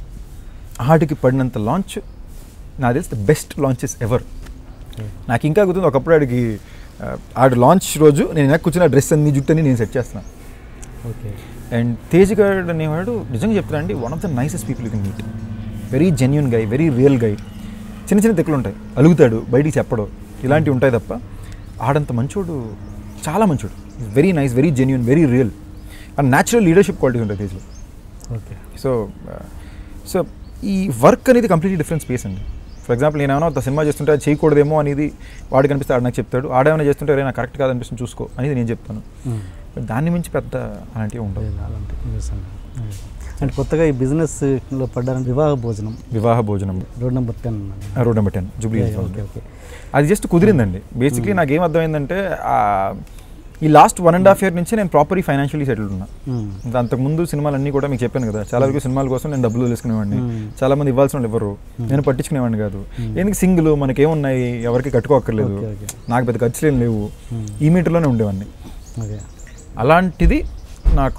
[SPEAKER 2] ఆడికి పడినంత లాంచ్ నాకు తెలిసి ద బెస్ట్ లాంచెస్ ఎవర్ నాకు ఇంకా గుర్తుంది ఒకప్పుడు ఆడికి ఆ, ఆడు లాంచ్ రోజు నేను వెనక్కి కూర్చున్న డ్రెస్ అన్ని జుట్టు అని నేను సెట్ చేస్తున్నాను
[SPEAKER 1] ఓకే
[SPEAKER 2] అండ్ తేజ్ గారు అనేవాడు నిజంగా చెప్తున్నా అండి one of the nicest people you meet very genuine guy very real guy చిన్న చిన్న తెక్కులు ఉంటాయి అలుగుతాడు బయటికి చెప్పడు ఇలాంటివి ఉంటాయి తప్ప ఆడంత మంచోడు చాలా మంచోడు very nice very genuine very real and natural leadership qualities ఉంటాయి తేజ్లో
[SPEAKER 1] ఓకే
[SPEAKER 2] సో సో ఈ వర్క్ అనేది కంప్లీట్లీ డిఫరెంట్ స్పేస్ అండి ఫర్ ఎగ్జాంపుల్ నేను ఏమైనా ఒక సినిమా చేస్తుంటే అది చేయకూడదేమో అనేది వాడికి అనిపిస్తే ఆడు నాకు చెప్తాడు ఆడేమైనా చేస్తుంటే "అరే, నాకు కరెక్ట్ కాదనిపిస్తుంది చూసుకో అనేది నేను చెప్తాను
[SPEAKER 1] ఉమ్.
[SPEAKER 2] దాన్ని మించి పెద్ద అలాంటివి ఉండవు
[SPEAKER 1] లేదు, అలాంటి నిజంగా. అండ్ కొత్తగా ఈ బిజినెస్లో పడ్డారంటే వివాహ Bhojanam
[SPEAKER 2] Vivaha Bhojanam
[SPEAKER 1] road number ten
[SPEAKER 2] road number ten Jubilee Hills
[SPEAKER 1] okay okay
[SPEAKER 2] అది జస్ట్ కుదిరిందండి బేసిక్లీ నాకు ఏం అర్థమైందంటే ఆ, ఈ last one and half year నుంచి నేను ప్రాపర్లీ ఫైనాన్షియలీ సెటిల్ ఉన్నా
[SPEAKER 1] ఉమ్.
[SPEAKER 2] ఇంకా అంతకుముందు సినిమాలన్నీ కూడా మీకు చెప్పాను కదా చాలా వరకు సినిమాల కోసం నేను డబ్బులు తెలుసుకునేవాడిని
[SPEAKER 1] Hmm.
[SPEAKER 2] చాలా మంది ఇవ్వాల్సిన వాళ్ళు ఎవరు నేను పట్టించుకునేవాడిని కాదు ఎందుకు సింగిల్ మనకేమున్నాయి ఎవరికి కట్టుకోక్కర్లేదు
[SPEAKER 1] ఓకే, ఓకే.
[SPEAKER 2] నాకు పెద్ద ఖర్చులు ఏం లేవు
[SPEAKER 1] Hmm.
[SPEAKER 2] ఈ మీటర్లోనే ఉండేవాడిని
[SPEAKER 1] ఓకే
[SPEAKER 2] అలాంటిది నాకు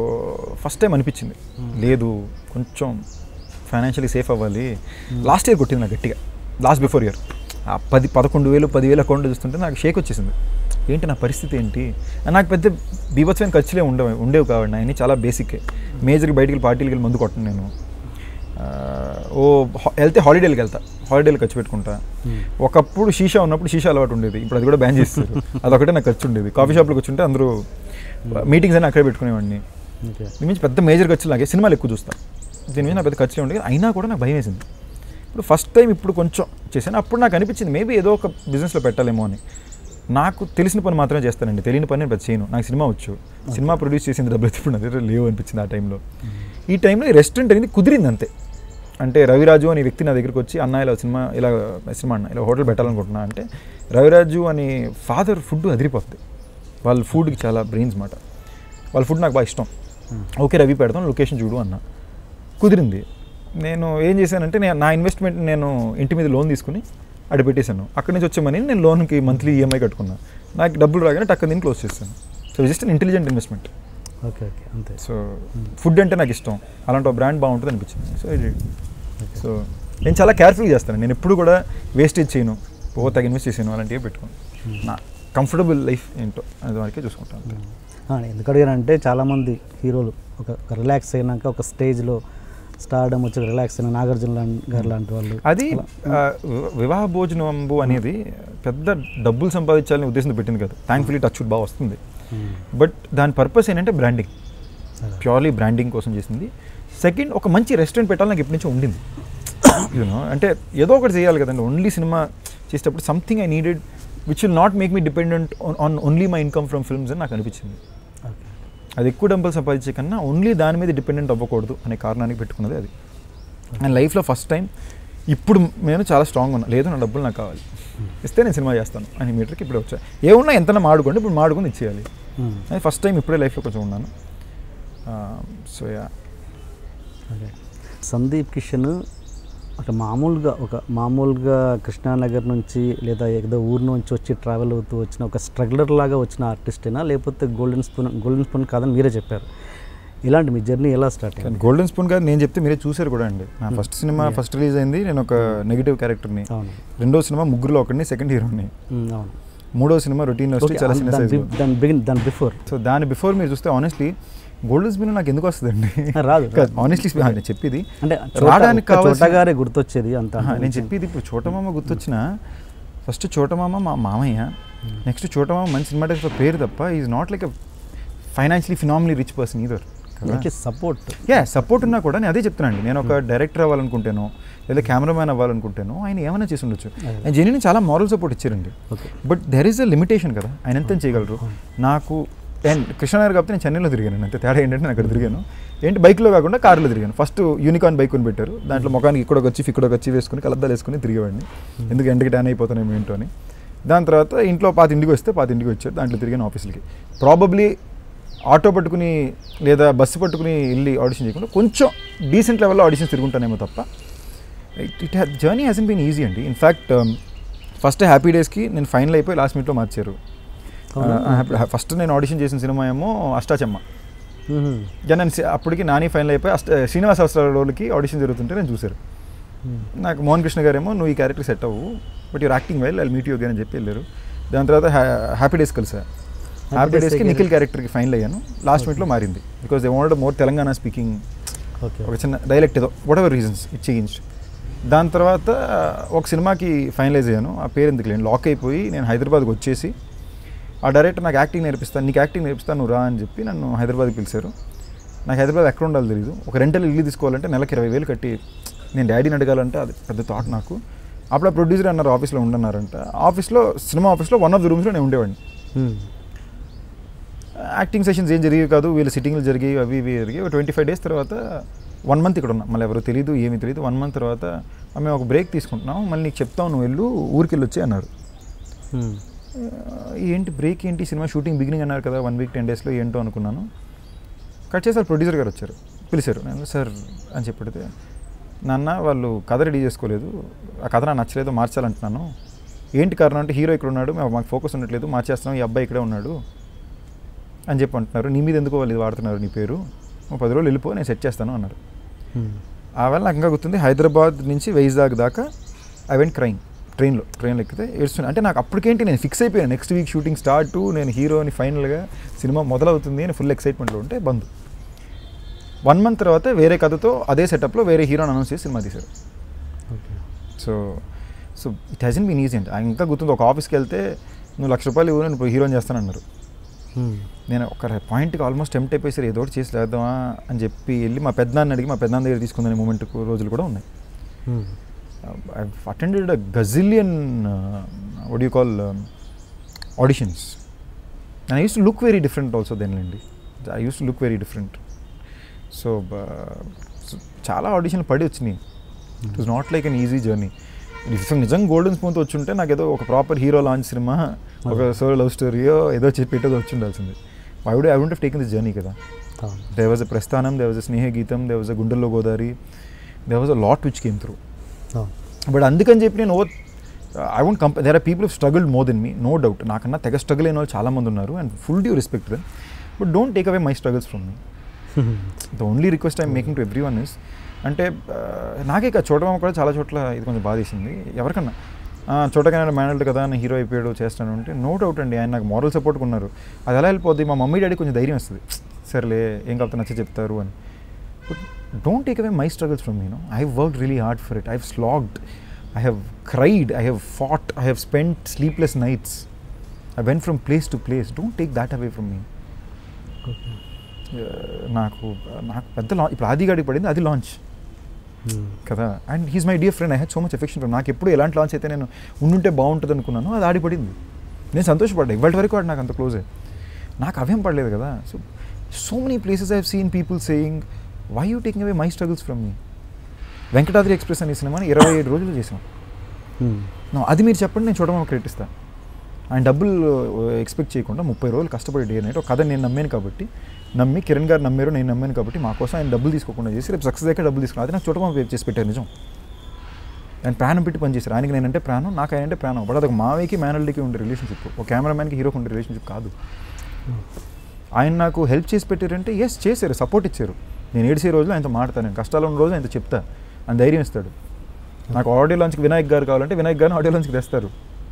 [SPEAKER 2] ఫస్ట్ టైం అనిపించింది లేదు కొంచెం ఫైనాన్షియలీ సేఫ్ అవ్వాలి లాస్ట్ ఇయర్ కొట్టింది నాకు గట్టిగా లాస్ట్ బిఫోర్ ఇయర్ ఆ పది పదకొండు వేలు పదివేల అకౌంట్ చూస్తుంటే నాకు షేక్ వచ్చేసింది ఏంటి నా పరిస్థితి ఏంటి నాకు పెద్ద బీభత్సమైన ఖర్చులే ఉండవు ఉండేవి కాబట్టి అన్నీ చాలా బేసిక్ మేజర్కి బయటికి వెళ్ళి పార్టీలకి వెళ్ళి మందు కొట్టను నేను ఆ, ఓ హా- వెళ్తే హాలిడేలకు వెళ్తా హాలిడేలు ఖర్చు పెట్టుకుంటా ఒకప్పుడు షీషా ఉన్నప్పుడు షీషా అలవాటు ఉండేది ఇప్పుడు అది కూడా బ్యాన్ చేస్తారు అదొకటే నాకు ఖర్చు ఉండేది కాఫీ షాప్లో కూర్చుంటే అందరూ మీటింగ్స్ అని అక్కడే పెట్టుకునేవాడిని
[SPEAKER 1] ఓకే
[SPEAKER 2] దీని నుంచి పెద్ద మేజర్ ఖర్చులు నాకే సినిమాలు ఎక్కువ చూస్తాను దీని మీద నాకు పెద్ద ఖర్చులు ఉండేది అయినా కూడా నాకు భయం వేసింది ఇప్పుడు ఫస్ట్ టైం ఇప్పుడు కొంచెం చేశాను అప్పుడు నాకు అనిపించింది మేబీ ఏదో ఒక బిజినెస్లో పెట్టాలేమో అని నాకు తెలిసిన పని మాత్రమే చేస్తానండి తెలియని పని నేను పెద్ద చేయను నాకు సినిమా వచ్చు సినిమా ప్రొడ్యూస్ చేసింది డబ్బులు ఇప్పుడు నా దగ్గర లేవు అనిపించింది ఆ టైంలో ఈ టైంలో ఈ రెస్టారెంట్ అనేది కుదిరింది అంతే అంటే రవిరాజు అనే వ్యక్తి నా దగ్గరికి వచ్చి అన్న ఇలా సినిమా ఇలా సినిమా అన్న ఇలా హోటల్ పెట్టాలనుకుంటున్నా అంటే రవిరాజు అనే ఫాదర్ ఫుడ్ అదిరిపోతుంది వాళ్ళ ఫుడ్కి చాలా బ్రెయిన్స్ మాట వాళ్ళ ఫుడ్ నాకు బాగా ఇష్టం ఓకే రవి పెడతాం లొకేషన్ చూడు అన్న కుదిరింది నేను ఏం చేశానంటే నేను నా ఇన్వెస్ట్మెంట్ నేను ఇంటి మీద లోన్ తీసుకుని అక్కడ పెట్టేశాను అక్కడి నుంచి వచ్చే మనీ నేను లోన్కి మంత్లీ ఈఎంఐ కట్టుకున్నా నాకు డబ్బులు రాగానే టక్క దీన్ని క్లోజ్ చేశాను so just an intelligent investment
[SPEAKER 1] okay okay అంతే
[SPEAKER 2] సో ఫుడ్ అంటే నాకు ఇష్టం అలాంటి ఒక బ్రాండ్ బాగుంటుంది అనిపించింది సో ఇది సో నేను చాలా కేర్ఫుల్గా చేస్తాను నేను ఎప్పుడు కూడా వేస్టేజ్ చేయను ఓ తగ్గ ఇన్వెస్ట్ చేసాను అలాంటివి పెట్టుకోను నా కంఫర్టబుల్ లైఫ్ ఏంటో అది వరకే చూసుకుంటాను అంతే.
[SPEAKER 1] ఆ, ఎందుకు అడిగానంటే చాలామంది హీరోలు ఒక ఒక రిలాక్స్ అయినాక ఒక స్టేజ్లో స్టార్డమ్ వచ్చి రిలాక్స్ అయిన నాగార్జున లాం- గారు లాంటి వాళ్ళు
[SPEAKER 2] అది ఆ, వి- వివాహ భోజనంబు అనేది పెద్ద డబ్బులు సంపాదించాలని ఉద్దేశంతో పెట్టింది కదా థ్యాంక్ఫుల్లీ టచ్ బాగా వస్తుంది
[SPEAKER 1] ఉమ్,
[SPEAKER 2] బట్ దాని పర్పస్ ఏంటంటే బ్రాండింగ్
[SPEAKER 1] అదే.
[SPEAKER 2] ప్యూర్లీ బ్రాండింగ్ కోసం చేసింది సెకండ్ ఒక మంచి రెస్టారెంట్ పెట్టాలని నాకు ఎప్పటి నుంచో ఉండింది యూనో అంటే ఏదో ఒకటి చేయాలి కదండి ఓన్లీ సినిమా చేసేటప్పుడు something I needed which will not make me dependent on only my income from films అని నాకు అనిపించింది
[SPEAKER 1] ఓకే
[SPEAKER 2] అది ఎక్కువ డబ్బులు సంపాదించే కన్నా ఓన్లీ దాని మీద డిపెండెంట్ అవ్వకూడదు అనే కారణానికి పెట్టుకున్నది అది అండ్ లైఫ్లో ఫస్ట్ టైం ఇప్పుడు నేను చాలా స్ట్రాంగ్ ఉన్నా లేదు నా డబ్బులు నాకు కావాలి ఇస్తే నేను సినిమా చేస్తాను అని మీటర్కి ఇప్పుడే వచ్చా ఏమున్నా ఎంత మాడుకోండి ఇప్పుడు మాడుకొని ఇచ్చేయాలి
[SPEAKER 1] ఉమ్,
[SPEAKER 2] అది ఫస్ట్ టైం ఇప్పుడే లైఫ్లో కొంచెం ఉన్నాను so yeah
[SPEAKER 1] okay Sundeep Kishan ఒక మామూలుగా ఒక మామూలుగా కృష్ణానగర్ నుంచి లేదా ఏదో ఊరు నుంచి వచ్చి ట్రావెల్ అవుతూ వచ్చిన ఒక స్ట్రగ్లర్ లాగా వచ్చిన ఆర్టిస్టేనా లేకపోతే గోల్డెన్ స్పూన్ గోల్డెన్ స్పూన్ కాదని మీరే చెప్పారు ఇలాంటి మీ జర్నీ ఎలా స్టార్ట్ అయింది
[SPEAKER 2] గోల్డెన్ స్పూన్ కాదు నేను చెప్తే మీరే చూసారు కూడా అండి నా ఫస్ట్ సినిమా ఫస్ట్ రిలీజ్ అయింది నేను ఒక నెగిటివ్ క్యారెక్టర్ని
[SPEAKER 1] అవును
[SPEAKER 2] రెండో సినిమా ముగ్గురులో ఒకరిని సెకండ్ హీరోని
[SPEAKER 1] ఉమ్, అవును
[SPEAKER 2] మూడో సినిమా రొటీన్ వస్తే
[SPEAKER 1] ఓకే,
[SPEAKER 2] చాలా చిన్న
[SPEAKER 1] దాని
[SPEAKER 2] సైజు
[SPEAKER 1] బి- దాని బిగిన్ దాని బిఫోర్
[SPEAKER 2] సో దాని బిఫోర్ మీరు చూస్తే ఆనెస్ట్లీ గోల్డెన్ స్పూన్ నాకు ఎందుకు వస్తుందండి
[SPEAKER 1] రాదు, రాదు.
[SPEAKER 2] ఆనెస్ట్లీ నేను చెప్పేది
[SPEAKER 1] అంటే
[SPEAKER 2] రావడానికి కావాల్సిన
[SPEAKER 1] చోటగారే గుర్తొచ్చేది అంత
[SPEAKER 2] ఆహా, నేను చెప్పేది ఇప్పుడు చోటమామ గుర్తొచ్చిన ఫస్ట్ చోటమామ మా మామయ్య నెక్స్ట్ చోటమామ మంచి సినిమాటోగ్రఫర్ పేరు తప్ప is not like financially phenomenally rich person either
[SPEAKER 1] support
[SPEAKER 2] yeah support ఉన్నా కూడా నేను అదే చెప్తున్నానండి నేను ఒక డైరెక్టర్ అవ్వాలనుకుంటాను లేదా కెమెరామ్యాన్ అవ్వాలనుకుంటాను ఆయన ఏమైనా చేసి ఉండొచ్చు ఆయన జెన్యున్ చాలా మారల్ సపోర్ట్ ఇచ్చారండి
[SPEAKER 1] okay
[SPEAKER 2] but there is a limitation కదా ఆయన ఎంత చేయగలరు నాకు అండ్ కృష్ణనగర్ కాబట్టి నేను చెన్నైలో తిరిగాను అంతే తేడా ఏంటంటే నేను అక్కడ తిరిగాను ఏంటి బైక్లో కాకుండా కార్లో తిరిగాను ఫస్ట్ యూనికాన్ బైక్ కొని పెట్టారు దాంట్లో ముఖానికి ఇక్కడొక వచ్చి ఇక్కడొక వచ్చి వేసుకుని కలద్దాలు వేసుకుని తిరిగేవాడిని ఎందుకు ఎండకి ట్యాన్ అయిపోతానేమో ఏంటో అని దాని తర్వాత ఇంట్లో పాత ఇంటికి వస్తే పాత ఇంటికి వచ్చారు దాంట్లో తిరిగాను ఆఫీస్కి ప్రాబబ్లీ ఆటో పట్టుకుని లేదా బస్సు పట్టుకుని వెళ్ళి ఆడిషన్ చేయకుండా కొంచెం డీసెంట్ లెవెల్లో ఆడిషన్స్ తిరుగుంటానేమో తప్ప it it journey hasn't been easy అండి ఇన్ఫ్యాక్ట్ ఫస్ట్ హ్యాపీ డేస్కి నేను ఫైనల్ అయిపోయి లాస్ట్ మినిట్లో మార్చారు ఫస్ట్ నేను ఆడిషన్ చేసిన సినిమా ఏమో అష్టాచమ్మ ఇక నేను సి- అప్పటికి నాని ఫైనల్ అయిపోయి అష్ట శ్రీనివాస అవసరాలకి ఆడిషన్ జరుగుతుంటే నేను చూశారు నాకు మోహన్ కృష్ణ గారేమో నువ్వు ఈ క్యారెక్టర్ సెట్ అవ్వు but your acting well I meet you అని చెప్పి వెళ్ళారు దాని తర్వాత హ్యాపీ డేస్ కలిసా హ్యాపీ
[SPEAKER 1] Days
[SPEAKER 2] డేస్కి
[SPEAKER 1] ఏ
[SPEAKER 2] నిఖిల్ క్యారెక్టర్కి ఫైనల్ అయ్యాను లాస్ట్ మినిట్లో మారింది because they want more Telangana speaking
[SPEAKER 1] okay
[SPEAKER 2] ఒక చిన్న డైలెక్ట్ ఏదో whatever reasons it change దాని తర్వాత ఒక సినిమాకి ఫైనలైజ్ అయ్యాను ఆ పేరు ఎందుకు లేని లాక్ అయిపోయి నేను హైదరాబాద్కి వచ్చేసి ఆ డైరెక్టర్ నాకు యాక్టింగ్ నేర్పిస్తాను నీకు యాక్టింగ్ నేర్పిస్తాను నువ్వు రా అని చెప్పి నన్ను హైదరాబాద్కి పిలిచారు నాకు హైదరాబాద్ ఎక్కడ ఉండాలో తెలియదు ఒక రెంటల్ ఇల్లు తీసుకోవాలంటే నెలకి ఇరవై వేలు కట్టి నేను డాడీని అడగాలంటే అది పెద్ద థాట్ నాకు అప్పుడు ఆ ప్రొడ్యూసర్ అన్నారు ఆఫీస్లో ఉండన్నారంట ఆఫీస్లో సినిమా ఆఫీస్లో వన్ ఆఫ్ ది రూమ్స్లో నేను ఉండేవాడిని
[SPEAKER 1] మ్మ్.
[SPEAKER 2] యాక్టింగ్ సెషన్స్ ఏం జరిగేవి కాదు వీళ్ళు సిట్టింగ్లు జరిగాయి అవి ఇవి జరిగాయి ట్వంటీ ఫైవ్ డేస్ తర్వాత వన్ మంత్ ఇక్కడ ఉన్నాం మళ్ళీ ఎవరు తెలియదు ఏమీ తెలియదు వన్ మంత్ తర్వాత "ఆ, మేము ఒక బ్రేక్ తీసుకుంటున్నాం మళ్ళీ నీకు చెప్తాం నువ్వు వెళ్ళు ఊరికి వెళ్ళి వచ్చి అన్నారు
[SPEAKER 1] మ్మ్.
[SPEAKER 2] ఆ, ఏంటి బ్రేక్ ఏంటి సినిమా షూటింగ్ బిగినింగ్ అన్నారు కదా వన్ వీక్ టెన్ డేస్లో ఏంటో అనుకున్నాను కట్ చేసారు ప్రొడ్యూసర్ గారు వచ్చారు పిలిచారు నేను సార్ అని చెప్పితే నాన్న వాళ్ళు కథ రెడీ చేసుకోలేదు ఆ కథ నాకు నచ్చలేదు మార్చాలంటున్నాను ఏంటి కారణం అంటే హీరో ఇక్కడ ఉన్నాడు మా- మాకు ఫోకస్ ఉండట్లేదు మార్చేస్తున్నాం ఈ అబ్బాయి ఇక్కడే ఉన్నాడు అని చెప్పి అంటున్నారు నీ మీద ఎందుకో వాళ్ళు ఇది వాడుతున్నారు నీ పేరు ఓ పది రోజులు వెళ్ళిపో నేను సెట్ చేస్తాను అన్నారు
[SPEAKER 1] మ్మ్.
[SPEAKER 2] ఆ వేళ నాకు ఇంకా గుర్తుంది హైదరాబాద్ నుంచి వైజాగ్ దాకా ఐ వెంట్ క్రైమ్ ట్రైన్లో ట్రైన్లో ఎక్కితే ఏడుస్తున్నా అంటే నాకు అప్పటికేంటి నేను ఫిక్స్ అయిపోయాను నెక్స్ట్ వీక్ షూటింగ్ స్టార్ట్ నేను హీరోని ఫైనల్గా సినిమా మొదలవుతుంది అని ఫుల్ ఎక్సైట్మెంట్లో ఉంటే బంద్ వన్ మంత్ తర్వాత వేరే కథతో అదే సెటప్లో వేరే హీరోని అనౌన్స్ చేసి సినిమా తీశారు
[SPEAKER 1] okay
[SPEAKER 2] so so it hasn't been easy అంటే ఇంకా గుర్తుంది ఒక ఆఫీస్కి వెళ్తే నువ్వు లక్ష రూపాయలు ఇవ్వు నేను ఇప్పుడు హీరోని చేస్తానన్నారు
[SPEAKER 1] మ్మ్.
[SPEAKER 2] నేను ఒక పాయింట్కి ఆల్మోస్ట్ టెంప్ట్ అయిపోయి సరే ఏదో ఒకటి చేసి లేద్దామా అని చెప్పి వెళ్ళి మా పెద్దనాన్ని అడిగి మా పెద్దనాన్న దగ్గర తీసుకుందని మూమెంట్ రోజులు కూడా ఉన్నాయి
[SPEAKER 1] మ్మ్.
[SPEAKER 2] uh, I've attended a gazillion, uh, what do you call, um, auditions. And I used to look very different also then, Lindy. I used to look very different. So, uh, so చాలా ఆడిషన్లు పడి వచ్చినాయి it was not like an easy journey if నిజంగా గోల్డెన్ స్పూన్ వచ్చి ఉంటే నాకు ఏదో ఒక ప్రాపర్ హీరో లాంచ్ సినిమా ఒక సోలో లవ్ స్టోరీయో ఏదో చెప్పి పెట్టేది వచ్చి ఉండాల్సింది I would I won't have taken this journey కదా
[SPEAKER 1] అవును.
[SPEAKER 2] దే వాజ్ అ ప్రస్థానం దే వాజ్ అ స్నేహ గీతం they was a Gundello Godavari they was a lot which came through
[SPEAKER 1] అవును.
[SPEAKER 2] బట్ అందుకని చెప్పి నేను oh I won't compare there are people struggled more than me no doubt నాకన్నా తెగ స్ట్రగుల్ అయిన వాళ్ళు చాలామంది ఉన్నారు and full due respect then but don't take away my struggles from me the only request I'm making to everyone is అంటే ఆ, నాకే కాదు చూడడం కూడా చాలా చోట్ల ఇది కొంచెం బాధేసింది ఎవరికన్నా ఆ, చోటకైనా మేనల్డ్ కదా నేను హీరో అయిపోయాడు చేస్తాను అంటే నో డౌట్ అండి ఆయన నాకు మారల్ సపోర్ట్ ఉన్నారు అది ఎలా వెళ్ళిపోద్ది మా మమ్మీ డాడీ కొంచెం ధైర్యం వస్తుంది సరేలే ఏం కాకపోతే నచ్చ చెప్తారు అని but don't take away my struggles from you know I work really hard for it I have slogged I have cried I have fought I have spend sleepless nights I went from place to place don't take that away from me
[SPEAKER 1] okay
[SPEAKER 2] నాకు నాకు పెద్ద లా ఇప్పుడు ఆదిగాడికి పడింది అది లాంచ్
[SPEAKER 1] మ్మ్.
[SPEAKER 2] కదా and he's my dear friend I had so much affection నాకు ఎప్పుడు ఎలాంటి లాంచ్ అయితే నేను ఉండుంటే బాగుంటుంది అనుకున్నాను అది ఆడిపడింది నేను సంతోషపడ్డా ఇవాళ వరకు వాడు నాకు అంత క్లోజే నాకు అవేం పడలేదు కదా so so many places I have seen people saying why you taking away my struggles from me Venkatadri express అనే సినిమాని ఇరవై ఏడు రోజులు చేసాం
[SPEAKER 1] మ్మ్.
[SPEAKER 2] No, అది మీరు చెప్పండి నేను చూడమని క్రెడిట్ ఇస్తాను ఆయన డబ్బులు ఎక్స్పెక్ట్ చేయకుండా ముప్పై రోజులు కష్టపడి డే నైట్ ఒక కథ నేను నమ్మాను కాబట్టి నమ్మి కిరణ్ గారు నమ్మారు నేను నమ్మాను కాబట్టి మా కోసం ఆయన డబ్బులు తీసుకోకుండా చేసి రేపు సక్సెస్ అయ్యాక డబ్బులు తీసుకున్నాను అది నాకు చూడమని పే చేసి పెట్టారు నిజం ఆయన ప్రాణం పెట్టి పనిచేశారు ఆయనకి నేనంటే ప్రాణం నాకు ఆయన అంటే ప్రాణం బట్ అదొక మావయ్యకి మేనల్డీకి ఉండే రిలేషన్షిప్ ఒక కెమెరామ్యాన్కి హీరోకి ఉండే రిలేషన్షిప్ కాదు ఆయన నాకు హెల్ప్ చేసి పెట్టారంటే ఎస్ చేశారు సపోర్ట్ ఇచ్చారు నేను ఏడిసే రోజులు ఆయనతో మాడతాను నేను కష్టాలు ఉన్న రోజు ఆయనతో చెప్తా ఆయన ధైర్యం ఇస్తాడు నాకు ఆడియో లాంచ్కి వినాయక్ గారు కావాలంటే వినాయక్ గారిని ఆడియో లాంచ్కి తెస్తారు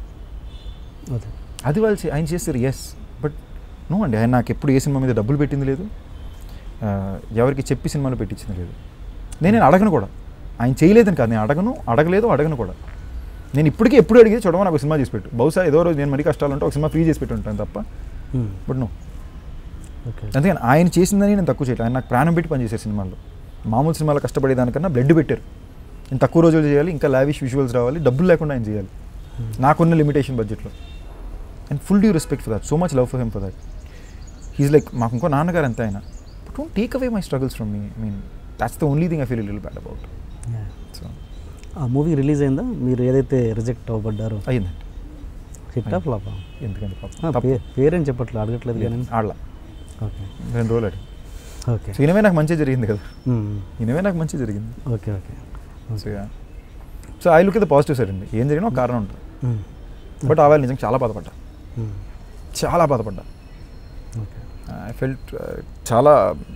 [SPEAKER 1] అదే
[SPEAKER 2] అది వాళ్ళు చే- ఆయన చేస్తారు ఎస్ బట్ నో అండి ఆయన నాకు ఎప్పుడు ఏ సినిమా మీద డబ్బులు పెట్టింది లేదు ఆ, ఎవరికి చెప్పి సినిమాలు పెట్టించింది లేదు నేను నేను అడగను కూడా ఆయన చేయలేదని కాదు నేను అడగను అడగలేదు అడగను కూడా నేను ఇప్పటికీ ఎప్పుడు అడిగి చూడమని నాకు ఒక సినిమా చేసి పెట్టు బహుశా ఏదో రోజు నేను మరీ కష్టాలు ఉంటే ఒక సినిమా ఫ్రీ చేసి పెట్టి ఉంటాను తప్ప
[SPEAKER 1] మ్మ్.
[SPEAKER 2] బట్ నో
[SPEAKER 1] ఓకే
[SPEAKER 2] అందుకని ఆయన చేసిందని నేను తక్కువ చేయలేదు ఆయన నాకు ప్రాణం పెట్టి పనిచేసే సినిమాల్లో మామూలు సినిమాలు కష్టపడేదానికన్నా బ్లడ్ పెట్టారు నేను తక్కువ రోజులు చేయాలి ఇంకా లావిష్ విజువల్స్ రావాలి డబ్బులు లేకుండా ఆయన చేయాలి నాకున్న లిమిటేషన్ బడ్జెట్లో and full due respect for that so much love for him for that he's like మాకు ఇంకో నాన్నగారు అంతే ఆయన don't take away my struggles from me I mean that's the only thing I feel lil bad about so
[SPEAKER 1] ఆ మూవీ రిలీజ్ అయిందా మీరు ఏదైతే రిజెక్ట్ అవ్వబడ్డారో
[SPEAKER 2] అయ్యిందండి
[SPEAKER 1] హిట్టా ఫ్లాపా
[SPEAKER 2] ఎందుకంటే పాపం
[SPEAKER 1] ఆ,
[SPEAKER 2] తప్పు.
[SPEAKER 1] పే- పేరేం చెప్పట్లేదు అడగట్లేదు కానీ
[SPEAKER 2] ఆడలా
[SPEAKER 1] ఓకే
[SPEAKER 2] రెండు రోజులు ఆడి
[SPEAKER 1] ఓకే
[SPEAKER 2] సో ఇనవే నాకు మంచి జరిగింది కదా
[SPEAKER 1] మ్మ్.
[SPEAKER 2] ఇనవే నాకు మంచి జరిగింది
[SPEAKER 1] okay okay
[SPEAKER 2] so so I look the positive side అండి ఏం జరిగినా ఒక కారణం ఉంటుంది
[SPEAKER 1] మ్మ్.
[SPEAKER 2] బట్ ఆ వేళ నిజంగా చాలా బాధపడ్డా
[SPEAKER 1] మ్మ్.
[SPEAKER 2] చాలా బాధపడ్డా
[SPEAKER 1] ఓకే
[SPEAKER 2] ఐ ఫెల్ట్ చాలా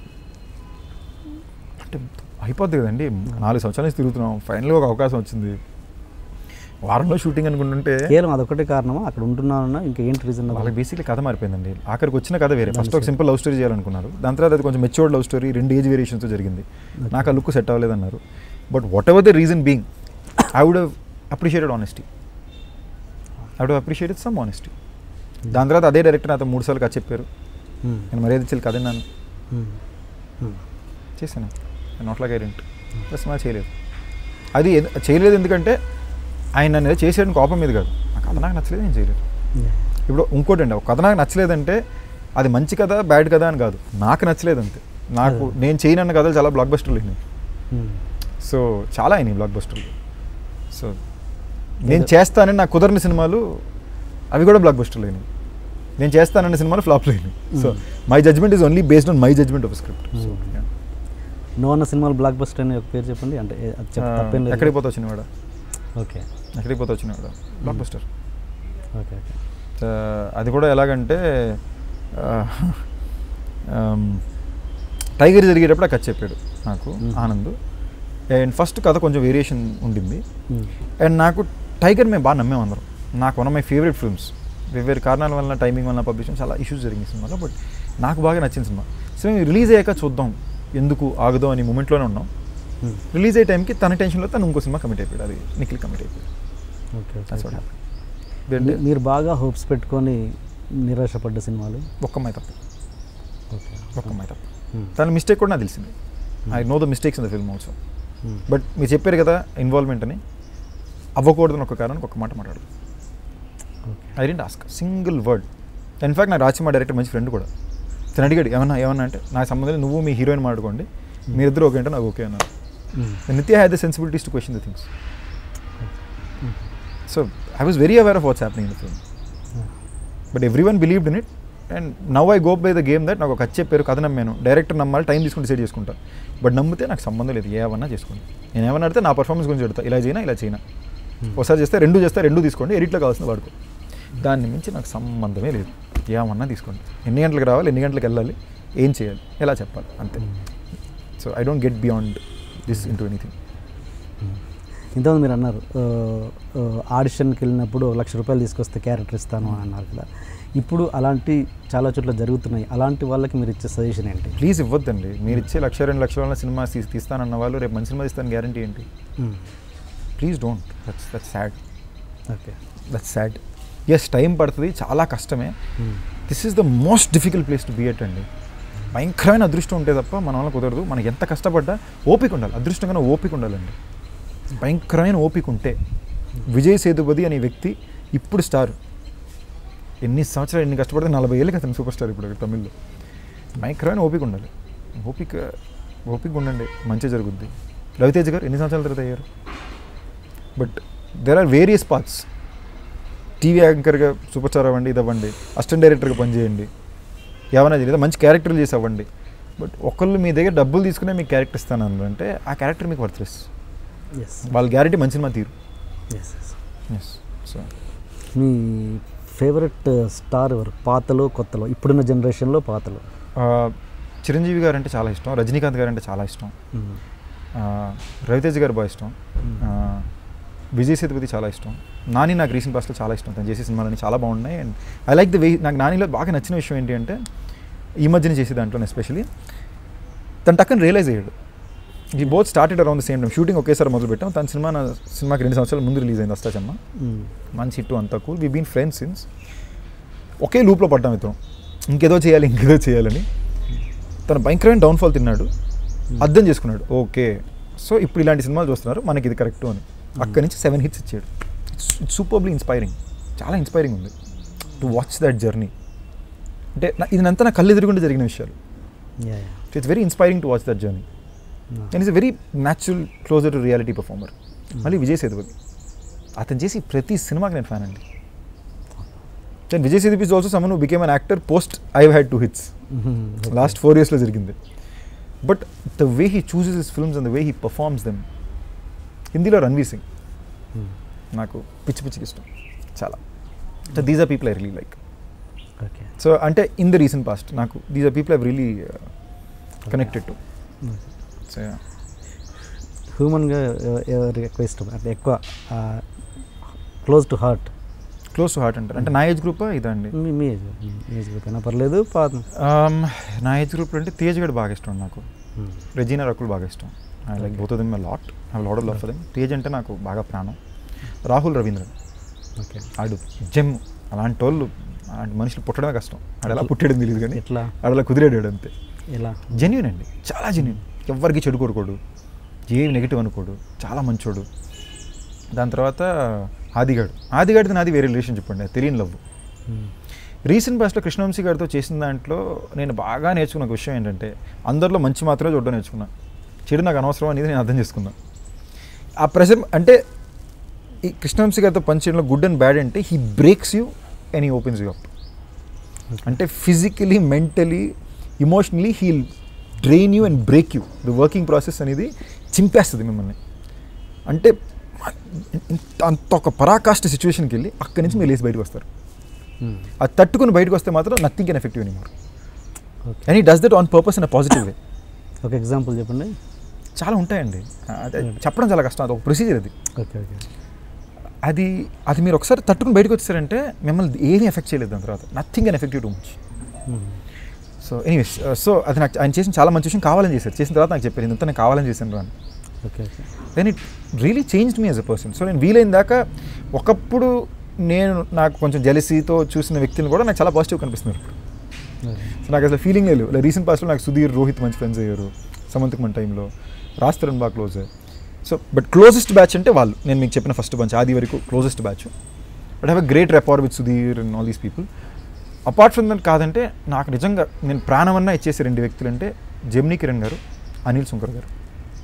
[SPEAKER 2] అంటే అయిపోద్ది కదండి నాలుగు సంవత్సరాల నుంచి తిరుగుతున్నాం ఫైనల్గా ఒక అవకాశం వచ్చింది వారంలో షూటింగ్ అనుకుంటుంటే
[SPEAKER 1] కేవలం అదొకటే కారణమా అక్కడ ఉంటున్నానన్నా ఇంకా ఏంటి రీజన్
[SPEAKER 2] వాళ్ళకి బేసిక్లీ కథ మారిపోయిందండి ఆఖరికి వచ్చిన కథ వేరే ఫస్ట్ ఒక సింపుల్ లవ్ స్టోరీ చేయాలనుకున్నారు దాని తర్వాత అది కొంచెం మెచ్యూర్డ్ లవ్ స్టోరీ రెండు ఏజ్ వేరియేషన్స్తో జరిగింది నాకు ఆ లుక్ సెట్ అవ్వలేదన్నారు but whatever the reason being I would appreciated honesty I would appreciated some honesty దాని తర్వాత అదే డైరెక్టర్ నాతో మూడు సార్లు కథ చెప్పారు నేను మర్యాద ఇచ్చేది కథ నన్ను చేశాను not like I rent plus మా చేయలేదు అది ఎందు- చేయలేదు ఎందుకంటే ఆయన నన్ను ఏదో చేసేయడానికి కోపం మీద కాదు ఆ కథ నాకు నచ్చలేదు నేను చేయలేదు ఇప్పుడు ఇంకోటి అండి ఒక కథ నాకు నచ్చలేదంటే అది మంచి కథ బ్యాడ్ కథ అని కాదు నాకు నచ్చలేదు అంతే నాకు నేను చేయనన్న కథలు చాలా బ్లాక్ బస్టర్లు అయినాయి సో చాలా అయినాయి బ్లాక్ బస్టర్లు సో నేను చేస్తానని నాకు కుదరని సినిమాలు అవి కూడా బ్లాక్ బస్టర్లు అయినాయి నేను చేస్తానన్న సినిమాలు ఫ్లాప్లు అయినాయి so my judgement is only based on my judgement of script so
[SPEAKER 1] no అన్న సినిమాలు బ్లాక్ బస్టర్ అనే ఒక పేరు చెప్పండి అంటే ఏ- అది చెప్ప- తప్పేం లేదు
[SPEAKER 2] ఎక్కడికి పోతా వచ్చినవాడ
[SPEAKER 1] ఓకే
[SPEAKER 2] ఎక్కడికి పోతా వచ్చినవాడ బ్లాక్ బస్టర్
[SPEAKER 1] ఓకే ఓకే
[SPEAKER 2] ఆ, అది కూడా ఎలాగంటే ఆ, ఆమ్, టైగర్ జరిగేటప్పుడు ఆ కథ చెప్పాడు నాకు
[SPEAKER 1] Mhm.
[SPEAKER 2] ఆనంద్ అండ్ ఫస్ట్ కథ కొంచెం వేరియేషన్ ఉండింది
[SPEAKER 1] మ్మ్.
[SPEAKER 2] అండ్ నాకు టైగర్ మేము బాగా నమ్మేం అందరం నాకు one of my favourite films వేరు కారణాల వల్ల టైమింగ్ వల్ల పబ్లిషింగ్ చాలా ఇష్యూస్ జరిగింది సినిమాలో బట్ నాకు బాగా నచ్చిన సినిమా సినిమా రిలీజ్ అయ్యాక చూద్దాం ఎందుకు ఆగదు అని మూమెంట్లోనే ఉన్నాం
[SPEAKER 1] మ్మ్.
[SPEAKER 2] రిలీజ్ అయ్యే టైంకి తన టెన్షన్లో తను ఇంకో సినిమా కమిట్ అయిపోయాడు అది నిఖిల్ కమిట్ అయిపోయాడు
[SPEAKER 1] okay okay,
[SPEAKER 2] That's what
[SPEAKER 1] okay.
[SPEAKER 2] happened.
[SPEAKER 1] మీ-
[SPEAKER 2] Then-
[SPEAKER 1] మీరు బాగా హోప్స్ పెట్టుకొని నిరాశపడ్డ సినిమాలు
[SPEAKER 2] ఒక్క అమ్మాయి తప్ప
[SPEAKER 1] ఓకే
[SPEAKER 2] ఒక్క అమ్మాయి తప్ప
[SPEAKER 1] మ్మ్.
[SPEAKER 2] తన మిస్టేక్ కూడా నాకు తెలిసింది I know the mistakes in the film also
[SPEAKER 1] మ్మ్.
[SPEAKER 2] బట్ మీరు చెప్పారు కదా ఇన్వాల్వ్మెంట్ అని అవ్వకూడదని ఒక కారణం ఒక మాట మాట్లాడు
[SPEAKER 1] okay
[SPEAKER 2] I didn't ask single word in fact నాకు రాసిమా డైరెక్టర్ మంచి ఫ్రెండ్ కూడా తను అడిగాడు ఏమన్నా ఏమన్నా అంటే నాకు సంబంధం లేదు, నువ్వు మీ హీరోయిన్ మాట్లాడుకోండి మీరిద్దరు ఓకే అంటే నాకు ఓకే అన్నారు
[SPEAKER 1] మ్మ్.
[SPEAKER 2] Nithya had the sensibilities to question the things so I was very aware of what's happening in the film but everyone believed in it and now I go by the game that నాకు ఒక కథ చెప్పారు కథ నమ్మాను డైరెక్టర్ నమ్మాలి టైం తీసుకుని డిసైడ్ చేసుకుంటా బట్ నమ్మితే నాకు సంబంధం లేదు ఏమన్నా చేసుకోండి నేను ఏమన్నా అడితే నా పర్ఫార్మెన్స్ గురించి చెడతా ఇలా చేయనా ఇలా చేయనా ఒకసారి చేస్తే రెండు చేస్తే రెండు తీసుకోండి ఎడిట్లో కావాల్సిన వాడుకో దాన్ని మించి నాకు సంబంధమే లేదు ఏమన్నా తీసుకోండి ఎన్ని గంటలకు రావాలి ఎన్ని గంటలకు వెళ్ళాలి ఏం చేయాలి ఎలా చెప్పాలి అంతే so I don't get beyond this into anything
[SPEAKER 1] ఇంతకుముందు మీరు అన్నారు ఆ, ఆ, ఆడిషన్కి వెళ్ళినప్పుడు లక్ష రూపాయలు తీసుకొస్తే క్యారెక్టర్ ఇస్తాను అని అన్నారు కదా ఇప్పుడు అలాంటి చాలా చోట్ల జరుగుతున్నాయి అలాంటి వాళ్ళకి మీరు ఇచ్చే సజెషన్ ఏంటి
[SPEAKER 2] ప్లీజ్ ఇవ్వద్దండి మీరు ఇచ్చే లక్ష రెండు లక్షల వల్ల సినిమా తీ- తీస్తానన్న వాళ్ళు రేపు మంచి సినిమా తీస్తాను గ్యారంటీ ఏంటి
[SPEAKER 1] మ్మ్.
[SPEAKER 2] Please don't that's that's sad
[SPEAKER 1] okay
[SPEAKER 2] that's sad yes time పడుతుంది చాలా కష్టమే
[SPEAKER 1] మ్మ్.
[SPEAKER 2] This is the most difficult place to beat అండి భయంకరమైన అదృష్టం ఉంటే తప్ప మన వల్ల కుదరదు మనం ఎంత కష్టపడ్డా ఓపిక ఉండాలి అదృష్టం కన్నా ఓపిక ఉండాలండి భయంకరమైన ఓపిక ఉంటే విజయ్ సేతుపతి అనే వ్యక్తి ఇప్పుడు స్టార్ ఎన్ని సంవత్సరాలు ఎన్ని కష్టపడితే నలభై ఏళ్ళకి అతను సూపర్ స్టార్ ఇప్పుడు తమిళ్లో భయంకరమైన ఓపిక ఉండాలి ఓపిక ఓపిక ఉండండి మంచి జరుగుద్ది రవితేజ్ గారు ఎన్ని సంవత్సరాల తర్వాత అయ్యారు but there are various parts TV యాంకర్గా సూపర్ స్టార్ అవ్వండి ఇది అవ్వండి అసిస్టెంట్ డైరెక్టర్గా పనిచేయండి ఏమైనా చేయలేదు మంచి క్యారెక్టర్లు చేసి అవ్వండి బట్ ఒకళ్ళు మీ దగ్గర డబ్బులు తీసుకునే మీకు క్యారెక్టర్ ఇస్తాను అంటే ఆ క్యారెక్టర్ మీకు వర్త్లెస్
[SPEAKER 1] ఎస్
[SPEAKER 2] వాళ్ళ గ్యారెంటీ మంచి సినిమా తీరు
[SPEAKER 1] ఎస్ ఎస్
[SPEAKER 2] ఎస్ సో
[SPEAKER 1] మీ ఫేవరెట్ స్టార్ ఎవరు పాతలో కొత్తలో ఇప్పుడున్న జనరేషన్లో పాతలో
[SPEAKER 2] చిరంజీవి గారు అంటే చాలా ఇష్టం రజనీకాంత్ గారు అంటే చాలా ఇష్టం
[SPEAKER 1] మ్మ్.
[SPEAKER 2] ఆ, రవితేజ్ గారు బాగా ఇష్టం ఆ, విజయ్ సేతుపతి చాలా ఇష్టం నాని నాకు రీసెంట్ పాస్ట్లో చాలా ఇష్టం తను చేసే సినిమాలన్నీ చాలా బాగున్నాయి and I like the way నాకు నానిలో బాగా నచ్చిన విషయం ఏంటి అంటే ఈ మధ్యన చేసే దాంట్లో ఎస్పెషలీ తను టక్కన రియలైజ్ అయ్యాడు ఈ both started around the same time shooting ఒకేసారి మొదలు పెట్టాం తన సినిమా నా సినిమాకి రెండు సంవత్సరాల ముందు రిలీజ్ అయింది అస్తాచమ్మ
[SPEAKER 1] మ్మ్.
[SPEAKER 2] మంచి హిట్ అంతా cool we been friends since ఒకే లూప్లో పడ్డాం ఇద్దరం ఇంకేదో చేయాలి ఇంకేదో చేయాలని తను భయంకరమైన డౌన్ఫాల్ తిన్నాడు అర్థం చేసుకున్నాడు ఓకే సో ఇప్పుడు ఇలాంటి సినిమాలు చూస్తున్నారు మనకి ఇది కరెక్ట్ అని అక్కడి నుంచి సెవెన్ హిట్స్ ఇచ్చాడు ఇట్స్ ఇట్స్ సూపర్లీ ఇన్స్పైరింగ్ చాలా ఇన్స్పైరింగ్ ఉంది టు వాచ్ దట్ జర్నీ అంటే నా- ఇదంతా నా కళ్ళు ఎదురుగుండా జరిగిన విషయాలు
[SPEAKER 1] yeah yeah
[SPEAKER 2] it's very inspiring to watch that journey and is very natural closer to reality performer మళ్ళీ విజయ్ సేతుపతి అతను చేసి ప్రతి సినిమాకి నేను ఫ్యాన్ అండి and Vijay Sethupathi is also someone became an actor post I had two hits last four ఇయర్స్లో జరిగింది but the way he chooses his films and the way he performs them హిందీలో రణ్వీర్ సింగ్ నాకు పిచ్చి పిచ్చికి ఇష్టం చాలా so these are people I really like
[SPEAKER 1] okay
[SPEAKER 2] so అంటే ఇన్ ద రీసెంట్ పాస్ట్ నాకు these are people I really connected to so
[SPEAKER 1] హ్యూమన్గా ఎవరికి ఎక్కువ ఇష్టం అంటే ఎక్కువ close to heart
[SPEAKER 2] close to heart అంటారు అంటే నా ఏజ్ గ్రూప్ ఇదండి
[SPEAKER 1] మీ మీ ఏజ్ మీ ఏజ్ గ్రూప్ అయినా పర్లేదు పాత
[SPEAKER 2] Um, నా ఏజ్ గ్రూప్లో అంటే తేజ్ గడ్ బాగా ఇష్టం నాకు రెజీనా రకుల్ బాగా ఇష్టం I like both them lot I lot of love for them Tej అంటే నాకు బాగా ప్రాణం రాహుల్ రవీంద్రన్
[SPEAKER 1] ఓకే
[SPEAKER 2] ఆడు జెమ్ అలాంటి వాళ్ళు అలాంటి మనుషులు పుట్టడమే కష్టం ఆడు ఎలా పుట్టాడని తెలియదు కానీ
[SPEAKER 1] ఎట్లా
[SPEAKER 2] ఆడు అలా కుదిరాడు అంతే
[SPEAKER 1] ఎలా
[SPEAKER 2] జెన్యున్ అండి చాలా జెన్యున్ ఎవరికి చెడు కోరుకోడు ఏమి నెగిటివ్ అనుకోడు చాలా మంచోడు దాని తర్వాత ఆదిగాడు ఆదిగాడితో నాది వేరే రిలేషన్షిప్ అండి అది తెలియని లవ్ రీసెంట్ పాస్ట్లో కృష్ణవంశీ గారితో చేసిన దాంట్లో నేను బాగా నేర్చుకున్న ఒక విషయం ఏంటంటే అందరిలో మంచి మాత్రమే చూడడం నేర్చుకున్నా చెడు నాకు అనవసరం అనేది నేను అర్థం చేసుకున్నా ఆ ప్రెషర్ అంటే ఈ కృష్ణవంశీ గారితో పనిచేయడంలో గుడ్ అండ్ బ్యాడ్ అంటే he breaks you and he opens you up అంటే physically mentally emotionally he'll drain you and break you the working process అనేది చింపేస్తుంది మిమ్మల్ని అంటే ఇంత- అంత ఒక పరాకాష్ట సిచ్యువేషన్కి వెళ్ళి అక్కడి నుంచి మీరు లేచి బయటకు వస్తారు అది తట్టుకుని బయటకు వస్తే మాత్రం nothing can effective any more
[SPEAKER 1] okay
[SPEAKER 2] and ఈ does that on purpose in a positive way
[SPEAKER 1] ఒక ఎగ్జాంపుల్ చెప్పండి
[SPEAKER 2] చాలా ఉంటాయండి అదే చెప్పడం చాలా కష్టం అది ఒక ప్రొసీజర్ అది
[SPEAKER 1] ఓకే ఓకే
[SPEAKER 2] అది అది మీరు ఒకసారి తట్టుకుని బయటకు వచ్చారంటే మిమ్మల్ని ఏమీ ఎఫెక్ట్ చేయలేదు దాని తర్వాత nothing can effective too much so anyways so అది నాకు ఆయన చేసిన చాలా మంచి విషయం కావాలని చేశారు చేసిన తర్వాత నాకు చెప్పారు ఇంత నేను కావాలని చేశాను అని
[SPEAKER 1] okay okay
[SPEAKER 2] then it really changed me as a person so నేను వీలైన దాకా ఒకప్పుడు నేను నాకు కొంచెం జెలసీతో చూసిన వ్యక్తులను కూడా నాకు చాలా పాజిటివ్ కనిపిస్తున్నారు ఇప్పుడు సో నాకు అసలు ఫీలింగ్ లేదు లైక్ రీసెంట్ పాస్ట్లో నాకు సుధీర్ రోహిత్ మంచి ఫ్రెండ్స్ అయ్యారు సమంతక్ మన టైంలో రాస్తరన్ బాగా close so but closest batch అంటే వాళ్ళు నేను మీకు చెప్పిన ఫస్ట్ బంచ్ ఆది వరకు closest batch but have a great rapport with Sudheer and all these people apart from that కాదంటే నాకు నిజంగా నేను ప్రాణమన్నా ఇచ్చేసే రెండు వ్యక్తులు అంటే జెమ్నీ కిరణ్ గారు అనిల్ శంకర్ గారు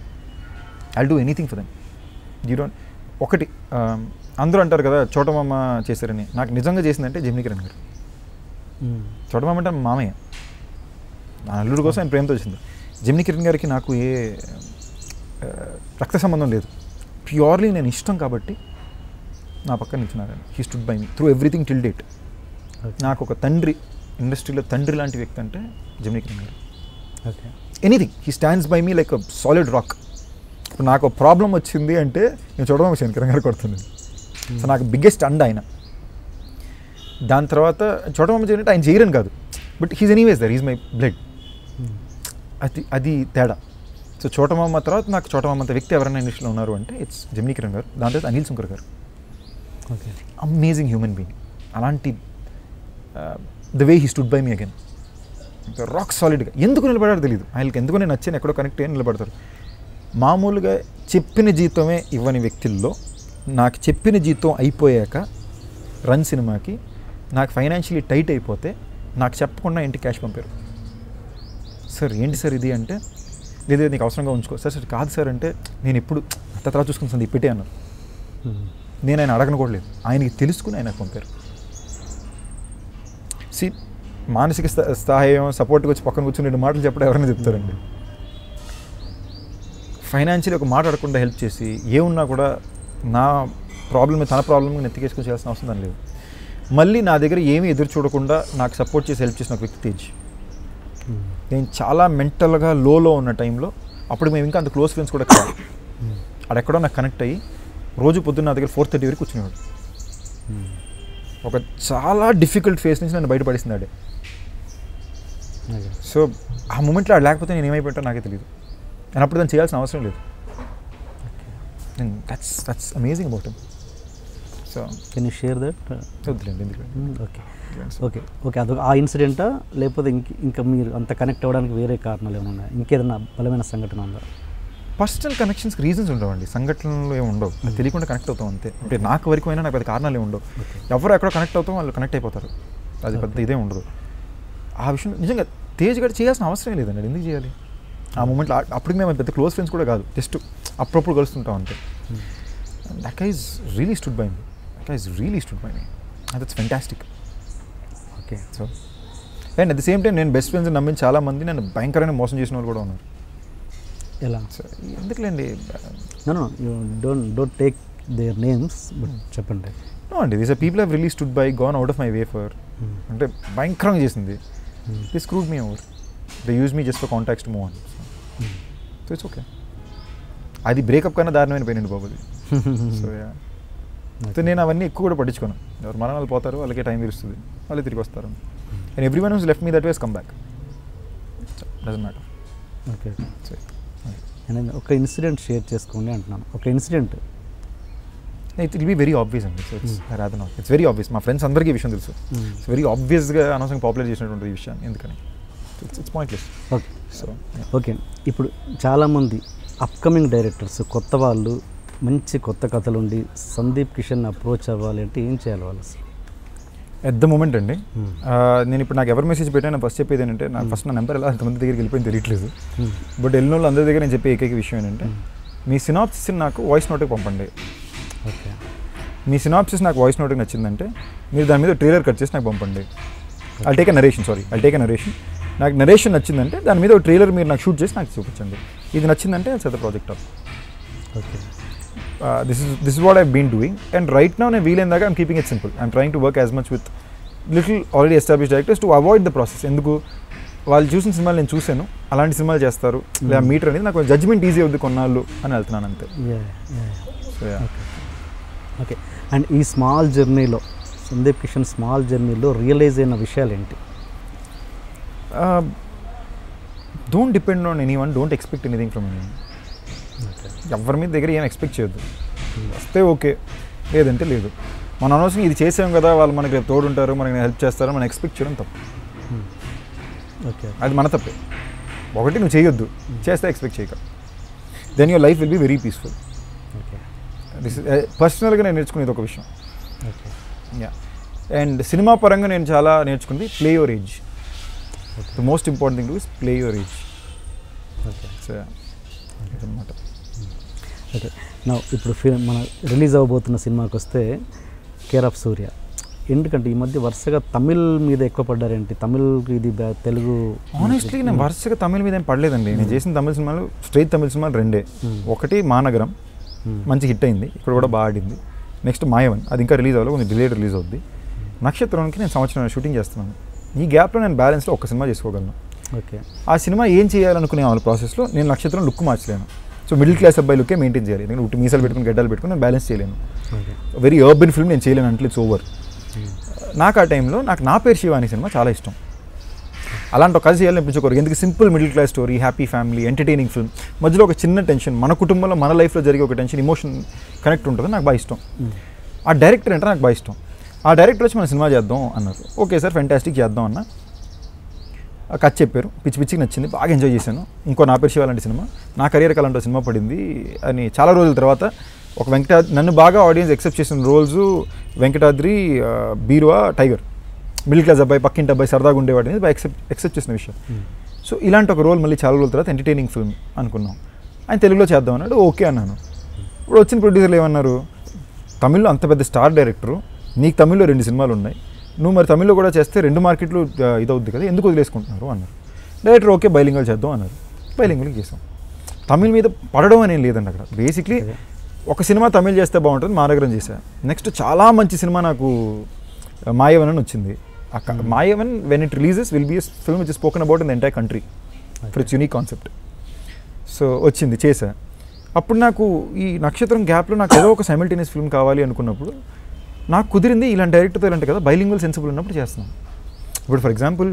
[SPEAKER 2] I do anything for them you don't ఒకటి ఆ, అందరూ అంటారు కదా చోటమామ చేశారని నాకు నిజంగా చేసిందంటే జెమ్నీ కిరణ్ గారు చోటమామ అంటే మా మామయ్య నా అల్లుడు కోసం ఆయన ప్రేమతో వచ్చింది జెమిని కిరణ్ గారికి నాకు ఏ ఆ, రక్త సంబంధం లేదు ప్యూర్లీ నేను ఇష్టం కాబట్టి నా పక్కన నిల్చున్నారు he stood by me through everything till date నాకు ఒక తండ్రి ఇండస్ట్రీలో తండ్రి లాంటి వ్యక్తి అంటే జెమిని కిరణ్ గారు
[SPEAKER 1] okay
[SPEAKER 2] anything he stands by me like a solid rock ఇప్పుడు నాకు ప్రాబ్లం వచ్చింది అంటే నేను చూడడం శంకరం గారు కొడుతుంది సో నాకు బిగ్గెస్ట్ అండ్ ఆయన దాని తర్వాత చూడడం చేయంటే ఆయన చేయరని కాదు but he's anyways there is my blood అది అది తేడా సో చోటమామ తర్వాత నాకు చోటమామ అంత వ్యక్తి ఎవరైనా ఇండస్ట్రీలో ఉన్నారు అంటే ఇట్స్ జెమినీ కిరణ్ గారు దాని తర్వాత అనిల్ శంకర్ గారు
[SPEAKER 1] ఓకే
[SPEAKER 2] అమేజింగ్ హ్యూమన్ బీయింగ్ అలాంటి the way he stood by me again rock సాలిడ్గా ఎందుకు నిలబడారో తెలియదు ఆయనకి ఎందుకు నేను నచ్చాను ఎక్కడో కనెక్ట్ అయ్యి నిలబడతారు మామూలుగా చెప్పిన జీతమే ఇవ్వని వ్యక్తుల్లో నాకు చెప్పిన జీతం అయిపోయాక రన్ సినిమాకి నాకు ఫైనాన్షియలీ టైట్ అయిపోతే నాకు చెప్పకుండా ఇంటికి క్యాష్ పంపారు సార్ ఏంటి సార్ ఇది అంటే లేదు నీకు అవసరంగా ఉంచుకో సార్ సార్ కాదు సార్ అంటే నేను ఇప్పుడు అంత తర్వాత చూసుకుని ఇప్పిటే అన్నారు నేను ఆయన అడగను కూడా లేదు ఆయనకి తెలుసుకుని ఆయన పంపారు సి మానసిక స్థా- స్థాయం సపోర్ట్కి వచ్చి పక్కన కూర్చొని రెండు మాటలు చెప్పడం ఎవరైనా చెప్తారండి ఫైనాన్షియల్ ఒక మాట అడగకుండా హెల్ప్ చేసి ఏమున్నా కూడా నా ప్రాబ్లమ్ తన ప్రాబ్లమ్ నెత్తికేసుకొని చేయాల్సిన అవసరం దాని లేదు మళ్ళీ నా దగ్గర ఏమీ ఎదురు చూడకుండా నాకు సపోర్ట్ చేసి హెల్ప్ చేసిన ఒక వ్యక్తి తేజ్ నేను చాలా మెంటల్గా లోలో ఉన్న టైంలో అప్పుడు మేము ఇంకా అంత క్లోజ్ ఫ్రెండ్స్ కూడా కాదు అక్కడెక్కడో నాకు కనెక్ట్ అయ్యి రోజు పొద్దున్న నా దగ్గర ఫోర్ థర్టీ వరకు కూర్చునేవాడు ఒక చాలా డిఫికల్ట్ ఫేస్ నుంచి నన్ను బయటపడేసింది ఆడే
[SPEAKER 1] ఓకే
[SPEAKER 2] సో ఆ మూమెంట్లో ఆడు లేకపోతే నేను ఏమైపోయింటో నాకే తెలియదు నేను అప్పుడు దాన్ని చేయాల్సిన అవసరం లేదు that's that's amazing about so
[SPEAKER 1] can you share that
[SPEAKER 2] వద్దులేండి ఎందుకంటే
[SPEAKER 1] ఓకే ఓకే ఓకే అదొక ఆ ఇన్సిడెంటా లేకపోతే ఇంక ఇంకా మీరు అంత కనెక్ట్ అవ్వడానికి వేరే కారణాలు ఏమైనా ఉన్నాయా ఇంకేదైనా బలమైన సంఘటన ఉందా
[SPEAKER 2] పర్సనల్ కనెక్షన్స్కి రీజన్స్ ఉండవండి సంఘటనలు ఏమి ఉండవు అది తెలియకుండా కనెక్ట్ అవుతాం అంతే అంటే నాకు వరకు అయినా నాకు పెద్ద కారణాలు ఏమి ఉండవు ఎవరు ఎక్కడో కనెక్ట్ అవుతాం వాళ్ళు కనెక్ట్ అయిపోతారు అది పెద్ద ఇదే ఉండదు ఆ విషయం నిజంగా తేజ్ గడి చేయాల్సిన అవసరం లేదండి ఎందుకు చేయాలి ఆ మూమెంట్లో అప్పటికి మేము పెద్ద క్లోజ్ ఫ్రెండ్స్ కూడా కాదు జస్ట్ అప్పుడప్పుడు కలుస్తుంటాం అంతే that is really stood by me that is really stood by me and that's fantastic
[SPEAKER 1] okay
[SPEAKER 2] so and at the same time నేను బెస్ట్ ఫ్రెండ్స్ నమ్మిన చాలా మంది నన్ను భయంకరంగా మోసం చేసిన వాళ్ళు కూడా ఉన్నారు
[SPEAKER 1] ఎలా
[SPEAKER 2] సో ఎందుకులేండి
[SPEAKER 1] no no you don't don't take their names but చెప్పండి
[SPEAKER 2] నో అండి these are people have really stood by gone out of my way for అంటే భయంకరంగా చేసింది the screwed me over they use me just for contacts to move on so it's okay అది బ్రేకప్ కన్నా దారుణమైన పోయినండి బాబు అది సో యా సో నేను అవన్నీ ఎక్కువ కూడా పట్టించుకోను ఎవరు మరణాలు పోతారు వాళ్ళకే టైం తెలుస్తుంది వాళ్ళు తిరిగి వస్తారు and everyone who's left me that ways come back doesn't matter
[SPEAKER 1] okay
[SPEAKER 2] so
[SPEAKER 1] నేను ఒక ఇన్సిడెంట్ షేర్ చేసుకోండి అంటున్నాను ఒక incident
[SPEAKER 2] it will be very obvious అండి so it's rather not it's very obvious మా ఫ్రెండ్స్ అందరికీ ఈ విషయం తెలుసు ఇట్స్ వెరీ ఆబ్వియస్గా అనవసరంగా పాపులర్ చేసినటువంటి ఈ విషయాన్ని ఎందుకని it's it's pointless
[SPEAKER 1] okay
[SPEAKER 2] so
[SPEAKER 1] okay ఇప్పుడు చాలామంది అప్కమింగ్ డైరెక్టర్స్ కొత్త వాళ్ళు మంచి కొత్త కథలు ఉండి సందీప్ కిషన్ అప్రోచ్ అవ్వాలి అంటే ఏం చేయాలి వాళ్ళు అసలు?
[SPEAKER 2] ఎట్ ద మూమెంట్ అండి
[SPEAKER 1] Hmm.
[SPEAKER 2] ఆ, నేను ఇప్పుడు నాకు ఎవరు మెసేజ్ పెట్టాను ఫస్ట్ చెప్పేది ఏంటంటే నాకు ఫస్ట్ నా నెంబర్ ఎలా అంతమంది దగ్గరికి వెళ్ళిపోయింది తెలియట్లేదు
[SPEAKER 1] Hmm.
[SPEAKER 2] బట్ వెళ్ళిన వాళ్ళు అందరి దగ్గర నేను చెప్పే ఏకైక విషయం ఏంటంటే మీ సినాప్సిస్ నాకు వాయిస్ నోట్కి పంపండి
[SPEAKER 1] ఓకే
[SPEAKER 2] మీ సినాప్సిస్ నాకు వాయిస్ నోట్కి నచ్చిందంటే మీరు దాని మీద ట్రైలర్ కట్ చేసి నాకు పంపండి I take narration sorry I take narration నాకు నరేషన్ నచ్చిందంటే దాని మీద ఒక ట్రైలర్ మీరు నాకు షూట్ చేసి నాకు చూపించండి ఇది నచ్చిందంటే set project off
[SPEAKER 1] okay
[SPEAKER 2] this is this is what I been doing and right now నేను వీలైన దాకా I'm keeping it simple I'm trying to work as much with little already establish directors to avoid the process ఎందుకు వాళ్ళు చూసిన సినిమాలు నేను చూశాను అలాంటి సినిమాలు చేస్తారు లేదా మీటర్ అనేది నాకు జడ్జ్మెంట్ ఈజీ అవుద్ది కొన్నాళ్ళు అని వెళ్తున్నాను అంతే
[SPEAKER 1] yeah yeah
[SPEAKER 2] so yeah
[SPEAKER 1] okay and ఈ స్మాల్ జర్నీలో సందీప్ కిషన్ స్మాల్ జర్నీలో రియలైజ్ అయిన విషయాలు ఏంటి
[SPEAKER 2] don't depend on anyone don't expect anything from any
[SPEAKER 1] okay
[SPEAKER 2] ఎవరి మీద దగ్గర ఏం ఎక్స్పెక్ట్ చేయొద్దు వస్తే ఓకే లేదంటే లేదు మన అనవసరం ఇది చేసాం కదా వాళ్ళు మనకి రేపు తోడుంటారు మనకి హెల్ప్ చేస్తారు మనం ఎక్స్పెక్ట్ చేయడం తప్పు
[SPEAKER 1] ఓకే
[SPEAKER 2] అది మన తప్పే ఒకటి నువ్వు చేయొద్దు చేస్తే ఎక్స్పెక్ట్ చేయక then your life will be very peaceful
[SPEAKER 1] okay
[SPEAKER 2] this పర్సనల్గా నేను నేర్చుకునేది ఒక విషయం
[SPEAKER 1] ఓకే
[SPEAKER 2] యా అండ్ సినిమా పరంగా నేను చాలా నేర్చుకుంది play your age the most important thing to is play your age
[SPEAKER 1] okay
[SPEAKER 2] so అనమాట
[SPEAKER 1] ఓకే నా ఇప్పుడు ఫిల్మ్ మన రిలీజ్ అవ్వబోతున్న సినిమాకి వస్తే కేర్ ఆఫ్ సూర్య ఎందుకంటే ఈ మధ్య వరుసగా తమిళ్ మీద ఎక్కువ పడ్డారేంటి తమిళ్ ఇది బ్యా- తెలుగు
[SPEAKER 2] ఆనెస్ట్లీ నేను వరుసగా తమిళ మీద ఏం పడలేదండి నేను చేసిన తమిళ సినిమాలు స్ట్రైట్ తమిళ సినిమాలు రెండే ఒకటి మానగరం
[SPEAKER 1] Hmm.
[SPEAKER 2] మంచి హిట్ అయింది ఇక్కడ కూడా బాగా ఆడింది నెక్స్ట్ మాయవన్ అది ఇంకా రిలీజ్ అవ్వాలి కొంచెం డిలేడ్ రిలీజ్ అవుద్ది నక్షత్రానికి నేను సంవత్సరం షూటింగ్ చేస్తున్నాను ఈ గ్యాప్లో నేను బ్యాలెన్స్లో ఒక సినిమా చేసుకోగలను
[SPEAKER 1] ఓకే
[SPEAKER 2] ఆ సినిమా ఏం చేయాలనుకునే వాళ్ళ ప్రాసెస్లో నేను నక్షత్రం లుక్ మార్చలేను సో మిడిల్ క్లాస్ అబ్బాయి లుక్కే మెయింటైన్ చేయాలి ఎందుకంటే ఉట్టి మీసాలు పెట్టుకుని గడ్డలు పెట్టుకుని నేను బ్యాలెన్స్ చేయలేను
[SPEAKER 1] ఓకే
[SPEAKER 2] వెరీ అర్బన్ ఫిల్మ్ నేను చేయలేను అంటే ఇట్స్ ఓవర్ నాకు ఆ టైంలో నాకు నా పేరు శివ అనే సినిమా చాలా ఇష్టం అలాంటి ఒక కథ చేయాలనిపించుకోరు ఎందుకు simple middle class story happy family entertaining film మధ్యలో ఒక చిన్న టెన్షన్ మన కుటుంబంలో మన లైఫ్లో జరిగే ఒక టెన్షన్ ఇమోషన్ కనెక్ట్ ఉంటుంది నాకు బాగా ఇష్టం ఆ డైరెక్టర్ అంటే నాకు బాగా ఇష్టం ఆ డైరెక్టర్ వచ్చి మన సినిమా చేద్దాం అన్నారు ఓకే సార్ ఫెంటాస్టిక్ చేద్దాం అన్న ఆ కథ చెప్పారు పిచ్చి పిచ్చికి నచ్చింది బాగా ఎంజాయ్ చేశాను ఇంకో నా పేరు శివ లాంటి సినిమా నా కెరియర్కి అలాంటి సినిమా పడింది అని చాలా రోజుల తర్వాత ఒక వెంకటాద్రి నన్ను బాగా ఆడియన్స్ ఎక్సెప్ట్ చేసిన రోల్స్ వెంకటాద్రి ఆ, బీరువా టైగర్ మిడిల్ క్లాస్ అబ్బాయి పక్కింటి అబ్బాయి సరదాగా ఉండేవాడు అనేది ఎక్సెప్ట్ ఎక్సెప్ట్ చేసిన విషయం సో ఇలాంటి ఒక రోల్ మళ్ళీ చాలా రోజుల తర్వాత ఎంటర్టైనింగ్ ఫిల్మ్ అనుకున్నాం ఆయన తెలుగులో చేద్దాం అన్నాడు ఓకే అన్నాను ఇప్పుడు వచ్చిన ప్రొడ్యూసర్లు ఏమన్నారు తమిళ్లో అంత పెద్ద స్టార్ డైరెక్టరు నీకు తమిళ్లో రెండు సినిమాలు ఉన్నాయి నువ్వు మరి తమిళ్లో కూడా చేస్తే రెండు మార్కెట్లు ఆ, ఇదవుద్ది కదా ఎందుకు వదిలేసుకుంటున్నారు అన్నారు డైరెక్టర్ ఓకే బైలింగల్ చేద్దాం అన్నారు బైలింగల్ చేసాం తమిళ్ మీద పడడం అనేది లేదండి అక్కడ బేసిక్లీ ఒక సినిమా తమిళ్ చేస్తే బాగుంటుంది మానగరం చేశా నెక్స్ట్ చాలా మంచి సినిమా నాకు ఆ, మాయవన్ అని వచ్చింది అక్క Maayavan when it releases will be film it spoken about in the entire country for its unique concept so వచ్చింది చేశా అప్పుడు నాకు ఈ నక్షత్రం గ్యాప్లో నాకు ఏదో ఒక సైమిల్టేనియస్ ఫిల్మ్ కావాలి అనుకున్నప్పుడు నాకు కుదిరింది ఇలాంటి డైరెక్టర్తో ఇలాంటి కదా బైలింగ్వల్ సెన్సిబుల్ ఉన్నప్పుడు చేస్తున్నాను ఇప్పుడు ఫర్ ఎగ్జాంపుల్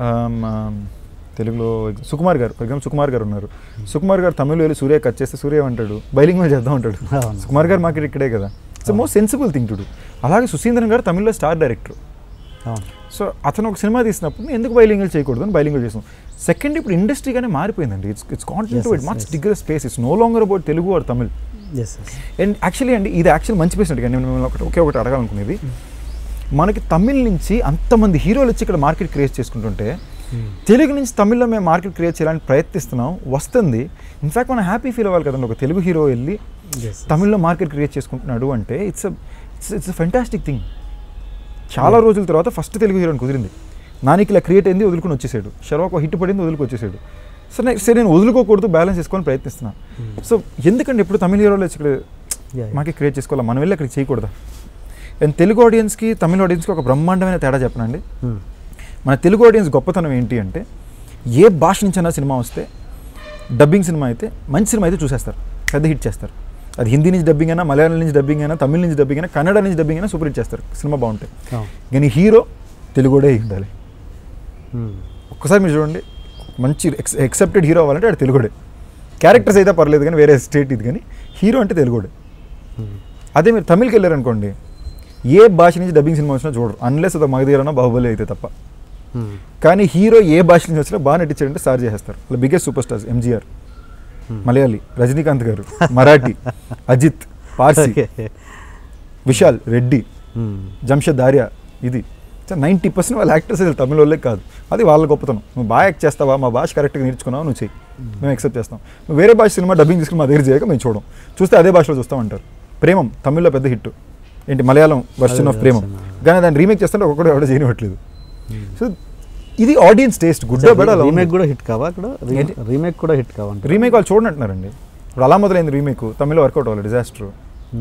[SPEAKER 2] తెలుగులో సుకుమార్ గారు ఫర్ ఎగ్జాంపుల్ సుకుమార్ గారు ఉన్నారు సుకుమార్ గారు తమిళ వెళ్ళి సూర్య కట్ చేస్తే సూర్య అంటాడు బైలింగ్వల్ చేద్దాం అంటాడు
[SPEAKER 1] అవును.
[SPEAKER 2] సుకుమార్ గారు మార్కెట్ ఇక్కడే కదా it's most sensible thing to do అలాగే సుశీంద్రన్ గారు తమిళ్లో స్టార్ డైరెక్టర్
[SPEAKER 1] అవును
[SPEAKER 2] సో అతను ఒక సినిమా తీసినప్పుడు నేను ఎందుకు బైలింగల్ చేయకూడదు అని బైలింగల్ చేసాం సెకండ్ ఇప్పుడు ఇండస్ట్రీగానే మారిపోయిందండి it's it's content
[SPEAKER 1] Yes,
[SPEAKER 2] it
[SPEAKER 1] yes,
[SPEAKER 2] much
[SPEAKER 1] yes.
[SPEAKER 2] Bigger space it's no longer about Telugu or Tamil
[SPEAKER 1] yes yes
[SPEAKER 2] and actually అండి ఇది యాక్చువల్ మంచి ప్లేస్ అంటే నేను మిమ్మల్ని ఒకటి ఒకే ఒకటి అడగాలనుకునేది మనకి తమిళ్ నుంచి అంతమంది హీరోలు వచ్చి ఇక్కడ మార్కెట్ క్రియేట్ చేసుకుంటుంటే తెలుగు నుంచి తమిళ్లో మేము మార్కెట్ క్రియేట్ చేయాలని ప్రయత్నిస్తున్నాం వస్తుంది ఇన్ఫాక్ట్ మనం హ్యాపీ ఫీల్ అవ్వాలి కదండి ఒక తెలుగు హీరో వెళ్ళి
[SPEAKER 1] ఎస్
[SPEAKER 2] తమిళ్లో మార్కెట్ క్రియేట్ చేసుకుంటున్నాడు అంటే it's it's it's fantastic thing చాలా రోజుల తర్వాత ఫస్ట్ తెలుగు హీరోని కుదిరింది నానికి ఇలా క్రియేట్ అయింది వదులుకొని వచ్చేసాడు షర్వాక్ హిట్ పడింది వదులుకు వచ్చేసాడు సో నేను సరే నేను వదులుకోకూడదు బ్యాలెన్స్ చేసుకోవాలని ప్రయత్నిస్తున్నాను సో ఎందుకంటే ఇప్పుడు తమిళ హీరోలు వచ్చి ఇక్కడ మాకే క్రియేట్ చేసుకోవాలా మనం వెళ్ళి అక్కడికి చేయకూడదా అండ్ తెలుగు ఆడియన్స్కి తమిళ ఆడియన్స్కి ఒక బ్రహ్మాండమైన తేడా చెప్పనండి మన తెలుగు ఆడియన్స్ గొప్పతనం ఏంటి అంటే ఏ భాష నుంచైనా సినిమా వస్తే డబ్బింగ్ సినిమా అయితే మంచి సినిమా అయితే చూసేస్తారు పెద్ద హిట్ చేస్తారు అది హిందీ నుంచి డబ్బింగ్ అయినా మలయాళం నుంచి డబ్బింగ్ అయినా తమిళ నుంచి డబ్బింగ్ అయినా కన్నడ నుంచి డబ్బింగ్ అయినా సూపర్ హిట్ చేస్తారు సినిమా బాగుంటాయి కానీ హీరో తెలుగుడే అయి ఉండాలి ఒక్కసారి మీరు చూడండి మంచి ఎక్స్ ఎక్సెప్టెడ్ హీరో అవ్వాలంటే ఆడు తెలుగుడే క్యారెక్టర్స్ అయితే పర్లేదు కానీ వేరే స్టేట్ ఇది కానీ హీరో అంటే తెలుగుడే అదే మీరు తమిళకి వెళ్ళారనుకోండి ఏ భాష నుంచి డబ్బింగ్ సినిమా వచ్చినా చూడరు అన్లెస్ అది మగధీరనో బాహుబలి అయితే తప్ప కానీ హీరో ఏ భాష నుంచి వచ్చినా బాగా నటించాడంటే సార్ చేసేస్తారు అలా biggest super stars MGR Malayali Rajinikanth గారు మరాఠీ అజిత్ పార్సీ
[SPEAKER 1] ఓకే
[SPEAKER 2] విశాల్ రెడ్డి జంషద్ ఆర్య ఇది నైంటీ పర్సెంట్ వాళ్ళ యాక్టర్స్ అసలు తమిళ వాళ్ళే కాదు అది వాళ్ళ గొప్పతనం నువ్వు బాగా యాక్ట్ చేస్తావా మా భాష కరెక్ట్గా నేర్చుకున్నావు నువ్వు చెయ్యి మేము యాక్సెప్ట్ చేస్తాం నువ్వు వేరే భాష సినిమా డబ్బింగ్ తీసుకుని మా దగ్గర చేయక మేము చూడం చూస్తే అదే భాషలో చూస్తామంటారు ప్రేమం తమిళ్లో పెద్ద హిట్ ఏంటి మలయాళం వర్షన్ ఆఫ్ ప్రేమం కానీ దాన్ని రీమేక్ చేస్తుంటే ఒక్కడో ఎవడో చేయనివ్వట్లేదు సో ఇది audience taste good bad
[SPEAKER 1] remake కూడా హిట్ కావా అక్కడ
[SPEAKER 2] ఏంటి?
[SPEAKER 1] రీమేక్ కూడా హిట్ కావంట
[SPEAKER 2] రీమేక్ వాళ్ళు చూడండి అంటున్నారండి ఇప్పుడు అలా మొదలైంది రీమేక్ తమిళ్లో వర్కౌట్ అవ్వాలి డిజాస్టర్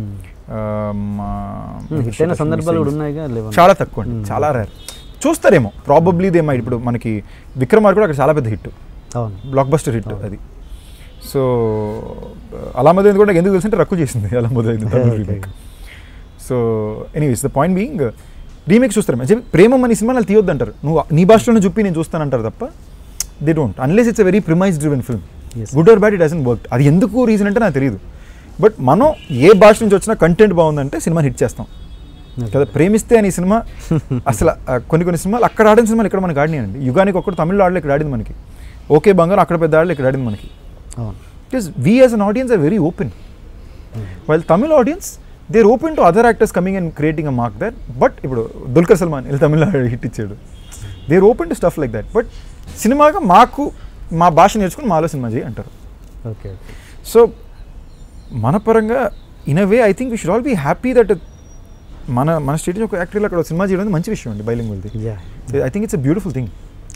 [SPEAKER 1] హిట్ అయిన సందర్భాలు కూడా ఉన్నాయిగా లేవా
[SPEAKER 2] చాలా తక్కువ అండి చాలా రేర్ చూస్తారేమో ప్రాబబ్లీ దే మైట్ ఇప్పుడు మనకి విక్రమార్ కూడా అక్కడ చాలా పెద్ద హిట్
[SPEAKER 1] అవును
[SPEAKER 2] బ్లాక్ బస్టర్ హిట్ అది సో అలా మొదలైంది కూడా నాకు ఎందుకు తెలిసింటే రక్కు చేసింది అలా మొదలైంది తమిళ
[SPEAKER 1] Okay.
[SPEAKER 2] Remake so anyways the point being remake చూస్తారు మంచి ప్రేమం అనే సినిమా వాళ్ళు తీయొద్దు అంటారు నువ్వు నీ భాషలోనే చూపి నేను చూస్తానంటారు తప్ప they don't unless it's a very premise driven film
[SPEAKER 1] Yes.
[SPEAKER 2] Good or bad it doesn't work అది ఎందుకు రీజన్ అంటే నాకు తెలియదు బట్ మనం ఏ భాష నుంచి వచ్చినా కంటెంట్ బాగుందంటే సినిమా హిట్ చేస్తాం కదా ప్రేమిస్తే అని సినిమా అసలు ఆ, కొన్ని కొన్ని సినిమాలు అక్కడ ఆడిన సినిమాలు ఇక్కడ మనకి ఆడినాయండి యుగానికి ఒక్కటి తమిళలో ఆడలే ఇక్కడ ఆడింది మనకి ఓకే బంగారం అక్కడ పెద్ద ఆడలే ఇక్కడ ఆడింది మనకి
[SPEAKER 1] అవును
[SPEAKER 2] because we as an audience are very open while Tamil audience they are open to other actors coming and creating a mark that but ఇప్పుడు దుల్కర్ సల్మాన్ ఇలా తమిళ హిట్ ఇచ్చాడు they are open to stuff like that but సినిమాగా మాకు మా భాష నేర్చుకుని మాలో సినిమా చేయి అంటారు
[SPEAKER 1] ఓకే ఓకే
[SPEAKER 2] సో మన పరంగా in a way I think we should all be happy that మన మన స్టేట్ నుంచి ఒక యాక్టర్లో అక్కడ సినిమా చేయడం అనేది మంచి విషయం అండి బైలింగ్ వెళ్తే
[SPEAKER 1] yeah
[SPEAKER 2] I think it's a beautiful thing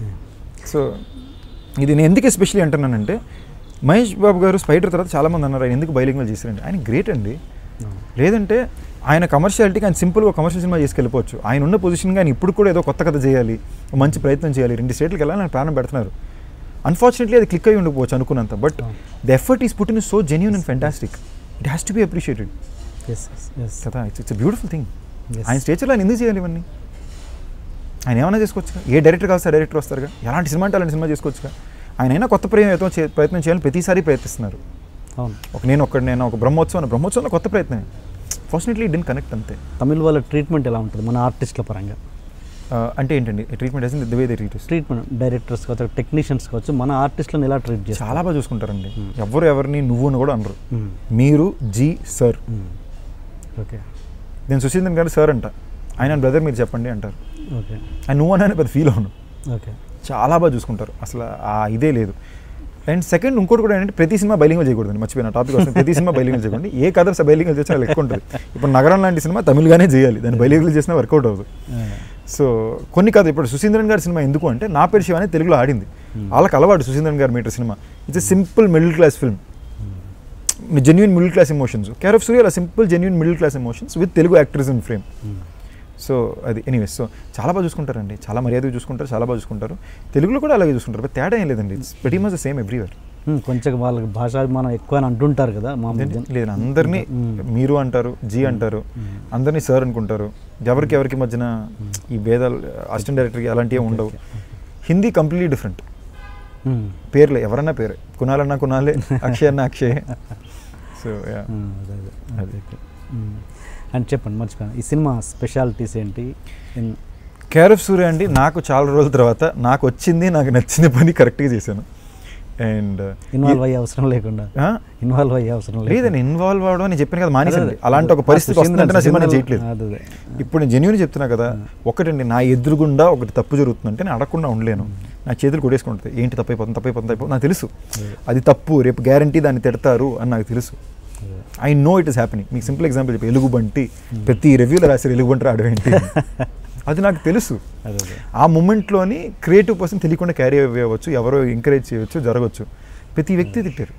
[SPEAKER 2] so ఇది నేను ఎందుకు ఎస్పెషలీ అంటున్నానంటే మహేష్ బాబు గారు స్పైడర్ తర్వాత చాలామంది అన్నారు ఆయన ఎందుకు బైలింగ్లో చేశారండి ఆయన గ్రేట్ అండి లేదంటే ఆయన కమర్షియాలిటీకి ఆయన సింపుల్గా కమర్షియల్ సినిమా చేసుకెళ్ళిపోవచ్చు ఆయన ఉన్న పొజిషన్ కానీ ఇప్పుడు కూడా ఏదో కొత్త కథ చేయాలి ఓ మంచి ప్రయత్నం చేయాలి రెండు స్టేట్లకు వెళ్ళాలని ఆయన ప్రాణం పెడుతున్నారు అన్ఫార్చునేట్లీ అది క్లిక్ అయి ఉండకపోవచ్చు అనుకున్నంత but the effort is put in so genuine and fantastic it has to be appreciated
[SPEAKER 1] yes yes
[SPEAKER 2] కదా it's it's beautiful thing
[SPEAKER 1] Yes.
[SPEAKER 2] ఆయన స్టేచర్లో ఆయన ఎందుకు చేయాలి ఇవన్నీ ఆయన ఏమైనా చేసుకోవచ్చుగా ఏ డైరెక్టర్ కావాల్సి ఆ డైరెక్టర్ వస్తారుగా ఎలాంటి సినిమా అంటే అలాంటి సినిమా చేసుకోవచ్చుగా ఆయన అయినా కొత్త ప్రయత్నం చే- ప్రయత్నం చేయాలని ప్రతిసారి ప్రయత్నిస్తున్నారు
[SPEAKER 1] అవును
[SPEAKER 2] ఒక నేను ఒక్కడు నేను ఒక బ్రహ్మోత్సవం బ్రహ్మోత్సవంలో కొత్త ప్రయత్నం ఫార్చునేట్లీ డిన్ కనెక్ట్ అంతే
[SPEAKER 1] తమిళ వాళ్ళ ట్రీట్మెంట్ ఎలా ఉంటుంది మన ఆర్టిస్టుల పరంగా
[SPEAKER 2] ఆ, అంటే ఏంటండి ట్రీట్మెంట్ వేసింది the way they treat
[SPEAKER 1] treatment directors కావచ్చు టెక్నీషియన్స్ కావచ్చు మన ఆర్టిస్టులను ఎలా ట్రీట్ చేస్తారు
[SPEAKER 2] చాలా బాగా చూసుకుంటారండి ఎవరు ఎవరిని నువ్వు అని కూడా అనరు
[SPEAKER 1] మ్మ్.
[SPEAKER 2] మీరు జీ సార్
[SPEAKER 1] మ్మ్. ఓకే
[SPEAKER 2] నేను సుశీంద్రన్ గారు సార్ అంట ఆయన బ్రదర్ మీరు చెప్పండి అంటారు
[SPEAKER 1] ఓకే
[SPEAKER 2] ఆయన నువ్వు అని పెద్ద ఫీల్ అవును
[SPEAKER 1] ఓకే
[SPEAKER 2] చాలా బాగా చూసుకుంటారు అసలు ఆ ఇదే లేదు అండ్ సెకండ్ ఇంకోటి కూడా ఏంటంటే ప్రతి సినిమా బైలింగ్ చేయకూడదు మర్చిపోయిన టాపిక్ వస్తుంది ప్రతి సినిమా బైలింగ్ చేయకండి ఏ కథ బైలింగ్ చేసినా వాళ్ళు ఎక్కువ ఉంటుంది ఇప్పుడు నగరం లాంటి సినిమా తమిళ్గానే చేయాలి దాన్ని బైలింగ్ చేసినా వర్కౌట్ అవ్వదు సో కొన్ని కథ ఇప్పుడు సుశీంద్రన్ గారి సినిమా ఎందుకు అంటే నా పేరు శివ అనేది తెలుగులో ఆడింది వాళ్ళకి అలవాటు సుశీంద్రన్ గారి మీటర్ సినిమా it's simple middle class film genuine middle class emotions care of Surya simple genuine middle class emotions with Telugu actors in frame so అది ఎనీవేస్ సో చాలా బాగా చూసుకుంటారండి చాలా మర్యాదగా చూసుకుంటారు చాలా బాగా చూసుకుంటారు తెలుగులో కూడా అలాగే చూసుకుంటారు బట్ తేడా ఏం లేదండి it's very much the same everywhere
[SPEAKER 1] hmm. కొంచెం వాళ్ళకి భాషాభిమానం ఎక్కువ అని అంటుంటారు కదా మా
[SPEAKER 2] లేదు అందరినీ మీరు అంటారు జీ అంటారు అందరినీ సార్ అనుకుంటారు ఎవరికి ఎవరికి మధ్యన ఈ భేదాలు అసిస్టెంట్ డైరెక్టర్కి అలాంటివి ఉండవు హిందీ కంప్లీట్లీ డిఫరెంట్
[SPEAKER 1] మ్మ్.
[SPEAKER 2] పేర్లే ఎవరన్నా పేరే కునాలన్నా కునాలే అక్షయ్ అన్న అక్షయ్ సో యా
[SPEAKER 1] మ్మ్. అదే అదే ఓకే మ్మ్. అండ్ చెప్పండి మర్చిపోయాను ఈ సినిమా స్పెషాలిటీస్ ఏంటి ఇన్-
[SPEAKER 2] కేర్ ఆఫ్ సూర్య అండి నాకు చాలా రోజుల తర్వాత నాకు వచ్చింది నాకు నచ్చిన పని కరెక్ట్గా చేశాను అండ్
[SPEAKER 1] ఇన్వాల్వ్ అయ్యే అవసరం లేకుండా ఇన్వాల్వ్ అయ్యే అవసరం లేదు
[SPEAKER 2] లేదండి ఇన్వాల్వ్ అవడం నేను చెప్పాను కదా మానేసండి
[SPEAKER 1] అదే, అదే.
[SPEAKER 2] అలాంటి ఒక
[SPEAKER 1] ఆ
[SPEAKER 2] పరిస్థితి
[SPEAKER 1] సుశీంద్రన్-
[SPEAKER 2] వస్తుందంటే నా సినిమా నేను
[SPEAKER 1] సుశీంద్రన్
[SPEAKER 2] చేయట్లేదు
[SPEAKER 1] అదే, అదే.
[SPEAKER 2] ఇప్పుడు నేను జెన్యున్ చెప్తున్నా కదా ఒకటండి నా ఎదురుగుండా ఒకటి తప్పు జరుగుతుందంటే నేను అడగకుండా ఉండలేను నా చేతులు కొడేసుకుంటుంది ఏంటి తప్పైపోతుంది తప్పైపోతుంది అయిపోతుంది నాకు తెలుసు అది తప్పు రేపు గ్యారంటీ దాన్ని తిడతారు అని నాకు తెలుసు I know it is happening మీకు సింపుల్ ఎగ్జాంపుల్ చెప్పి ఎలుగుబంటి ప్రతి రివ్యూలో రాశారు ఎలుగుబంటి రావడం ఏంటి అది నాకు తెలుసు
[SPEAKER 1] అదే అదే
[SPEAKER 2] ఆ మూమెంట్లోని క్రియేటివ్ పర్సన్ తెలియకుండా క్యారీ అవ్వచ్చు ఎవరో ఎంకరేజ్ చేయవచ్చు జరగవచ్చు ప్రతి వ్యక్తి తిట్టారు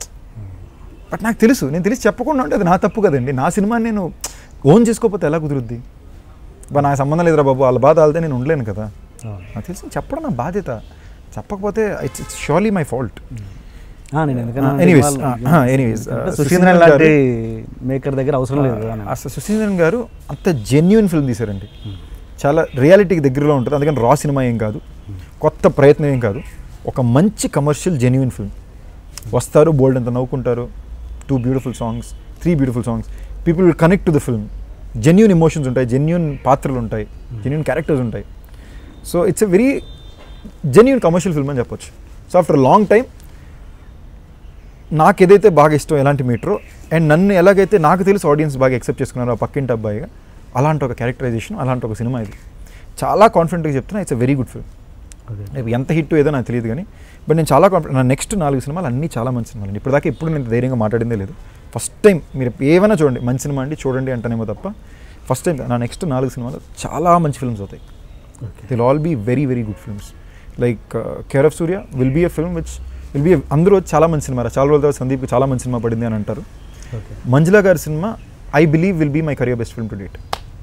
[SPEAKER 2] బట్ నాకు తెలుసు నేను తెలిసి చెప్పకుండా ఉంటే అది నా తప్పు కదండి నా సినిమా నేను ఓన్ చేసుకోకపోతే ఎలా కుదురుద్ది బా నాకు సంబంధం లేదురా బాబు వాళ్ళ బాధ వాళ్ళతే నేను ఉండలేను కదా
[SPEAKER 1] అవును.
[SPEAKER 2] నాకు తెలిసి చెప్పడం నా బాధ్యత చెప్పకపోతే it's it's surely my fault
[SPEAKER 1] ఆ, నేను ఎందుకన్నా
[SPEAKER 2] Ah, anyways,
[SPEAKER 1] involve-
[SPEAKER 2] ah, ah, anyways, uh,
[SPEAKER 1] అంటే
[SPEAKER 2] సుశీంద్రన్
[SPEAKER 1] సుశీంద్రన్ లాంటి
[SPEAKER 2] గారు-
[SPEAKER 1] మేకర్ దగ్గర అవసరం లేదు కదా అని.
[SPEAKER 2] అసలు సుశీంద్రన్ గారు అంత జెన్యున్ ఫిల్మ్ తీశారండి చాలా రియాలిటీకి దగ్గరలో ఉంటుంది అందుకని రా సినిమా ఏం కాదు కొత్త ప్రయత్నం ఏం కాదు ఒక మంచి కమర్షియల్ జెన్యున్ ఫిల్మ్ వస్తారు బోల్డ్ అంత నవ్వుకుంటారు two beautiful songs three beautiful songs people will connect to the film genuine emotions ఉంటాయి జెన్యున్ పాత్రలు ఉంటాయి జెన్యున్ క్యారెక్టర్స్ ఉంటాయి so it's a very genuine commercial film అని చెప్పొచ్చు సో ఆఫ్టర్ లాంగ్ టైం నాకు ఏదైతే బాగా ఇష్టం ఎలాంటి మీటరో అండ్ నన్ను ఎలాగైతే నాకు తెలుసు ఆడియన్స్ బాగా ఎక్సెప్ట్ చేసుకున్నారో ఆ పక్కింటి అబ్బాయిగా అలాంటి ఒక క్యారెక్టరైజేషన్ అలాంటి ఒక సినిమా ఇది చాలా కాన్ఫిడెంట్గా చెప్తున్నా it's a very good film
[SPEAKER 1] okay
[SPEAKER 2] రేపు ఎంత హిట్ ఏదో నాకు తెలియదు కానీ బట్ నేను చాలా కాన్ఫిడెంట్ నా నెక్స్ట్ నాలుగు సినిమాలు అన్నీ చాలా మంచి సినిమాలు అండి ఇప్పటిదాకా ఎప్పుడు నేను ధైర్యంగా మాట్లాడిందే లేదు ఫస్ట్ టైం మీరు ఏమైనా చూడండి మంచి సినిమా అండి చూడండి అంటేనేమో తప్ప ఫస్ట్ టైం నా నెక్స్ట్ నాలుగు సినిమాలు చాలా మంచి ఫిల్మ్స్ అవుతాయి
[SPEAKER 1] okay
[SPEAKER 2] they'll all be very very good films like care of Surya will be a film which will be అందరూ చాలా మంచి సినిమా చాలా రోజుల తర్వాత సందీప్ చాలా మంచి సినిమా పడింది అని అంటారు
[SPEAKER 1] ఓకే
[SPEAKER 2] మంజులా గారి సినిమా I believe will be my career best film to date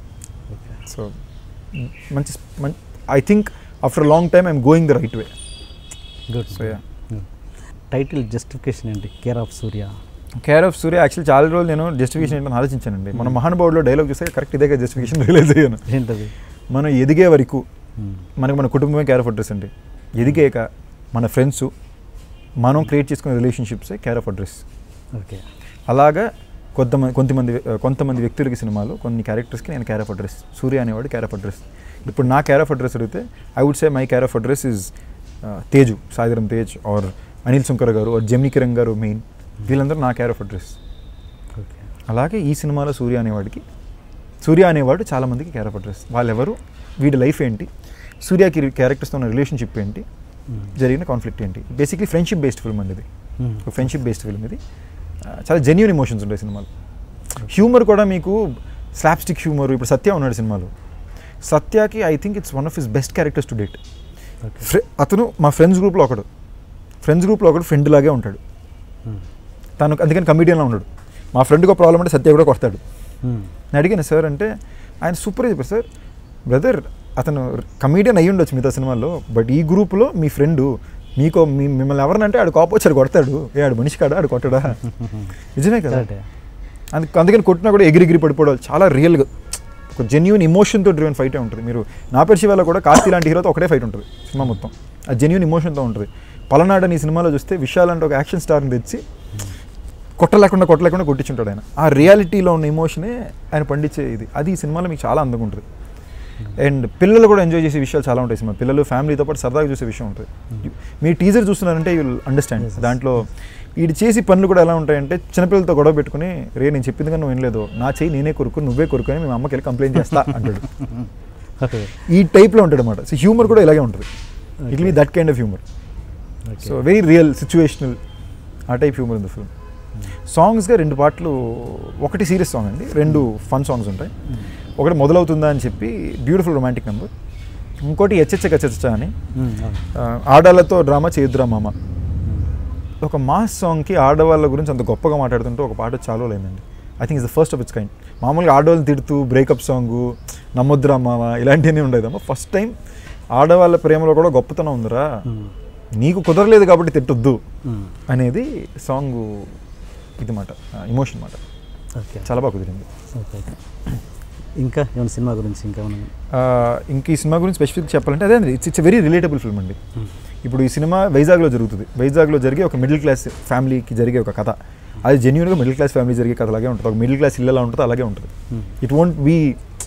[SPEAKER 1] okay
[SPEAKER 2] so మంచి I think after long time I'm going the right way
[SPEAKER 1] good
[SPEAKER 2] so yeah
[SPEAKER 1] title justification ఏంటి care of Surya
[SPEAKER 2] care of Surya actual చాలా రోజులు నేను జస్టిఫికేషన్ ఏంటని ఆలోచించానండి మన మహానుభావుడులో డైలాగ్ చూస్తే కరెక్ట్ ఇదే జస్టిఫికేషన్ రిలీజ్ అయ్యాను
[SPEAKER 1] ఏంటది
[SPEAKER 2] మనం ఎదిగే వరకు
[SPEAKER 1] మ్మ్.
[SPEAKER 2] మనకి మన కుటుంబమే కేర్ ఆఫ్ అడ్రస్ అండి ఎదిగాక మన ఫ్రెండ్స్ మనం క్రియేట్ చేసుకునే రిలేషన్షిప్సే కేర్ ఆఫ్ అడ్రస్
[SPEAKER 1] ఓకే
[SPEAKER 2] అలాగా కొంతమంది కొంతమంది కొంతమంది వ్యక్తులకి సినిమాలు కొన్ని క్యారెక్టర్స్కి నేను క్యార్ ఆఫ్ అడ్రస్ సూర్య అనేవాడు క్యార్ ఆఫ్ అడ్రస్ ఇప్పుడు నా క్యార్ ఆఫ్ అడ్రస్ అడిగితే I would say my care of address is Teju Sai Dharam Tej or Anil Shankar గారు ఆర్ జెమ్ని కిరణ్ గారు మెయిన్ వీళ్ళందరూ నా క్యార్ ఆఫ్ అడ్రస్
[SPEAKER 1] ఓకే
[SPEAKER 2] అలాగే ఈ సినిమాలో సూర్య అనేవాడికి సూర్య అనేవాడు చాలామందికి క్యార్ ఆఫ్ అడ్రస్ వాళ్ళెవరు వీడి లైఫ్ ఏంటి సూర్యకి క్యారెక్టర్స్తో ఉన్న రిలేషన్షిప్ ఏంటి
[SPEAKER 1] మ్మ్.
[SPEAKER 2] జరిగిన కాన్ఫ్లిక్ట్ ఏంటి బేసిక్లీ ఫ్రెండ్షిప్ బేస్డ్ ఫిల్మ్ అండి ఇది
[SPEAKER 1] మ్మ్.
[SPEAKER 2] ఒక ఫ్రెండ్షిప్ బేస్డ్ ఫిల్మ్ ఇది ఆ, చాలా జెన్యున్ ఎమోషన్స్ ఉంటాయి సినిమాలు హ్యూమర్ కూడా మీకు స్లాప్ స్టిక్ హ్యూమర్ ఇప్పుడు సత్య ఉన్నాడు సినిమాలో సత్యకి I think it's one of his best characters to date
[SPEAKER 1] okay
[SPEAKER 2] అతను మా ఫ్రెండ్స్ గ్రూప్లో ఒకడు ఫ్రెండ్స్ గ్రూప్లో ఒకడు ఫ్రెండ్ లాగే ఉంటాడు
[SPEAKER 1] మ్మ్.
[SPEAKER 2] తను అందుకని కమిడియన్లో ఉన్నాడు మా ఫ్రెండ్కి ప్రాబ్లం అంటే సత్య కూడా కొడతాడు
[SPEAKER 1] మ్మ్.
[SPEAKER 2] నేను అడిగాను సార్ అంటే ఆయన సూపర్ చెప్పారు సార్ బ్రదర్ అతను కమీడియన్ అయ్యి ఉండొచ్చు మిగతా సినిమాల్లో బట్ ఈ గ్రూప్లో మీ ఫ్రెండ్ మీకు మీ మిమ్మల్ని ఎవరినంటే ఆడు కోపం వచ్చాడు కొడతాడు ఏ ఆడు మనిషి కాడా ఆడు కొట్టడా నిజమే కదా
[SPEAKER 1] కరెక్టే
[SPEAKER 2] అందుకు అందుకని కొట్టినా కూడా ఎగిరిగిరి పడిపోవడం చాలా రియల్గా ఒక జెన్యున్ ఇమోషన్తో డ్రివెన్ ఫైటే ఉంటుంది మీరు నా శివాలో కూడా కార్తీ లాంటి హీరోతో ఒకటే ఫైట్ ఉంటుంది సినిమా మొత్తం ఆ జెన్యున్ ఇమోషన్తో ఉంటుంది పలనాడు అని ఈ సినిమాలో చూస్తే విశాల్ అంటే ఒక యాక్షన్ స్టార్ని తెచ్చి కొట్టలేకుండా కొట్టలేకుండా కొట్టించుంటాడు ఆయన ఆ రియాలిటీలో ఉన్న ఇమోషనే ఆయన పండించే ఇది అది ఈ సినిమాలో మీకు చాలా అందంగా ఉంటుంది అండ్ పిల్లలు కూడా ఎంజాయ్ చేసే విషయాలు చాలా ఉంటాయి సినిమా పిల్లలు ఫ్యామిలీతో పాటు సరదాగా చూసే విషయం ఉంటుంది మీరు టీజర్ చూస్తున్నారంటే యూ అండర్స్టాండ్
[SPEAKER 1] Yes, yes.
[SPEAKER 2] దాంట్లో వీడు చేసి పనులు కూడా ఎలా ఉంటాయంటే చిన్నపిల్లలతో గొడవ పెట్టుకుని రే నేను చెప్పింది కానీ నువ్వు వినలేదు నా చెయ్యి నేనే కొరుకు నువ్వే కొరుకు అని మేము అమ్మకి వెళ్ళి కంప్లైంట్ చేస్తా అంటాడు
[SPEAKER 1] ఓకే
[SPEAKER 2] ఈ టైప్లో ఉంటాడు అనమాట సో హ్యూమర్ కూడా ఇలాగే ఉంటుంది it be that kind of humour
[SPEAKER 1] okay
[SPEAKER 2] so very real situational ఆ type humour in the film సాంగ్స్గా రెండు పాటలు ఒకటి సీరియస్ సాంగ్ అండి రెండు ఫన్ సాంగ్స్ ఉంటాయి ఒకటి మొదలవుతుందా అని చెప్పి బ్యూటిఫుల్ రొమాంటిక్ నెంబర్ ఇంకోటి హెచ్హెచ్చ కచ్చచ్చ అని
[SPEAKER 1] మ్మ్. అవును.
[SPEAKER 2] ఆ, ఆడాళ్ళతో డ్రామా చేద్దురా మామ ఒక మాస్ సాంగ్కి ఆడవాళ్ళ గురించి అంత గొప్పగా మాట్లాడుతుంటే ఒక పాట చాలా లేదండి I think is the first of its kind మామూలుగా ఆడవాళ్ళని తిడుతూ బ్రేకప్ సాంగ్ నమ్మొద్దురా మామ ఇలాంటివన్నీ ఉండేదమ్మా ఫస్ట్ టైం ఆడవాళ్ళ ప్రేమలో కూడా గొప్పతనం ఉందిరా
[SPEAKER 1] మ్మ్.
[SPEAKER 2] నీకు కుదరలేదు కాబట్టి తిట్టొద్దు
[SPEAKER 1] మ్మ్.
[SPEAKER 2] అనేది సాంగ్ ఇది మాట ఇమోషన్ మాట
[SPEAKER 1] ఓకే
[SPEAKER 2] చాలా బాగా కుదిరింది
[SPEAKER 1] ఓకే ఓకే ఇంకా ఏమైనా సినిమా గురించి ఇంకా ఏమైనా
[SPEAKER 2] ఆ, ఇంక ఈ సినిమా గురించి స్పెసిఫిక్ చెప్పాలంటే అదే it's it's very relatable film అండి
[SPEAKER 1] మ్మ్.
[SPEAKER 2] ఇప్పుడు ఈ సినిమా వైజాగ్లో జరుగుతుంది వైజాగ్లో జరిగే ఒక మిడిల్ క్లాస్ ఫ్యామిలీకి జరిగే ఒక కథ అది జెన్యున్గా మిడిల్ క్లాస్ ఫ్యామిలీ జరిగే కథ అలాగే ఉంటుంది ఒక మిడిల్ క్లాస్ ఇల్లు ఎలా ఉంటుందో అలాగే ఉంటుంది
[SPEAKER 1] hmm.
[SPEAKER 2] It won't be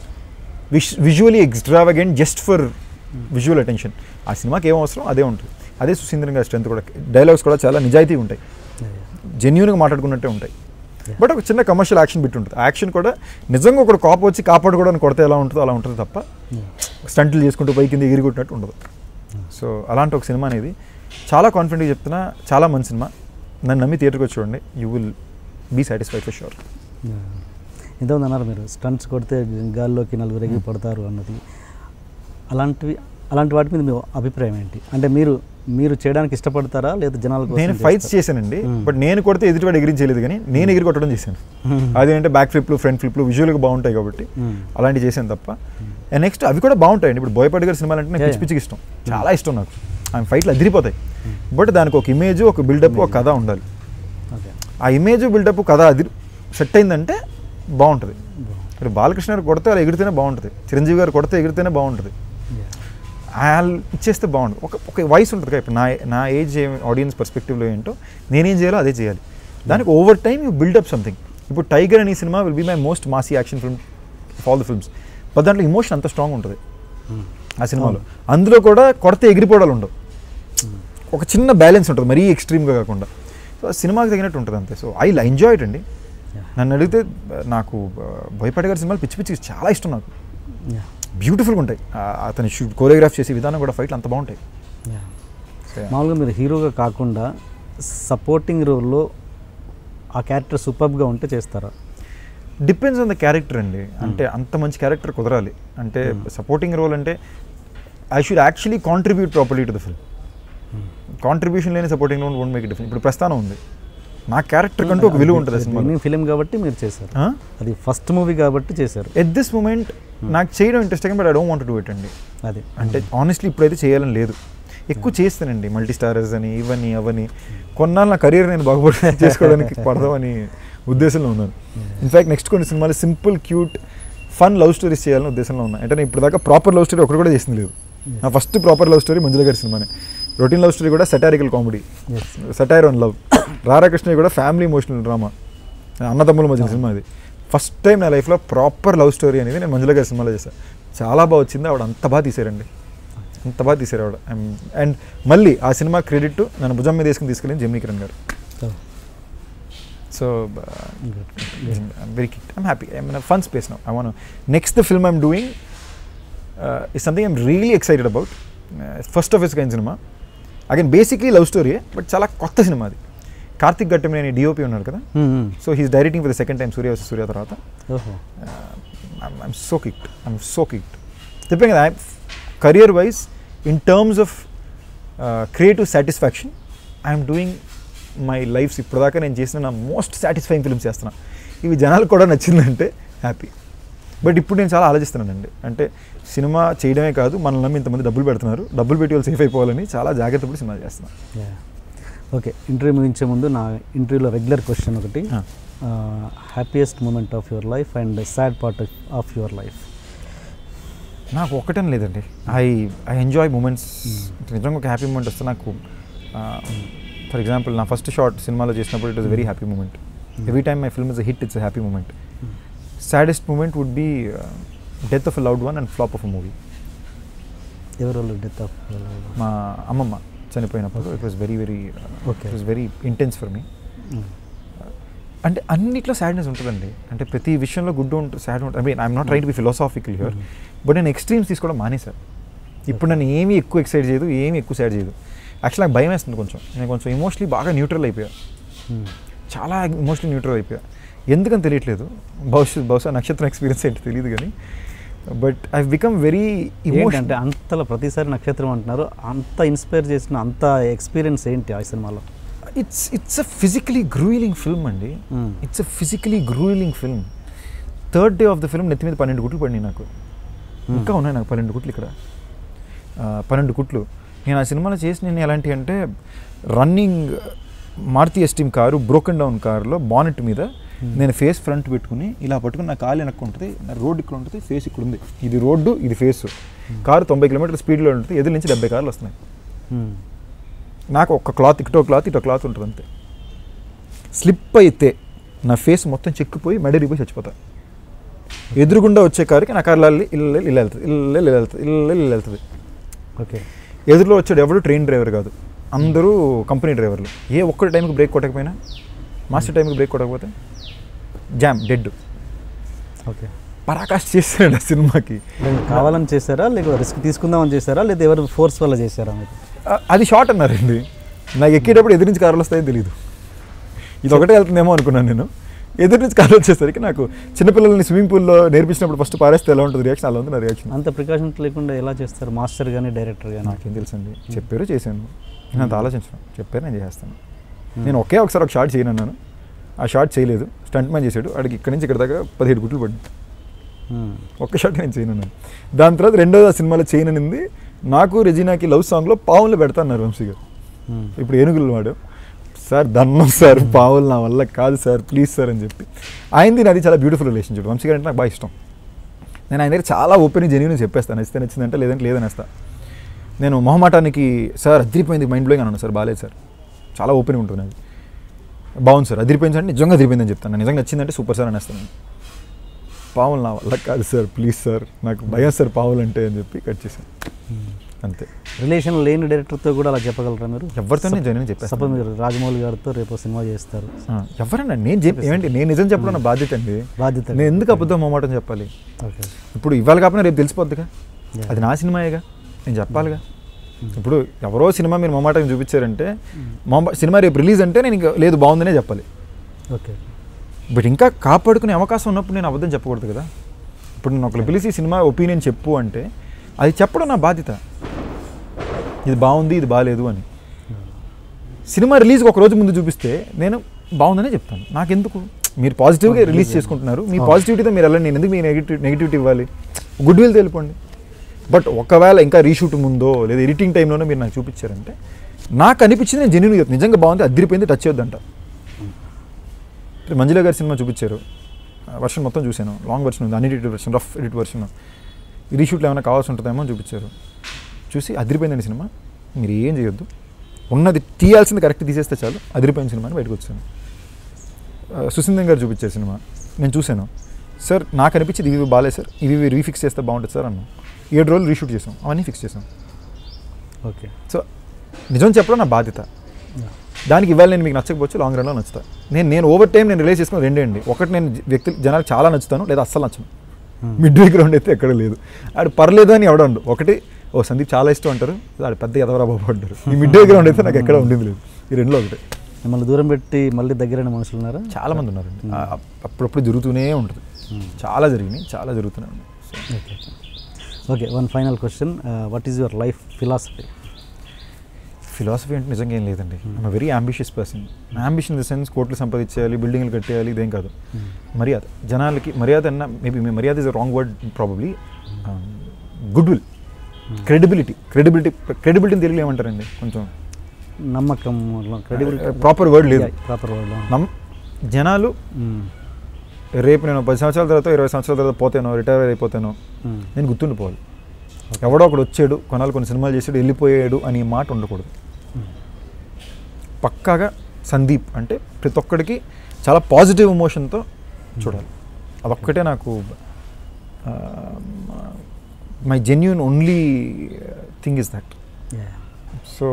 [SPEAKER 2] wish visually extravagant just for visual attention ఆ సినిమాకి ఏం అవసరం అదే ఉంటుంది అదే సుశీంద్రన్ గారి స్ట్రెంత్ కూడా డైలాగ్స్ కూడా చాలా నిజాయితీ ఉంటాయి జెన్యున్గా మాట్లాడుకున్నట్టే ఉంటాయి
[SPEAKER 1] Yeah.
[SPEAKER 2] బట్ ఒక చిన్న కమర్షియల్ యాక్షన్ బిట్ ఉంటుంది ఆ యాక్షన్ కూడా నిజంగా ఒకడు కాపు వచ్చి కాపాడుకోవడానికి కొడితే ఎలా ఉంటుందో అలా ఉంటుంది తప్ప స్టంట్లు చేసుకుంటూ పై కింద ఎగిరికొట్టినట్టు ఉండదు సో అలాంటి ఒక సినిమా అనేది చాలా కాన్ఫిడెంట్గా చెప్తున్నా చాలా మంచి సినిమా నన్ను నమ్మి థియేటర్కి వచ్చి చూడండి you will be satisfied for sure
[SPEAKER 1] ఎంతమంది అన్నారు మీరు స్టంట్స్ కొడితే గాల్లోకి నలుగురు ఎగిరి పడతారు అన్నది అలాంటివి అలాంటి వాటి మీద మీ అభిప్రాయం ఏంటి అంటే మీరు మీరు చేయడానికి ఇష్టపడతారా లేదా జనాల కోసం
[SPEAKER 2] నేను ఫైట్స్
[SPEAKER 1] చేస్తారా?
[SPEAKER 2] చేశానండి
[SPEAKER 1] Hmm.
[SPEAKER 2] బట్ నేను కొడితే ఎదుటివాడు ఎగిరించలేదు కానీ నేను ఎగిరి కొట్టడం చేశాను
[SPEAKER 1] Hmm.
[SPEAKER 2] అదేంటే బ్యాక్ ఫ్లిప్లు ఫ్రంట్ ఫ్లిప్లు విజువల్గా బాగుంటాయి కాబట్టి
[SPEAKER 1] Hmm.
[SPEAKER 2] అలాంటివి చేశాను తప్ప అండ్ నెక్స్ట్ అవి కూడా బాగుంటాయండి ఇప్పుడు బోయపాటి గారి సినిమాలు అంటే నాకు
[SPEAKER 1] Yeah,
[SPEAKER 2] పిచ్చి పిచ్చికి ఇష్టం చాలా ఇష్టం నాకు ఆమె ఫైట్లు అదిరిపోతాయి బట్ దానికి ఒక ఇమేజ్ ఒక బిల్డప్ ఒక కథ ఉండాలి
[SPEAKER 1] ఓకే
[SPEAKER 2] ఆ ఇమేజ్ బిల్డప్ కథ అది సెట్ అయిందంటే బాగుంటుంది ఇప్పుడు బాలకృష్ణ గారు కొడితే అలా ఎగిరితేనే బాగుంటుంది చిరంజీవి గారు కొడితే ఎగిరితేనే బాగుంటుంది వాళ్ళు ఇచ్చేస్తే బాగుంటుంది ఒక ఒక వయసు ఉంటుంది కదా ఇప్పుడు నా నా ఏజ్ ఆడియన్స్ పర్స్పెక్టివ్లో ఏంటో నేనేం చేయాలో అదే చేయాలి దానికి over time you build up something ఇప్పుడు టైగర్ అనే సినిమా will be my most massy action film all the films but దాంట్లో ఇమోషన్ అంత స్ట్రాంగ్ ఉంటుంది ఆ సినిమాలో అందులో కూడా కొడితే ఎగిరిపోవడాలు ఉండవు ఒక చిన్న బ్యాలెన్స్ ఉంటుంది మరీ ఎక్స్ట్రీమ్గా కాకుండా సో ఆ సినిమాకి తగినట్టు ఉంటుంది అంతే సో ఐ ఎంజాయ్ ఇట్ అండి నన్ను అడిగితే ఆ, నాకు భయపడే గారి సినిమాలు పిచ్చి పిచ్చి చాలా ఇష్టం నాకు
[SPEAKER 1] యా
[SPEAKER 2] బ్యూటిఫుల్గా ఉంటాయి ఆ, అతని షూట్ కోరియోగ్రాఫ్ చేసే విధానం కూడా ఫైట్లు అంత బాగుంటాయి
[SPEAKER 1] యా
[SPEAKER 2] So, yeah.
[SPEAKER 1] మామూలుగా మీరు హీరోగా కాకుండా సపోర్టింగ్ రోల్లో ఆ క్యారెక్టర్ సూపర్గా ఉంటే చేస్తారా
[SPEAKER 2] డిపెండ్స్ ఆన్ ద క్యారెక్టర్ అండి అంటే అంత మంచి క్యారెక్టర్ కుదరాలి అంటే సపోర్టింగ్ రోల్ అంటే I should actually contribute properly to the film contribution లేని supporting role one make difference ఇప్పుడు ప్రస్థానం ఉంది నా క్యారెక్టర్ కంటూ ఒక విలువ ఉంటుంది సినిమా
[SPEAKER 1] ఫిలిం కాబట్టి మీరు చేశారు అది ఫస్ట్ మూవీ కాబట్టి చేశారు
[SPEAKER 2] ఎట్ దిస్ మూమెంట్ నాకు చేయడం interesting but I don't want do it అండి
[SPEAKER 1] అది
[SPEAKER 2] అంటే ఆనెస్ట్లీ ఇప్పుడైతే చేయాలని లేదు ఎక్కువ చేస్తానండి మల్టీ స్టారర్స్ అని ఇవని అవని కొన్నాళ్ళు నా కెరీర్ నేను బాగుపడి చేసుకోవడానికి పడదామని ఉద్దేశంలో ఉన్నాను ఇన్ఫాక్ట్ నెక్స్ట్ కొన్ని సినిమాలు simple cute fun love stories చేయాలని ఉద్దేశంలో ఉన్నాను అంటే నేను ఇప్పుడు దాకా ప్రాపర్ లవ్ స్టోరీ ఒకటి కూడా చేసింది లేదు నా first proper love story Manjula గారి సినిమానే రొటీన్ లవ్ స్టోరీ కూడా satirical comedy
[SPEAKER 1] yes
[SPEAKER 2] satire on love Radhakrishna కూడా ఫ్యామిలీ ఎమోషనల్ డ్రామా అన్నదమ్ముల మధ్య సినిమా అది ఫస్ట్ టైం నా లైఫ్లో ప్రాపర్ లవ్ స్టోరీ అనేది నేను మంజుల గారి సినిమాలో చేశాను చాలా బాగా వచ్చింది ఆవిడ అంత బాగా తీసారండి అంత బాగా తీసారు ఆవిడ అండ్ మళ్ళీ ఆ సినిమా క్రెడిట్ నన్ను భుజం మీద వేసుకుని తీసుకెళ్ళింది జమ్నీ కిరణ్ గారు so very kicked I'm happy I'm fun space now I want next the film I'm doing is something I'm really excited about first of its kind సినిమా again basically love story but చాలా కొత్త సినిమా అది కార్తిక్ గట్టమనేని డిఓపి ఉన్నాడు కదా so he's directing for the second time Surya versus Surya తర్వాత
[SPEAKER 1] ఓహో
[SPEAKER 2] I'm so kicked I'm so kicked చెప్పాను కదా career wise in terms of creative satisfaction I'm doing my life's ఇప్పటిదాకా నేను చేసిన నా మోస్ట్ సాటిస్ఫైయింగ్ ఫిల్మ్స్ చేస్తున్నా ఇవి జనాలకు కూడా నచ్చిందంటే హ్యాపీ బట్ ఇప్పుడు నేను చాలా ఆలోచిస్తున్నానండి అంటే సినిమా చేయడమే కాదు మనల్ని నమ్మి ఇంతమంది డబ్బులు పెడుతున్నారు డబ్బులు పెట్టి వాళ్ళు సేఫ్ అయిపోవాలని చాలా జాగ్రత్త పడి సినిమా చేస్తున్నాను
[SPEAKER 1] ఓకే ఇంటర్వ్యూ ముగించే ముందు నా ఇంటర్వ్యూలో రెగ్యులర్ క్వశ్చన్ ఒకటి
[SPEAKER 2] Ah.
[SPEAKER 1] Happiest moment of your life and sad part of your life
[SPEAKER 2] నాకు ఒక్కటని లేదండి ఐ ఐ ఎంజాయ్ మూమెంట్స్ నిజంగా ఒక హ్యాపీ మూమెంట్ వస్తే నాకు ఫర్ ఎగ్జాంపుల్ నా ఫస్ట్ షార్ట్ సినిమాలో చేసినప్పుడు it was very happy moment every time my film is hit it's happy moment saddest moment would be death of a loved one and flop of a movie
[SPEAKER 1] ఎవరు డెత్ ఆఫ్
[SPEAKER 2] మా అమ్మమ్మ చనిపోయినప్పుడు it was very very
[SPEAKER 1] Okay.
[SPEAKER 2] It was very intense for me అంటే అన్నిట్లో సాడ్నెస్ ఉంటుందండి అంటే ప్రతి విషయంలో గుడ్ ఉంటుంది సాడ్ ఉంటుంది I mean I'm not right be philosophical here but నేను ఎక్స్ట్రీమ్స్ తీసుకోవడం మానేశాను ఇప్పుడు నన్ను ఏమీ ఎక్కువ ఎక్సైట్ చేయదు ఏమీ ఎక్కువ సాడ్ చేయదు యాక్చువల్ నాకు భయం వేస్తుంది కొంచెం నేను కొంచెం ఇమోషనలీ బాగా న్యూట్రల్ అయిపోయా చాలా ఇమోషనలీ న్యూట్రల్ అయిపోయా ఎందుకని తెలియట్లేదు బహుశా బహుశా నక్షత్రం ఎక్స్పీరియన్స్ ఏంటి తెలియదు కానీ బట్ ఐ బికమ్ వెరీ
[SPEAKER 1] ఏంటంటే
[SPEAKER 2] ఇమోషన్
[SPEAKER 1] అంతలా ప్రతిసారి నక్షత్రం అంటున్నారు అంత ఇన్స్పైర్ చేసిన అంత ఎక్స్పీరియన్స్ ఏంటి ఆ సినిమాలో
[SPEAKER 2] it's it's a physically gruelling film అండి
[SPEAKER 1] Hmm.
[SPEAKER 2] It's a physically gruelling film third day of the film నెత్తి మీద పన్నెండు గుట్లు పడినాయి నాకు ఇంకా ఉన్నాయి నాకు పన్నెండు గుట్లు ఇక్కడ ఆ, పన్నెండు కుట్లు నేను ఆ సినిమాలో చేసి నేను ఎలాంటి అంటే running Maruti Esteem car broken down కారులో బానెట్ మీద నేను ఫేస్ ఫ్రంట్ పెట్టుకుని ఇలా పట్టుకుని నా కాలు వెనక్కు ఉంటుంది నా రోడ్ ఇక్కడ ఉంటుంది ఫేస్ ఇక్కడ ఉంది ఇది రోడ్డు ఇది ఫేస్ కారు తొంభై కిలోమీటర్ స్పీడ్లో ఉంటుంది ఎదురు నుంచి డెబ్బై కార్లు వస్తున్నాయి
[SPEAKER 1] Hmm.
[SPEAKER 2] నాకు ఒక క్లాత్ ఇటో క్లాత్ ఇటో క్లాత్ ఉంటుంది అంతే స్లిప్ అయితే నా ఫేస్ మొత్తం చెక్కిపోయి మెడరిపోయి చచ్చిపోతా ఎదురుగుండా వచ్చే కారుకి నా కారు లాలి ఇల్లు ఇల్లు వెళ్తుంది ఇల్లు ఇల్లు వెళ్తుంది ఇల్లు ఇల్లు వెళ్తుంది
[SPEAKER 1] ఓకే
[SPEAKER 2] ఎదురులో వచ్చాడు ఎవడు ట్రైన్ డ్రైవర్ కాదు అందరూ కంపెనీ డ్రైవర్లు ఏ ఒక్కటి టైంకి బ్రేక్ కొట్టకపోయినా మాస్టర్ టైంకి బ్రేక్ కొట్టకపోతే జామ్ డెడ్
[SPEAKER 1] ఓకే
[SPEAKER 2] పరాకాష్ట చేశాడు ఆ సినిమాకి
[SPEAKER 1] మీరు కావాలని చేశారా లేక రిస్క్ తీసుకుందామని చేశారా లేదా ఎవరు ఫోర్స్ వల్ల చేశారా మీరు
[SPEAKER 2] ఆ- అది షార్ట్ అన్నారండి నాకు ఎక్కేటప్పుడు ఎదురు నుంచి కార్లు వస్తాయో తెలియదు ఇది ఒకటే వెళ్తుందేమో అనుకున్నాను నేను ఎదురు నుంచి కార్లు వచ్చేసరికి నాకు చిన్నపిల్లల్ని స్విమ్మింగ్ పూల్లో నేర్పించినప్పుడు ఫస్ట్ పారేస్తే ఎలా ఉంటుంది రియాక్షన్ అలా ఉంది నా రియాక్షన్
[SPEAKER 1] అంత ప్రికాషన్స్ లేకుండా ఎలా చేస్తారు మాస్టర్ కానీ డైరెక్టర్ కానీ
[SPEAKER 2] నాకేం తెలుసండి చెప్పారు చేశాను నేను అంత ఆలోచించను చెప్పారు నేను చేస్తాను నేను ఒకే ఒకసారి ఒక షార్ట్ చేయను అన్నాను ఆ షార్ట్ చేయలేదు స్టంట్ మ్యాన్ చేశాడు అడిగి ఇక్కడి నుంచి ఇక్కడ దాకా పదిహేడు గుట్లు పడి ఒక్క షాట్ నేను చేయను అన్నాను దాని తర్వాత రెండోది ఆ సినిమాలో చేయను అనింది నాకు రెజీనాకి లవ్ సాంగ్లో పావులు పెడతా అన్నారు వంశీ గారు ఇప్పుడు ఏనుగులు వాడు సార్ దన్నం సార్ పావులు నా వల్ల కాదు సార్ ప్లీజ్ సార్ అని చెప్పి ఆయనది నాది చాలా బ్యూటిఫుల్ రిలేషన్షిప్ వంశీ గారు అంటే నాకు బాగా ఇష్టం నేను ఆయన దగ్గర చాలా ఓపెన్ జెన్యున్ చెప్పేస్తాను నచ్చితే నచ్చిందంటే లేదంటే లేదనేస్తా నేను మొహమాటానికి సార్ అదిరిపోయింది మైండ్ బ్లోయింగ్ అన్నాను సార్ బాగాలేదు సార్ చాలా ఓపెన్ ఉంటుంది అది బాగుంది సార్ అదిరిపోయింది అంటే నిజంగా అదిరిపోయిందని చెప్తాను నిజంగా నచ్చిందంటే సూపర్ సార్ అనేస్తాను నేను. పావులు నా వల్ల కాదు సార్ ప్లీజ్ సార్ నాకు భయం సార్ పావులు అంటే అని చెప్పి కట్ చేశాను అంతే
[SPEAKER 1] రిలేషన్ లేని డైరెక్టర్తో కూడా అలా చెప్పగలరా మీరు
[SPEAKER 2] ఎవరితో నేను జెన్యున్ చెప్పేస్తాను
[SPEAKER 1] సపోజ్ మీరు రాజమౌళి గారితో రేపు సినిమా చేస్తారు
[SPEAKER 2] ఆ, ఎవరన్నా నేను చెప్ ఏమండి నేను నిజం చెప్పడం నా బాధ్యత అండి
[SPEAKER 1] బాధ్యత
[SPEAKER 2] నేను ఎందుకు అబద్ధం మొమాటం చెప్పాలి
[SPEAKER 1] ఓకే
[SPEAKER 2] ఇప్పుడు ఇవాళ కాకపోయినా రేపు తెలిసిపోద్దిగా
[SPEAKER 1] Yeah.
[SPEAKER 2] అది నా సినిమాయేగా నేను చెప్పాలిగా ఇప్పుడు ఎవరో సినిమా మీరు మొమాటం చూపించారంటే మొమ సినిమా రేపు రిలీజ్ అంటే నేను ఇంకా లేదు బాగుందనే చెప్పాలి
[SPEAKER 1] ఓకే
[SPEAKER 2] బట్ ఇంకా కాపాడుకునే అవకాశం ఉన్నప్పుడు నేను అబద్ధం చెప్పకూడదు కదా ఇప్పుడు నేను ఒకరు పిలిచి సినిమా ఒపీనియన్ చెప్పు అంటే అది చెప్పడం నా బాధ్యత ఇది బాగుంది ఇది బాగాలేదు అని సినిమా రిలీజ్కి ఒక రోజు ముందు చూపిస్తే నేను బాగుందనే చెప్తాను నాకెందుకు మీరు పాజిటివ్గా రిలీజ్ చేసుకుంటున్నారు మీ పాజిటివిటీతో మీరు వెళ్ళండి నేను ఎందుకు మీ నెగిటివ్ నెగిటివిటీ ఇవ్వాలి గుడ్ విల్ తెలిపండి బట్ ఒకవేళ ఇంకా రీషూట్ ముందో లేదా ఎడిటింగ్ టైంలోనో మీరు నాకు చూపించారంటే నాకు అనిపించింది నేను జెన్యున్ చెప్తాను నిజంగా బాగుంది అదిరిపోయింది టచ్ చేయొద్దంట ఇప్పుడు మంజుల గారి సినిమా చూపించారు వర్షన్ మొత్తం చూశాను లాంగ్ వర్షన్ ఉంది unedited version rough edit version రీషూట్లో ఏమైనా కావాల్సి ఉంటుందేమో అని చూపించారు చూసి అదిరిపోయిందండి సినిమా మీరు ఏం చేయొద్దు ఉన్నది తీయాల్సింది కరెక్ట్ తీసేస్తే చాలు అదిరిపోయిన సినిమా అని బయటకు వచ్చాను ఆ, సుసిందర్ గారు చూపించే సినిమా నేను చూశాను సార్ నాకు అనిపించింది ఇవి బాగాలేదు సార్ ఇవి ఇవి రీఫిక్స్ చేస్తే బాగుంటుంది సార్ అన్నాం ఏడు రోజులు రీషూట్ చేసాం అవన్నీ ఫిక్స్ చేసాం
[SPEAKER 1] ఓకే
[SPEAKER 2] సో నిజం చెప్పడం నా బాధ్యత దానికి ఇవాళ నేను మీకు నచ్చకపోవచ్చు లాంగ్ రన్లో నచ్చుతా నేను నేను ఓవర్ టైం నేను రిలీజ్ చేసుకున్న రెండే అండి ఒకటి నేను వ్యక్తులు జనాలకు చాలా నచ్చుతాను లేదా అస్సలు నచ్చను మిడ్ వే గ్రౌండ్ అయితే ఎక్కడ లేదు ఆడు పర్లేదు అని ఎవడండు ఒకటి ఓ సందీప్ చాలా ఇష్టం అంటారు ఆడు పెద్ద ఎదవరా బాబు అంటారు ఈ మిడ్ వే గ్రౌండ్ అయితే నాకు ఎక్కడ ఉండింది లేదు ఈ రెండులో ఒకటి
[SPEAKER 1] మిమ్మల్ని దూరం పెట్టి మళ్ళీ దగ్గరైన మనుషులు ఉన్నారా
[SPEAKER 2] చాలా మంది ఉన్నారండి ఆ, అప్పుడప్పుడు జరుగుతూనే ఉంటుంది చాలా జరిగినాయి చాలా జరుగుతూనే ఉన్నాయి so
[SPEAKER 1] okay okay one final question what is your life philosophy
[SPEAKER 2] philosophy అంటే నిజంగా ఏం లేదండి I'm very ambitious person ambition in the sense కోట్లు సంపాదించేయాలి బిల్డింగ్లు కట్టేయాలి ఇదేం కాదు మర్యాద జనాలకి మర్యాద అన్న మేబీ మర్యాద is wrong word probably goodwill credibility credibility క్రెడిబిలిటీని తెలుగులో ఏమంటారండి కొంచెం
[SPEAKER 1] నమ్మకం క్రెడిబిలిటీ
[SPEAKER 2] ప్రాపర్ వర్డ్ లేదు
[SPEAKER 1] ప్రాపర్ వర్డ్
[SPEAKER 2] నమ్ జనాలు రేపు నేను పది సంవత్సరాల తర్వాత ఇరవై సంవత్సరాల తర్వాత పోతానో రిటైర్ అయిపోతానో నేను గుర్తుండిపోవాలి ఎవడో ఒకడు వచ్చాడు కొనాలి కొన్ని సినిమాలు చేసాడు వెళ్ళిపోయాడు అని మాట ఉండకూడదు పక్కాగా సందీప్ అంటే ప్రతి ఒక్కడికి చాలా పాజిటివ్ ఎమోషన్తో చూడాలి అదొక్కటే నాకు my genuine only thing is that so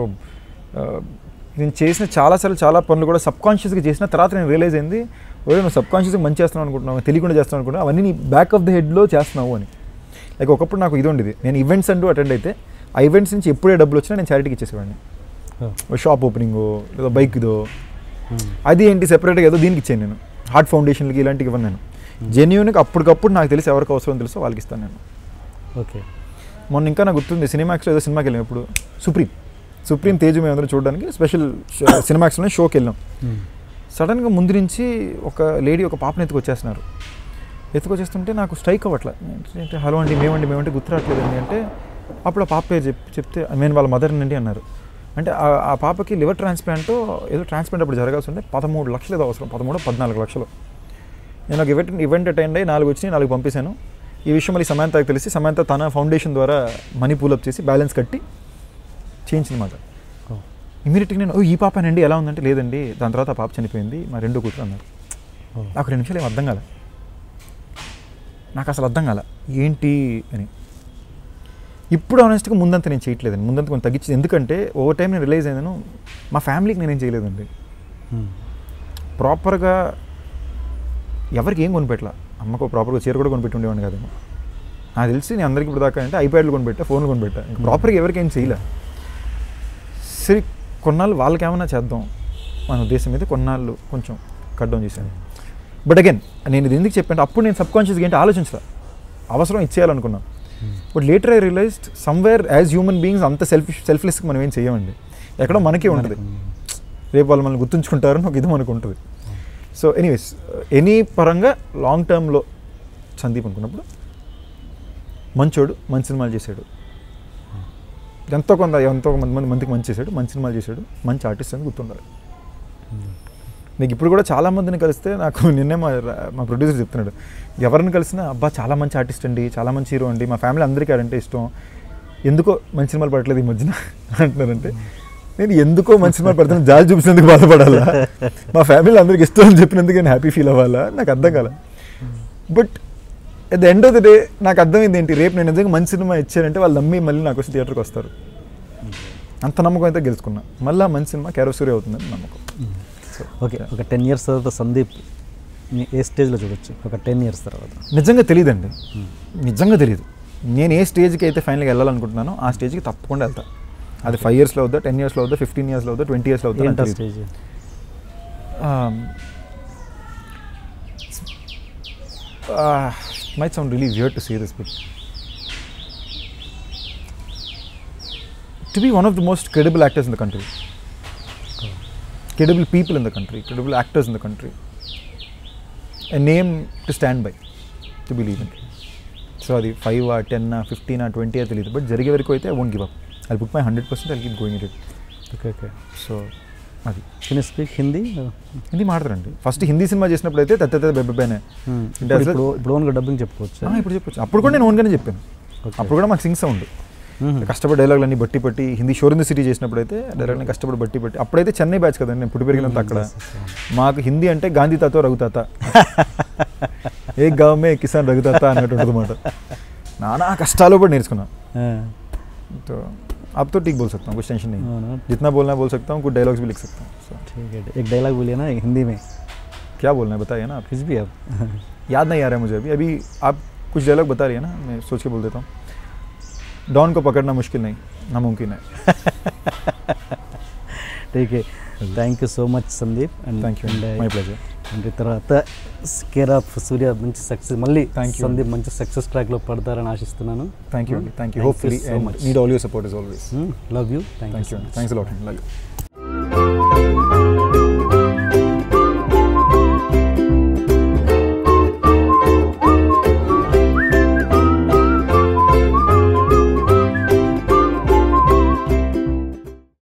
[SPEAKER 2] నేను చేసిన చాలాసార్లు చాలా పనులు కూడా సబ్ కాన్షియస్గా చేసిన తర్వాత నేను రియలైజ్ అయింది ఒరే నువ్వు సబ్ కాన్షియస్గా మంచి చేస్తున్నావు అనుకుంటున్నావు తెలియకుండా చేస్తున్నావు అనుకుంటున్నావు అవన్నీ నీ బ్యాక్ ఆఫ్ ద హెడ్లో చేస్తున్నావు అని లైక్ ఒకప్పుడు నాకు ఇది ఉండేది నేను ఈవెంట్స్ అంటూ అటెండ్ అయితే ఆ ఈవెంట్స్ నుంచి ఎప్పుడే డబ్బులు వచ్చినా నేను చారిటీకి ఇచ్చేసేవాడిని షాప్ ఓపెనింగో లేదా బైక్ ఇదో అది ఏంటి సెపరేట్గా ఏదో దీనికి ఇచ్చాను నేను హార్ట్ ఫౌండేషన్లకి ఇలాంటివి ఇవ్వను నేను జెన్యున్గా అప్పటికప్పుడు నాకు తెలిసి ఎవరికి అవసరం తెలుసో వాళ్ళకి ఇస్తాను నేను
[SPEAKER 1] ఓకే
[SPEAKER 2] మొన్న ఇంకా నాకు గుర్తుంది సినిమాక్స్లో ఏదో సినిమాకి వెళ్ళాం ఇప్పుడు సుప్రీం సుప్రీం తేజు మేము అందరం చూడడానికి స్పెషల్ సినిమాక్స్లోనే షోకి వెళ్ళాం సడన్గా ముందు నుంచి ఒక లేడీ ఒక పాపని ఎత్తుకొచ్చేస్తున్నారు ఎత్తుకొచ్చేస్తుంటే నాకు స్ట్రైక్ అవ్వట్లే ఏంటంటే హలో అండి మేమండి మేమంటే గుర్తురావట్లేదండి అంటే అప్పుడు ఆ పాప పేరు చెప్ చెప్తే నేను వాళ్ళ మదర్ అండి అన్నారు అంటే ఆ- ఆ పాపకి లివర్ ట్రాన్స్ప్లాంట్ ఏదో ట్రాన్స్ప్లాంట్ అప్పుడు జరగాల్సి ఉంటే పదమూడు లక్షలు ఏదో అవసరం పదమూడు పద్నాలుగు లక్షలు నేను ఒక ఈవెంట్ ఈవెంట్ అటెండ్ అయ్యి నాలుగు వచ్చి నాలుగు పంపేశాను ఈ విషయం మళ్ళీ సమాంతకి తెలిసి సమాంత తన ఫౌండేషన్ ద్వారా మనీ పూలప్ చేసి బ్యాలెన్స్ కట్టి చేయించిందన్నమాట ఇమీడియట్గా నేను "ఓ, ఈ పాపనండి ఎలా ఉందంటే లేదండి దాని తర్వాత ఆ పాప చనిపోయింది మా రెండో కూతురు అన్నారు నాకు రెండు నిమిషాలు ఏం అర్థం కాలే నాకు అసలు అర్థం కాలే ఏంటి అని ఇప్పుడు ఆనెస్ట్గా ముందంత నేను చేయట్లేదండి ముందంత కొంచెం తగ్గించి ఎందుకంటే ఓవర్ టైం నేను రిలైజ్ అయ్యాను మా ఫ్యామిలీకి నేనేం చేయలేదండి ప్రాపర్గా ఎవరికి ఏం కొనిపెట్టలా అమ్మకు ప్రాపర్గా చీర కూడా కొనిపెట్టి ఉండేవాడిని కాదేమో నాకు తెలిసి నేను అందరికీ ఇప్పుడు దాకా అంటే ఐప్యాడ్లు కొనిపెట్టా ఫోన్లు కొనిపెట్టా ఇంకా ప్రాపర్గా ఎవరికి ఏం చేయలే సరే కొన్నాళ్ళు వాళ్ళకి ఏమైనా చేద్దాం మన ఉద్దేశం మీద కొన్నాళ్ళు కొంచెం కట్ డౌన్ చేశాను బట్ అగైన్ నేను ఇది ఎందుకు చెప్పాను అప్పుడు నేను సబ్ కాన్షియస్గా ఏంటి ఆలోచించలే అవసరం ఇచ్చేయాలనుకున్నాను but later I realized somewhere as human beings అంత సెల్ఫిష్ సెల్ఫ్లెస్గా మనం ఏం చేయమండి ఎక్కడో మనకే ఉంటుంది రేపు వాళ్ళు మనల్ని గుర్తుంచుకుంటారు నాకు ఇది మనకు ఉంటుంది సో ఎనీవేస్ ఎనీ పరంగా లాంగ్ టర్మ్లో సందీప్ అనుకున్నప్పుడు మంచోడు మంచి సినిమాలు చేశాడు ఎంతో కొంత ఎంతో మంది మంది మందికి మంచి చేశాడు మంచి సినిమాలు చేశాడు మంచి ఆర్టిస్ట్ అని గుర్తుండాలి నీకు ఇప్పుడు కూడా చాలా మందిని కలిస్తే నాకు నిన్నే మా మా ప్రొడ్యూసర్ చెప్తున్నాడు ఎవరిని కలిసినా అబ్బా చాలా మంచి ఆర్టిస్ట్ అండి చాలా మంచి హీరో అండి మా ఫ్యామిలీ అందరికీ ఆడంటే ఇష్టం ఎందుకో మంచి సినిమాలు పడట్లేదు ఈ మధ్యన అంటున్నారంటే నేను ఎందుకో మంచి సినిమాలు పడుతున్నా జాలి చూపించినందుకు బాధపడాలా మా ఫ్యామిలీ అందరికి ఇష్టం అని చెప్పినందుకు నేను హ్యాపీ ఫీల్ అవ్వాలా నాకు అర్థం కాల but at the end of the day నాకు అర్థమైంది ఏంటి రేపు నేను నిజంగా మంచి సినిమా ఇచ్చానంటే వాళ్ళు నమ్మి మళ్ళీ నాకు వచ్చి థియేటర్కి వస్తారు అంత నమ్మకం అయితే గెలుచుకున్నా మళ్ళీ మంచి సినిమా క్యారోసూరి అవుతుందని నమ్మకం So,
[SPEAKER 1] ఓకే ఒక టెన్ ఇయర్స్ తర్వాత సందీప్ ని ఏ స్టేజ్లో చూడొచ్చు ఒక టెన్ ఇయర్స్ తర్వాత
[SPEAKER 2] నిజంగా తెలియదండి నిజంగా తెలియదు నేను ఏ స్టేజ్కి అయితే ఫైనల్గా వెళ్ళాలనుకుంటున్నానో ఆ స్టేజ్కి తప్పకుండా వెళ్తా అది ఫైవ్ ఇయర్స్లో అవుద్దా టెన్ ఇయర్స్లో అవుద్దా ఫిఫ్టీన్ ఇయర్స్లో అవుద్దా ట్వంటీ ఇయర్స్లో అవుద్దా నాకు
[SPEAKER 1] ఏంటా
[SPEAKER 2] తెలీదు.
[SPEAKER 1] Stage
[SPEAKER 2] Um, uh, might sound really weird to say this, but to be one of the most credible actors in the country, credible people in the country, credible actors in the country, a name to stand by, to believe in. So అది five ah ten fifteen ah twenty ah తెలియదు బట్ జరిగే వరకు అయితే I won't give up I put my hundred percent I keep going it
[SPEAKER 1] okay okay
[SPEAKER 2] so అది
[SPEAKER 1] కెన్ స్పీక్ హిందీ
[SPEAKER 2] హిందీ మాట్లాడండి ఫస్ట్ హిందీ సినిమా చేసినప్పుడు అయితే తత్త తత్త బెబ్బెబ్బేనే
[SPEAKER 1] ఇప్పుడు
[SPEAKER 2] అసలు-
[SPEAKER 1] ఇప్పుడు ఇప్పుడు ఓన్గా డబ్బింగ్ చెప్పుకోవచ్చు
[SPEAKER 2] ఆ, ఇప్పుడు చెప్పొచ్చు అప్పుడు కూడా నేను ఓన్గానే చెప్పాను
[SPEAKER 1] Okay.
[SPEAKER 2] అప్పుడు కూడా మాకు సింగ్ సౌండ్ కష్టపడి డైలాగులు అన్ని బట్టి పట్టి Hindi Shor in the city చేసినప్పుడు అయితే డైలాగ్ కష్టపడి బట్టి పట్టి అప్పుడైతే చెన్నై బ్యాచ్ కదండి నేను పుట్టి పెరిగినంత అక్కడ మాకు హిందీ అంటే గాంధీ తాత రఘుతాత ఏ గావ్ మే కిసాన్ రఘుతాత అన్నట్టు ఉంటుంది అనమాట నానా కష్టాలు కూడా నేర్చుకున్నా तो अब तो ठीक बोल सकता हूँ कुछ टेंशन नहीं
[SPEAKER 1] అవునా
[SPEAKER 2] जितना बोलना है बोल सकता हूँ कुछ डायलॉग्स भी लिख सकता हूँ so,
[SPEAKER 1] ठीक है एक डायलॉग बोलिए ना हिंदी में
[SPEAKER 2] क्या बोलना है बताइए ना आप
[SPEAKER 1] कुछ भी आप
[SPEAKER 2] याद नहीं आ रहा है मुझे अभी अभी आप कुछ डायलॉग बता रही है ना मैं सोच के बोल देता हूँ डॉन को पकड़ना मुश्किल नहीं नामुमकिन है
[SPEAKER 1] ठीक है thank you so much Sandeep and
[SPEAKER 2] thank you my pleasure
[SPEAKER 1] and తర్వాత కేర్ ఆఫ్ సూర్య మంచి సక్సెస్ మళ్ళీ
[SPEAKER 2] Thank you.
[SPEAKER 1] సందీప్ మంచి సక్సెస్ ట్రాక్లో పడతారని ఆశిస్తున్నాను
[SPEAKER 2] థ్యాంక్ యూ అండి thank you
[SPEAKER 1] Thank you
[SPEAKER 2] hopefully
[SPEAKER 1] so much.
[SPEAKER 2] Need all your support is always
[SPEAKER 1] love you thank
[SPEAKER 2] thank
[SPEAKER 1] you
[SPEAKER 2] you thanks a lot love you